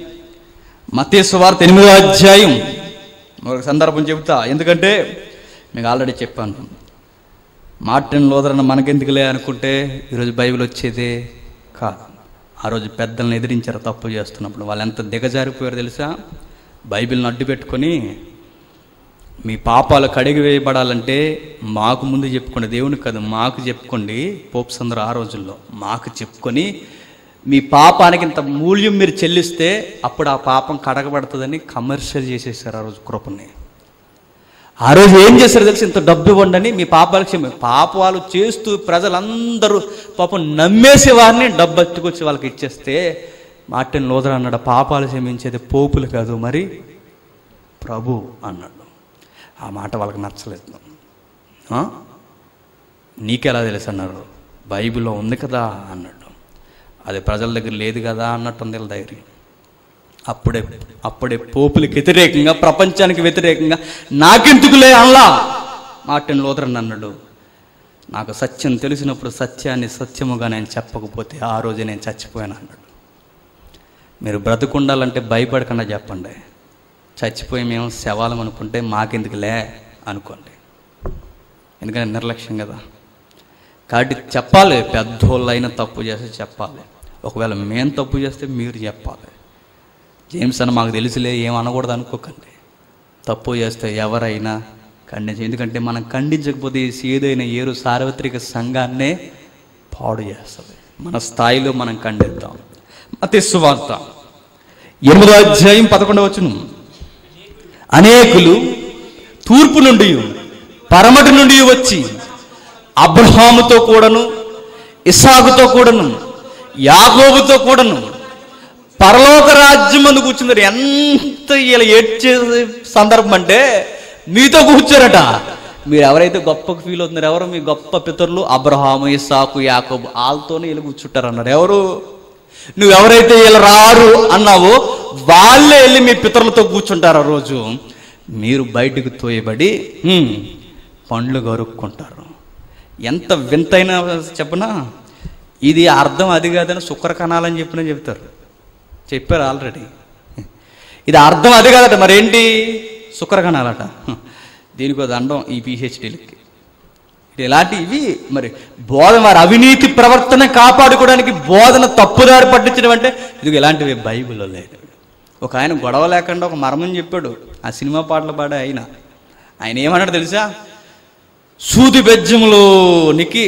మతే సువార్త ఎనిమిదో అధ్యాయం ఒక సందర్భం చెబుతా ఎందుకంటే మీకు ఆల్రెడీ చెప్పాను మార్టిన్ లోదరన్న మనకెందుకులే అనుకుంటే ఈరోజు బైబిల్ వచ్చేదే కాదు ఆ రోజు పెద్దలను ఎదిరించారు తప్పు చేస్తున్నప్పుడు వాళ్ళు ఎంత దిగజారిపోయారో తెలుసా బైబిల్ని అడ్డు పెట్టుకొని మీ పాపాలు కడిగి వేయబడాలంటే మాకు ముందు చెప్పుకోండి దేవునికి కాదు మాకు చెప్పుకోండి పోప్స్ అందరూ ఆ రోజుల్లో మాకు చెప్పుకొని మీ పాపానికి ఇంత మూల్యం మీరు చెల్లిస్తే అప్పుడు ఆ పాపం కడగబడుతుందని కమర్షియల్ చేసేసారు ఆ రోజు కృపని ఆ రోజు ఏం చేశారు తెలిసి ఇంత డబ్బు ఇవ్వండి మీ పాపాలకు క్షమ పాపాలు చేస్తూ ప్రజలందరూ పాపం నమ్మేసే వారిని డబ్బు ఎత్తుకొచ్చి వాళ్ళకి ఇచ్చేస్తే మార్టిన్ లోదర్ అన్నాడు పాపాలు క్షమించేది పోపులు కాదు మరి ప్రభు అన్నాడు ఆ మాట వాళ్ళకి నచ్చలేదు ఆ? నీకెలా తెలుసు అన్నారు బైబిల్లో ఉంది కదా అన్నాడు అది ప్రజల దగ్గర లేదు కదా అన్నట్టుంది వీళ్ళ ధైర్యం అప్పుడే అప్పుడే పోపులకు వ్యతిరేకంగా ప్రపంచానికి వ్యతిరేకంగా నాకెందుకులే అల్లా మార్టిన్ లోదరన్ అన్నాడు నాకు సత్యం తెలిసినప్పుడు సత్యాన్ని సత్యముగా నేను చెప్పకపోతే ఆ రోజు నేను చచ్చిపోయాను అన్నాడు మీరు బ్రతుకుండాలంటే భయపడకుండా చెప్పండి చచ్చిపోయి మేము శవాలం అనుకుంటే మాకెందుకులే అనుకోండి ఎందుకంటే నిర్లక్ష్యం కదా కాబట్టి చెప్పాలి పెద్దోళ్ళైనా తప్పు చేస్తే చెప్పాలి ఒకవేళ మేము తప్పు చేస్తే మీరు చెప్పాలి జేమ్స్ అని మాకు తెలుసులే ఏం అనకూడదు అనుకోకండి తప్పు చేస్తే ఎవరైనా ఖండించ ఎందుకంటే మనం ఖండించకపోతే ఏదైనా ఏరు సార్వత్రిక సంఘాన్నే పాడు చేస్తుంది మన స్థాయిలో మనం ఖండిద్దాం మత్తయి వార్త ఎనిమిదో అధ్యాయం పదకొండవ వచనం అనేకులు తూర్పు నుండి పరమటి నుండి వచ్చి అబ్రహాముతో కూడాను ఇసాకుతో కూడాను యాగోబుతో కూడాను పరలోక రాజ్యం ముందు కూర్చున్నారు ఎంత ఇలా ఏడ్చే సందర్భం అంటే మీతో కూర్చోరట మీరు ఎవరైతే గొప్ప ఫీల్ అవుతున్నారు ఎవరు మీ గొప్ప పితరులు అబ్రహాము ఇసాకు యాకోబు వాళ్ళతోనే వీళ్ళు కూర్చుంటారు అన్నారు ఎవరు నువ్వు ఎవరైతే వీళ్ళు రారు అన్నావో వాళ్ళే వెళ్ళి మీ పితరులతో కూర్చుంటారు ఆ రోజు మీరు బయటకు తోయబడి హ్మ్, పండ్లు గరుక్కుంటారు ఎంత వింతైన చెప్పనా ఇది అర్థం అది కాదని శుక్ర కణాలని చెప్పిన చెప్తారు చెప్పారు ఆల్రెడీ ఇది అర్థం అది కాదట మరేంటి శుక్ర కణాలట దీనికి ఒక దండం ఈ పిహెచ్డీలకి ఇలాంటి ఇవి మరి బోధన వారి అవినీతి ప్రవర్తన కాపాడుకోవడానికి బోధన తప్పుదారి పట్టించడం అంటే ఇది ఇలాంటివి బైబిల్లో లేదు ఒక ఆయన గొడవ లేకుండా ఒక మర్మం చెప్పాడు ఆ సినిమా పాటలు పాడే ఆయన ఆయన ఏమన్నాడు తెలుసా సూది బెజ్జంలోనికి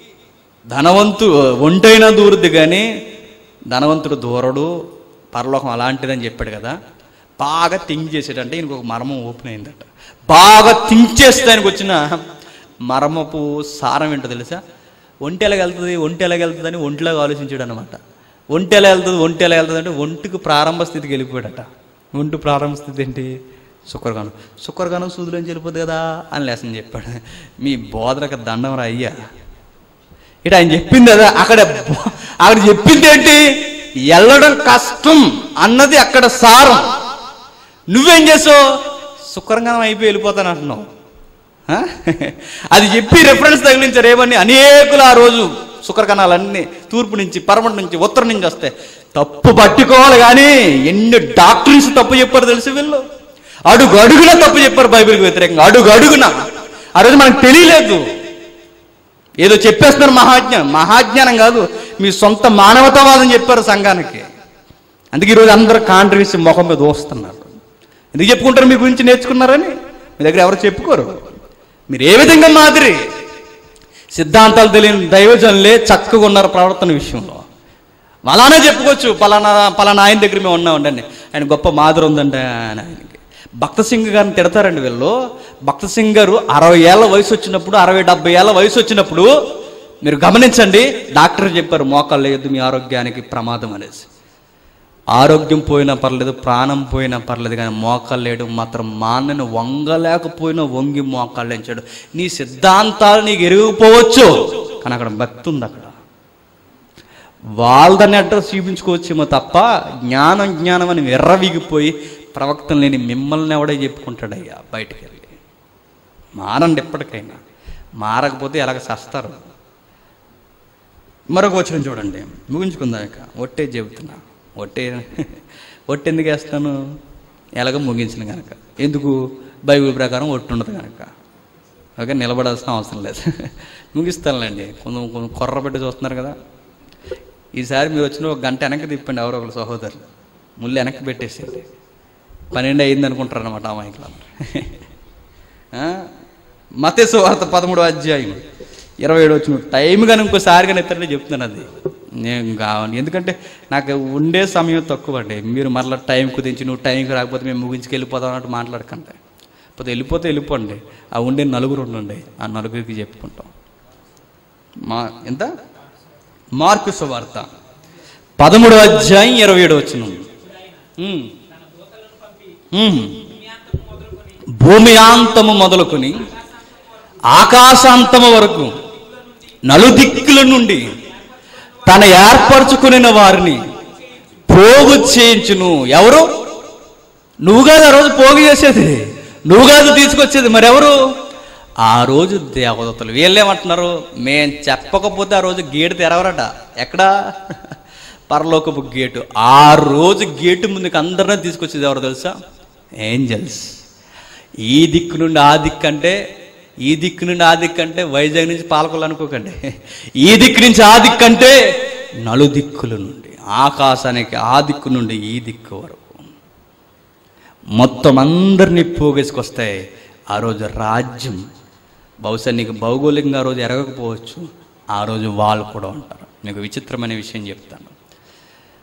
ధనవంతు ఒంటైనా దూరుద్ది కానీ ధనవంతుడు దూరడు పరలోకం అలాంటిదని చెప్పాడు కదా బాగా థింక్ చేసేటంటే ఇంకొక ఒక మర్మం ఓపెన్ అయిందట బాగా థింక్ చేస్తే ఆయనకు వచ్చిన మర్మపు సారం ఏంటో తెలుసా ఒంటి ఎలా వెళ్తుంది ఒంటి ఎలా వెళ్తుంది అని ఒంటిలాగా ఆలోచించాడు అనమాట ఒంటి ఎలా వెళ్తుంది ఒంటి ఎలా వెళ్తుంది అంటే ఒంటికి ప్రారంభ స్థితికి వెళ్ళిపోయాడట ఒంటి ప్రారంభ స్థితి ఏంటి శుక్రగానం శుక్రగానం సూదులోంచి వెళ్ళిపోద్ది కదా అని లెసన్ చెప్పాడు మీ బోధనకు దండం రా అయ్యా ఇటు ఆయన చెప్పింది అదే అక్కడ బో- అక్కడ చెప్పింది ఏంటి వెళ్ళడం కష్టం అన్నది అక్కడ సారం నువ్వేం చేసావు శుక్రంగానం అయిపోయి వెళ్ళిపోతాను అంటున్నావు ఆ? అది చెప్పి రెఫరెన్స్ తగిలించారు ఏమని అనేకులు ఆ రోజు శుక్రకణాలన్నీ తూర్పు నుంచి పరమటి నుంచి ఉత్తరం నుంచి వస్తాయి తప్పు పట్టుకోవాలి కానీ ఎన్ని డాక్టర్స్ తప్పు చెప్పారు తెలుసు వీళ్ళు అడుగు అడుగున తప్పు చెప్పారు బైబిల్కి వ్యతిరేకంగా అడుగు అడుగున ఆ రోజు మనకు తెలియలేదు ఏదో చెప్పేస్తున్నారు మహాజ్ఞానం మహాజ్ఞానం కాదు మీ సొంత మానవతావాదం చెప్పారు సంఘానికి అందుకే ఈరోజు అందరూ కాంట్రవర్సీ ముఖం మీద దోస్తున్నారు ఎందుకు చెప్పుకుంటారు మీ గురించి నేర్చుకున్నారని మీ దగ్గర ఎవరు చెప్పుకోరు మీరు ఏ విధంగా మాదిరి సిద్ధాంతాలు తెలియని దైవజనులే చక్కగా ఉన్నారు ప్రవర్తన విషయంలో అలానే చెప్పుకోవచ్చు పలానా పలానా ఆయన దగ్గర మేము ఉన్నాం ఉండండి ఆయన గొప్ప మాదిరి ఉందండి ఆయన ఆయనకి భక్త సింగ్ గారిని తిడతారండి వీళ్ళు భక్త సింగ్ గారు అరవై ఏళ్ళ వయసు వచ్చినప్పుడు అరవై డెబ్బై ఏళ్ళ వయసు వచ్చినప్పుడు మీరు గమనించండి డాక్టర్ చెప్పారు మోకాళ్ళు లేదు మీ ఆరోగ్యానికి ప్రమాదం అనేసి ఆరోగ్యం పోయినా పర్లేదు ప్రాణం పోయినా పర్లేదు కానీ మోకాళ్ళు లేడు మాత్రం మాన్నని వంగలేకపోయినా వంగి మోకాళ్ళు ఎంచాడు నీ సిద్ధాంతాలు నీకు ఎరిగిపోవచ్చు కానీ అక్కడ భక్తి ఉంది అక్కడ వాళ్ళదని అడ్రస్ చూపించుకోవచ్చేమో తప్ప జ్ఞానం జ్ఞానం అని విర్రవిగిపోయి ప్రవక్తం లేని మిమ్మల్ని ఎవడే చెప్పుకుంటాడయ్యా బయటికి వెళ్ళి మారండి ఎప్పటికైనా మారకపోతే ఎలాగ సస్తారు మరొక వచనం చూడండి ముగించుకుందాం ఇక ఒట్టే చెబుతున్నా ఒట్టే ఒట్టి ఎందుకు వేస్తాను ఎలాగ ముగించిన కనుక ఎందుకు బైబిల్ ప్రకారం ఒట్టు ఉండదు కనుక ఓకే నిలబడాల్సిన అవసరం లేదు ముగిస్తానులేండి కొంచెం కొంచెం కొర్ర పెట్టి చూస్తున్నారు కదా ఈసారి మీరు వచ్చిన ఒక గంట వెనక్కి తిప్పండి ఎవరో ఒకరు సహోదరులు ముళ్ళు వెనక్కి పెట్టేసేయండి పన్నెండు అయింది అనుకుంటారు అనమాట అమాయకులు మతేసు వార్త పదమూడో అధ్యాయం ఇరవై ఏడు వచ్చిన టైం కానీ ఇంకోసారి కానీ ఎత్తండి చెప్తున్నాను అది నేను కావాలి ఎందుకంటే నాకు ఉండే సమయం తక్కువ అండి మీరు మరలా టైం కుదించి నువ్వు టైంకి రాకపోతే మేము ముగించుకు వెళ్ళిపోతాం అన్నట్టు మాట్లాడకండి పోతే వెళ్ళిపోతే వెళ్ళిపోండి ఆ ఉండే నలుగురు ఉండండి ఆ నలుగురికి చెప్పుకుంటాం మా ఎంత మార్కు సువార్త పదమూడో అధ్యాయం ఇరవై ఏడు వచ్చిన భూమి ఆంతము మొదలుకొని ఆకాశాంతము వరకు నలుదిక్కుల నుండి తన ఏర్పరచుకునిన వారిని పోగు చేయించును ఎవరు నువ్వు కాదు ఆ రోజు పోగు చేసేది నువ్వు కాదు తీసుకొచ్చేది మరెవరు ఆ రోజు దేవదత్తలు వీళ్ళేమంటున్నారు మేం చెప్పకపోతే ఆ రోజు గేటు తెరవరట ఎక్కడా పరలోకపు గేటు ఆ రోజు గేటు ముందుకు అందరినీ తీసుకొచ్చేది ఎవరు తెలుసా ఏంజల్స్ ఈ దిక్కు నుండి ఆ దిక్కు అంటే ఈ దిక్కు నుండి ఆ దిక్కు అంటే వైజాగ్ నుంచి పాలకొల్లు అనుకోకండి ఈ దిక్కు నుంచి ఆ దిక్కు అంటే నలుదిక్కుల నుండి ఆకాశానికి ఆ దిక్కు నుండి ఈ దిక్కు వరకు మొత్తం అందరినీ పోగేసుకొస్తాయి ఆ రోజు రాజ్యం బహుశా నీకు భౌగోళికంగా ఆ రోజు ఎరగకపోవచ్చు ఆ రోజు వాళ్ళు కూడా ఉంటారు మీకు విచిత్రమైన విషయం చెప్తాను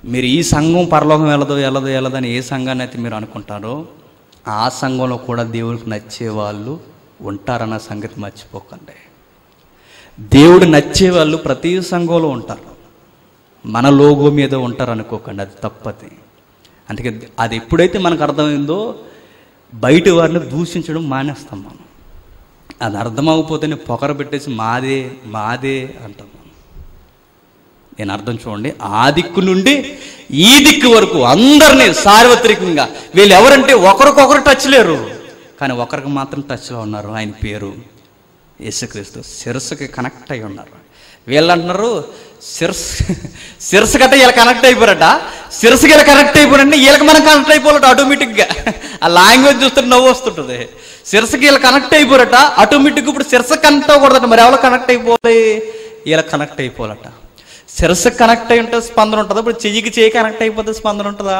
మీరు ఈ సంఘం పరలోకం వెళ్ళదు వెళ్ళదు వెళ్ళదు అని ఏ సంఘాన్ని అయితే మీరు అనుకుంటారో ఆ సంఘంలో కూడా దేవుడికి నచ్చే వాళ్ళు ఉంటారన్న సంగతి మర్చిపోకండి దేవుడు నచ్చే వాళ్ళు ప్రతి సంఘంలో ఉంటారు మన లోగో మీద ఉంటారు అనుకోకండి అది తప్పది అందుకే అది ఎప్పుడైతే మనకు అర్థమైందో బయట వారిని దూషించడం మానేస్తాం మనం అది అర్థమవకపోతేనే పొగర పెట్టేసి మాదే మాదే అంటాం మనం నేను అర్థం చూడండి ఆ దిక్కు నుండి ఈ దిక్కు వరకు అందరినీ సార్వత్రికంగా వీళ్ళు ఎవరంటే ఒకరికొకరు టచ్ లేరు కానీ ఒకరికి మాత్రం టచ్లో ఉన్నారు ఆయన పేరు యేసుక్రీస్తు శిరస్సుకి కనెక్ట్ అయి ఉన్నారు వీళ్ళు అంటున్నారు శిరస్ శిరస్సు కట్ట వీళ్ళు కనెక్ట్ అయిపోరట శిరస్సుకి వీళ్ళు కనెక్ట్ అయిపోరంటే వీళ్ళకి మనం కనెక్ట్ అయిపోవాలట ఆటోమేటిక్గా ఆ లాంగ్వేజ్ చూస్తుంటే నవ్వు వస్తుంటుంది శిరస్సుకి వీళ్ళు కనెక్ట్ అయిపోరట ఆటోమేటిక్గా ఇప్పుడు శిరస్సు కనెక్ట్ అవ్వకూడదట మరి ఎవరు కనెక్ట్ అయిపోవాలి వీళ్ళకి కనెక్ట్ అయిపోవాలట శిరస్సు కనెక్ట్ అయి ఉంటే స్పందన ఉంటుందా ఇప్పుడు చెయ్యికి చెయ్యి కనెక్ట్ అయిపోతే స్పందన ఉంటుందా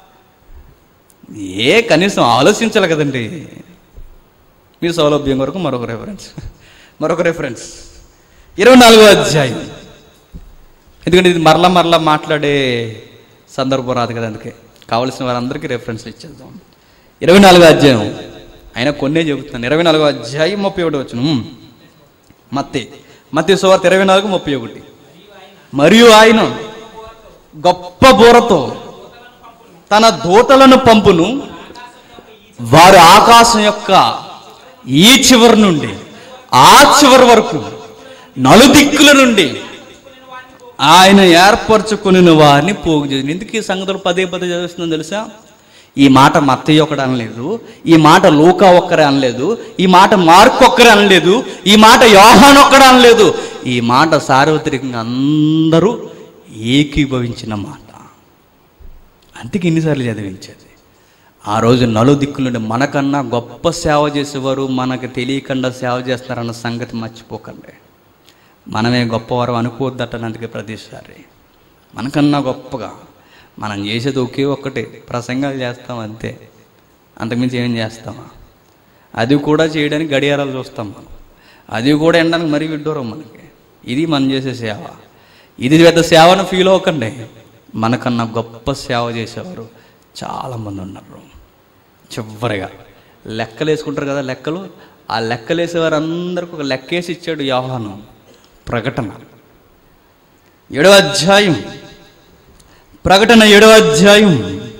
ఏ కనీసం ఆలోచించాలి కదండి మీ సౌలభ్యం కొరకు మరొక రెఫరెన్స్ మరొక రెఫరెన్స్ ఇరవై నాలుగో అధ్యాయం ఎందుకంటే ఇది మరలా మరలా మాట్లాడే సందర్భం రాదు కదా అందుకే కావలసిన వారందరికీ రెఫరెన్స్ ఇచ్చేద్దాం ఇరవై నాలుగో అధ్యాయం అయినా కొన్నే చెబుతున్నాను ఇరవై నాలుగో అధ్యాయం ముప్పై ఒకటి వచ్చును మత్తే మత్తే సువార్త ఇరవై నాలుగు ముప్పై ఒకటి మరియు ఆయన గొప్ప బోరతో తన దూతలను పంపును వారు ఆకాశం యొక్క ఈ చివరి నుండి ఆ చివరి వరకు నలుదిక్కుల నుండి ఆయన ఏర్పరచుకుని వారిని పోగు చేసి ఎందుకు ఈ సంగతులు పదే పదే చదివిస్తుందో తెలుసా ఈ మాట మత్తయ్య ఒకడు అనలేదు ఈ మాట లూకా ఒక్కరే అనలేదు ఈ మాట మార్క్ ఒక్కరే అనలేదు ఈ మాట యోహాన్ ఒక్కడే అనలేదు ఈ మాట సార్వత్రికంగా అందరూ ఏకీభవించిన మాట అందుకే ఎన్నిసార్లు చదివించేది ఆ రోజు నలు దిక్కుల నుండి మనకన్నా గొప్ప సేవ చేసేవారు మనకు తెలియకుండా సేవ చేస్తారన్న సంగతి మర్చిపోకండి మనమే గొప్పవారు అనుకోవద్దట అందుకే ప్రతిసారి మనకన్నా గొప్పగా మనం చేసేది ఒకే ఒక్కటే ప్రసంగాలు చేస్తాం అంతే అంతకుమించి ఏం చేస్తామా అది కూడా చేయడానికి గడియారాలు చూస్తాం మనం అది కూడా ఎండడానికి మరీ విడ్డూరం మనకి ఇది మనం చేసే సేవ ఇది పెద్ద సేవను ఫీల్ అవ్వకండి మనకన్నా గొప్ప సేవ చేసేవారు చాలామంది ఉన్నారు చివరిగా లెక్కలు వేసుకుంటారు కదా లెక్కలు ఆ లెక్కలు వేసేవారు అందరికి ఒక లెక్కేసి ఇచ్చాడు యోహాను ప్రకటన ఏడవ అధ్యాయం ప్రకటన ఏడవ అధ్యాయం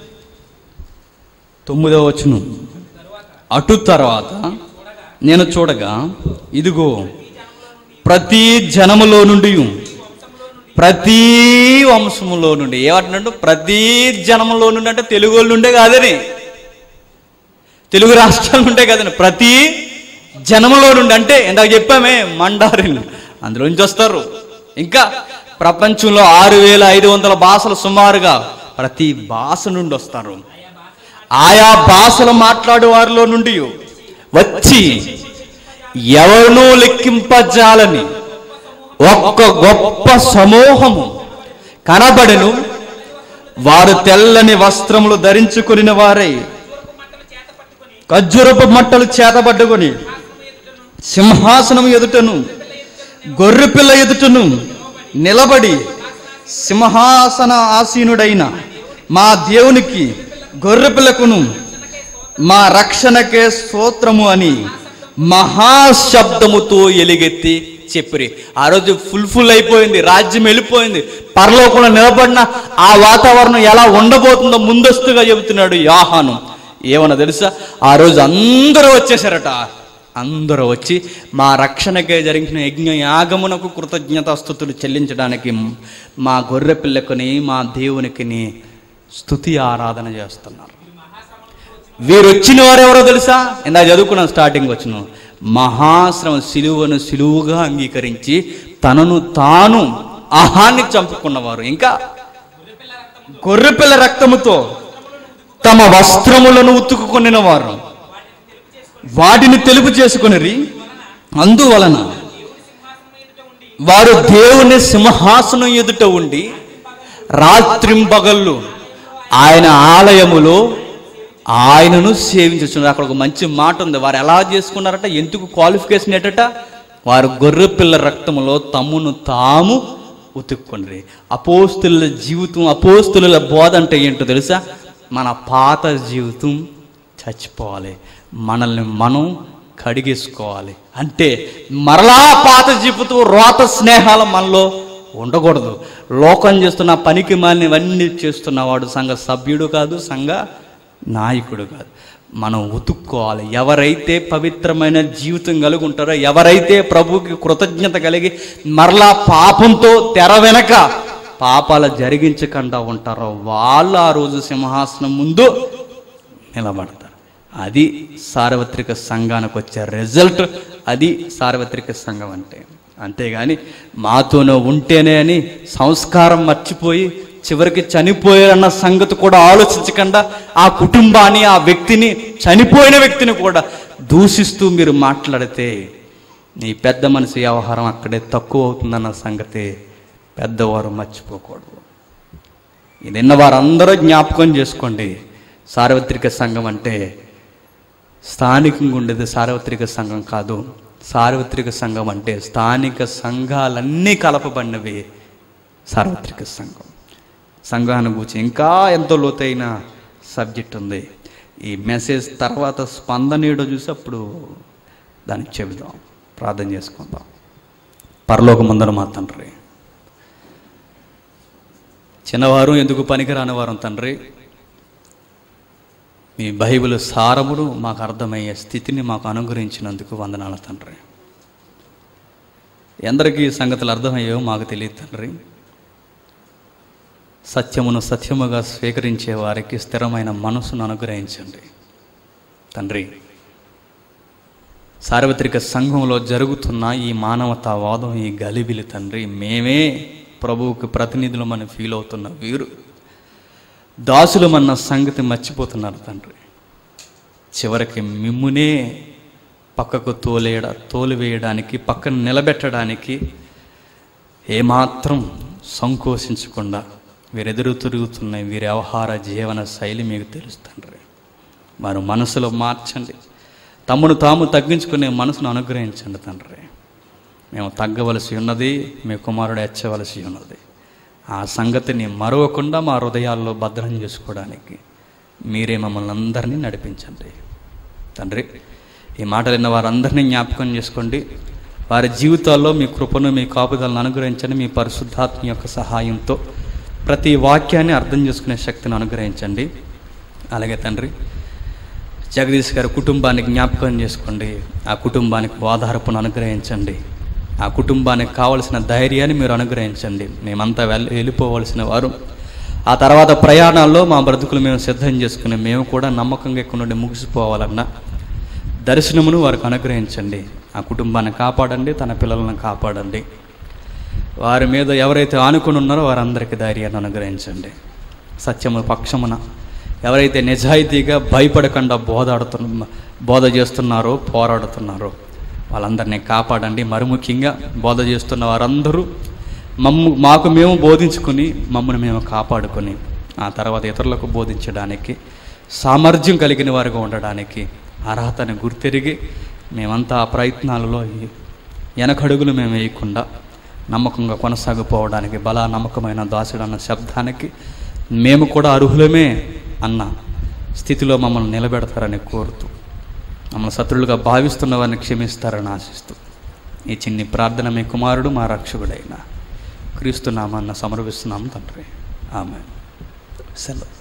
తొమ్మిదవ వచనం అటు తర్వాత నేను చూడగా ఇదిగో ప్రతి జనములో నుండి ప్రతి వంశములో నుండి ఏమంటున్నాడు ప్రతి జనములో నుండి అంటే తెలుగు వాళ్ళు నుండే కాదని తెలుగు రాష్ట్రాల నుండే కాదండి ప్రతి జనములో నుండి అంటే ఇందాక చెప్పామే మండారిలు అందులో నుంచి వస్తారు ఇంకా ప్రపంచంలో ఆరు వేల ఐదు వందల భాషలు సుమారుగా ప్రతి భాష నుండి వస్తారు ఆయా భాషలు మాట్లాడే వారిలో నుండి వచ్చి ఎవరినూ లెక్కింపజాలని ఒక్క గొప్ప సమూహము కనబడెను వారు తెల్లని వస్త్రములు ధరించుకుని వారై ఖర్జూరపు మట్టలు చేతబడ్డుకొని సింహాసనం ఎదుటను గొర్రెపిల్ల ఎదుటను నిలబడి సింహాసన ఆసీనుడైన మా దేవునికి గొర్రెపిల్లకును మా రక్షణకే స్తోత్రము అని మహాశబ్దముతో ఎలుగెత్తి చెప్పిరి ఆ రోజు ఫుల్ ఫుల్ అయిపోయింది రాజ్యం వెళ్ళిపోయింది పరలోకంలో నిలబడిన ఆ వాతావరణం ఎలా ఉండబోతుందో ముందస్తుగా చెబుతున్నాడు యాహాను ఏమన్నా తెలుసా ఆ రోజు అందరూ వచ్చేసారట అందరూ వచ్చి మా రక్షణకే జరిగిన యజ్ఞ యాగమునకు కృతజ్ఞతాస్థుతులు చెల్లించడానికి మా గొర్రె పిల్లకుని మా దేవునికిని స్తుతి ఆరాధన చేస్తున్నారు వీరు వచ్చిన వారు ఎవరో తెలుసా ఇందా చదువుకున్నాం స్టార్టింగ్ వచ్చిన మహాశ్రమ సిలువను సిలువుగా అంగీకరించి తనను తాను ఆహాన్ని చంపుకున్నవారు ఇంకా గొర్రెపిల్ల రక్తముతో తమ వస్త్రములను ఉతుకుకొనిన వారు వాటిని తెలుపు చేసుకుని అందువలన వారు దేవుని సింహాసనం ఎదుట ఉండి రాత్రింబగళ్ళు ఆయన ఆలయములో ఆయనను సేవించుతున్నారు అక్కడ ఒక మంచి మాట ఉంది వారు ఎలా చేసుకున్నారట ఎందుకు క్వాలిఫికేషన్ ఏంటట వారు గొర్రె పిల్ల రక్తములో తమ్మును తాము ఉతుక్కోండి అపోస్తుల జీవితం అపోస్తుల బోధ అంటే ఏంటో తెలుసా మన పాత జీవితం చచ్చిపోవాలి మనల్ని మనం కడిగేసుకోవాలి అంటే మరలా పాత జీవితం రోత స్నేహాలు మనలో ఉండకూడదు లోకం చేస్తున్న పనికి మాలినవన్నీ చేస్తున్నవాడు సంఘ సభ్యుడు కాదు సంఘ నాయకుడు కాదు మనం ఉతుక్కోవాలి ఎవరైతే పవిత్రమైన జీవితం కలిగి ఉంటారో ఎవరైతే ప్రభుకి కృతజ్ఞత కలిగి మరలా పాపంతో తెర వెనక పాపాలు జరిగించకుండా ఉంటారో వాళ్ళు ఆ రోజు సింహాసనం ముందు నిలబడతారు అది సార్వత్రిక సంఘానికి వచ్చే రిజల్ట్ అది సార్వత్రిక సంఘం అంటే అంతేగాని మాతోనే ఉంటేనే అని సంస్కారం మర్చిపోయి చివరికి చనిపోయారన్న సంగతి కూడా ఆలోచించకుండా ఆ కుటుంబాన్ని ఆ వ్యక్తిని చనిపోయిన వ్యక్తిని కూడా దూషిస్తూ మీరు మాట్లాడితే నీ పెద్ద మనిషి వ్యవహారం అక్కడే తక్కువ అవుతుందన్న సంగతి పెద్దవారు మర్చిపోకూడదు ఈ నిన్న వారందరూ జ్ఞాపకం చేసుకోండి సార్వత్రిక సంఘం అంటే స్థానికంగా ఉండేది సార్వత్రిక సంఘం కాదు సార్వత్రిక సంఘం అంటే స్థానిక సంఘాలన్నీ కలపబడినవి సార్వత్రిక సంఘం సంఘాన్ని గురించి ఇంకా ఎంతో లోతైన సబ్జెక్ట్ ఉంది ఈ మెసేజ్ తర్వాత స్పందనీయడం చూసి అప్పుడు దానికి చెబుదాం ప్రార్థన చేసుకుందాం పరలోక ముందర మా తండ్రి చిన్నవారు ఎందుకు పనికిరాని వారం తండ్రి మీ బైబిల్ సారమును మాకు అర్థమయ్యే స్థితిని మాకు అనుగ్రహించినందుకు వందనాల తండ్రి ఎందరికీ ఈ సంగతులు అర్థమయ్యేవో మాకు తెలియదు తండ్రి సత్యమును సత్యముగా స్వీకరించే వారికి స్థిరమైన మనసును అనుగ్రహించండి తండ్రి సార్వత్రిక సంఘంలో జరుగుతున్న ఈ మానవతావాదం ఈ గలిబిలి తండ్రి మేమే ప్రభువుకి ప్రతినిధులమని ఫీల్ అవుతున్న వీరు దాసులమన్న సంగతి మర్చిపోతున్నారు తండ్రి చివరికి మిమ్మునే పక్కకు తోలేడ తోలివేయడానికి పక్కన నిలబెట్టడానికి ఏమాత్రం సంకోచించకుండా వీరెదురు తిరుగుతున్న వీరి వ్యవహార జీవన శైలి మీకు తెలుస్తుంది వారు మనసులో మార్చండి తమను తాము తగ్గించుకునే మనసును అనుగ్రహించండి తండ్రి మేము తగ్గవలసి ఉన్నది మీ కుమారుడు ఎచ్చవలసి ఉన్నది ఆ సంగతిని మరవకుండా మా హృదయాల్లో భద్రం చేసుకోవడానికి మీరే మమ్మల్ని అందరినీ నడిపించండి తండ్రి ఈ మాటలు విన్న వారందరినీ జ్ఞాపకం చేసుకోండి వారి జీవితాల్లో మీ కృపను మీ కాపుదలను అనుగ్రహించండి మీ పరిశుద్ధాత్మ యొక్క సహాయంతో ప్రతి వాక్యాన్ని అర్థం చేసుకునే శక్తిని అనుగ్రహించండి అలాగే తండ్రి జగదీష్ గారి కుటుంబానికి జ్ఞాపకం చేసుకోండి ఆ కుటుంబానికి ఓదార్పును అనుగ్రహించండి ఆ కుటుంబానికి కావలసిన ధైర్యాన్ని మీరు అనుగ్రహించండి మేమంతా వెళ్ళి వెళ్ళిపోవలసిన వారు ఆ తర్వాత ప్రయాణాల్లో మా బ్రతుకులు మేము సిద్ధం చేసుకుని మేము కూడా నమ్మకంగా ఇక్కడ నుండి ముగిసిపోవాలన్నా దర్శనమును వారికి అనుగ్రహించండి ఆ కుటుంబాన్ని కాపాడండి తన పిల్లలను కాపాడండి వారి మీద ఎవరైతే ఆనుకుని ఉన్నారో వారందరికీ ధైర్యాన్ని అనుగ్రహించండి సత్యము పక్షమున ఎవరైతే నిజాయితీగా భయపడకుండా బోధాడుతున్న బోధ చేస్తున్నారో పోరాడుతున్నారో వాళ్ళందరినీ కాపాడండి మరి ముఖ్యంగా బోధ చేస్తున్న వారందరూ మమ్ము మాకు మేము బోధించుకుని మమ్మల్ని మేము కాపాడుకొని ఆ తర్వాత ఇతరులకు బోధించడానికి సామర్థ్యం కలిగిన వారుగా ఉండడానికి అర్హతని గుర్తెరిగి మేమంతా ఆ ప్రయత్నాలలో ఈ వెనకడుగులు మేము వేయకుండా నమ్మకంగా కొనసాగిపోవడానికి బల నమ్మకమైన దాసుడు అన్న శబ్దానికి మేము కూడా అర్హులమే అన్న స్థితిలో మమ్మల్ని నిలబెడతారని కోరుతూ మమ్మల్ని శత్రులుగా భావిస్తున్న వారిని క్షమిస్తారని ఆశిస్తూ ఈ చిన్ని ప్రార్థన మీ కుమారుడు మా రక్షకుడైన క్రీస్తు నామాన్న సమర్పిస్తున్నాం తండ్రి ఆమె సెలవు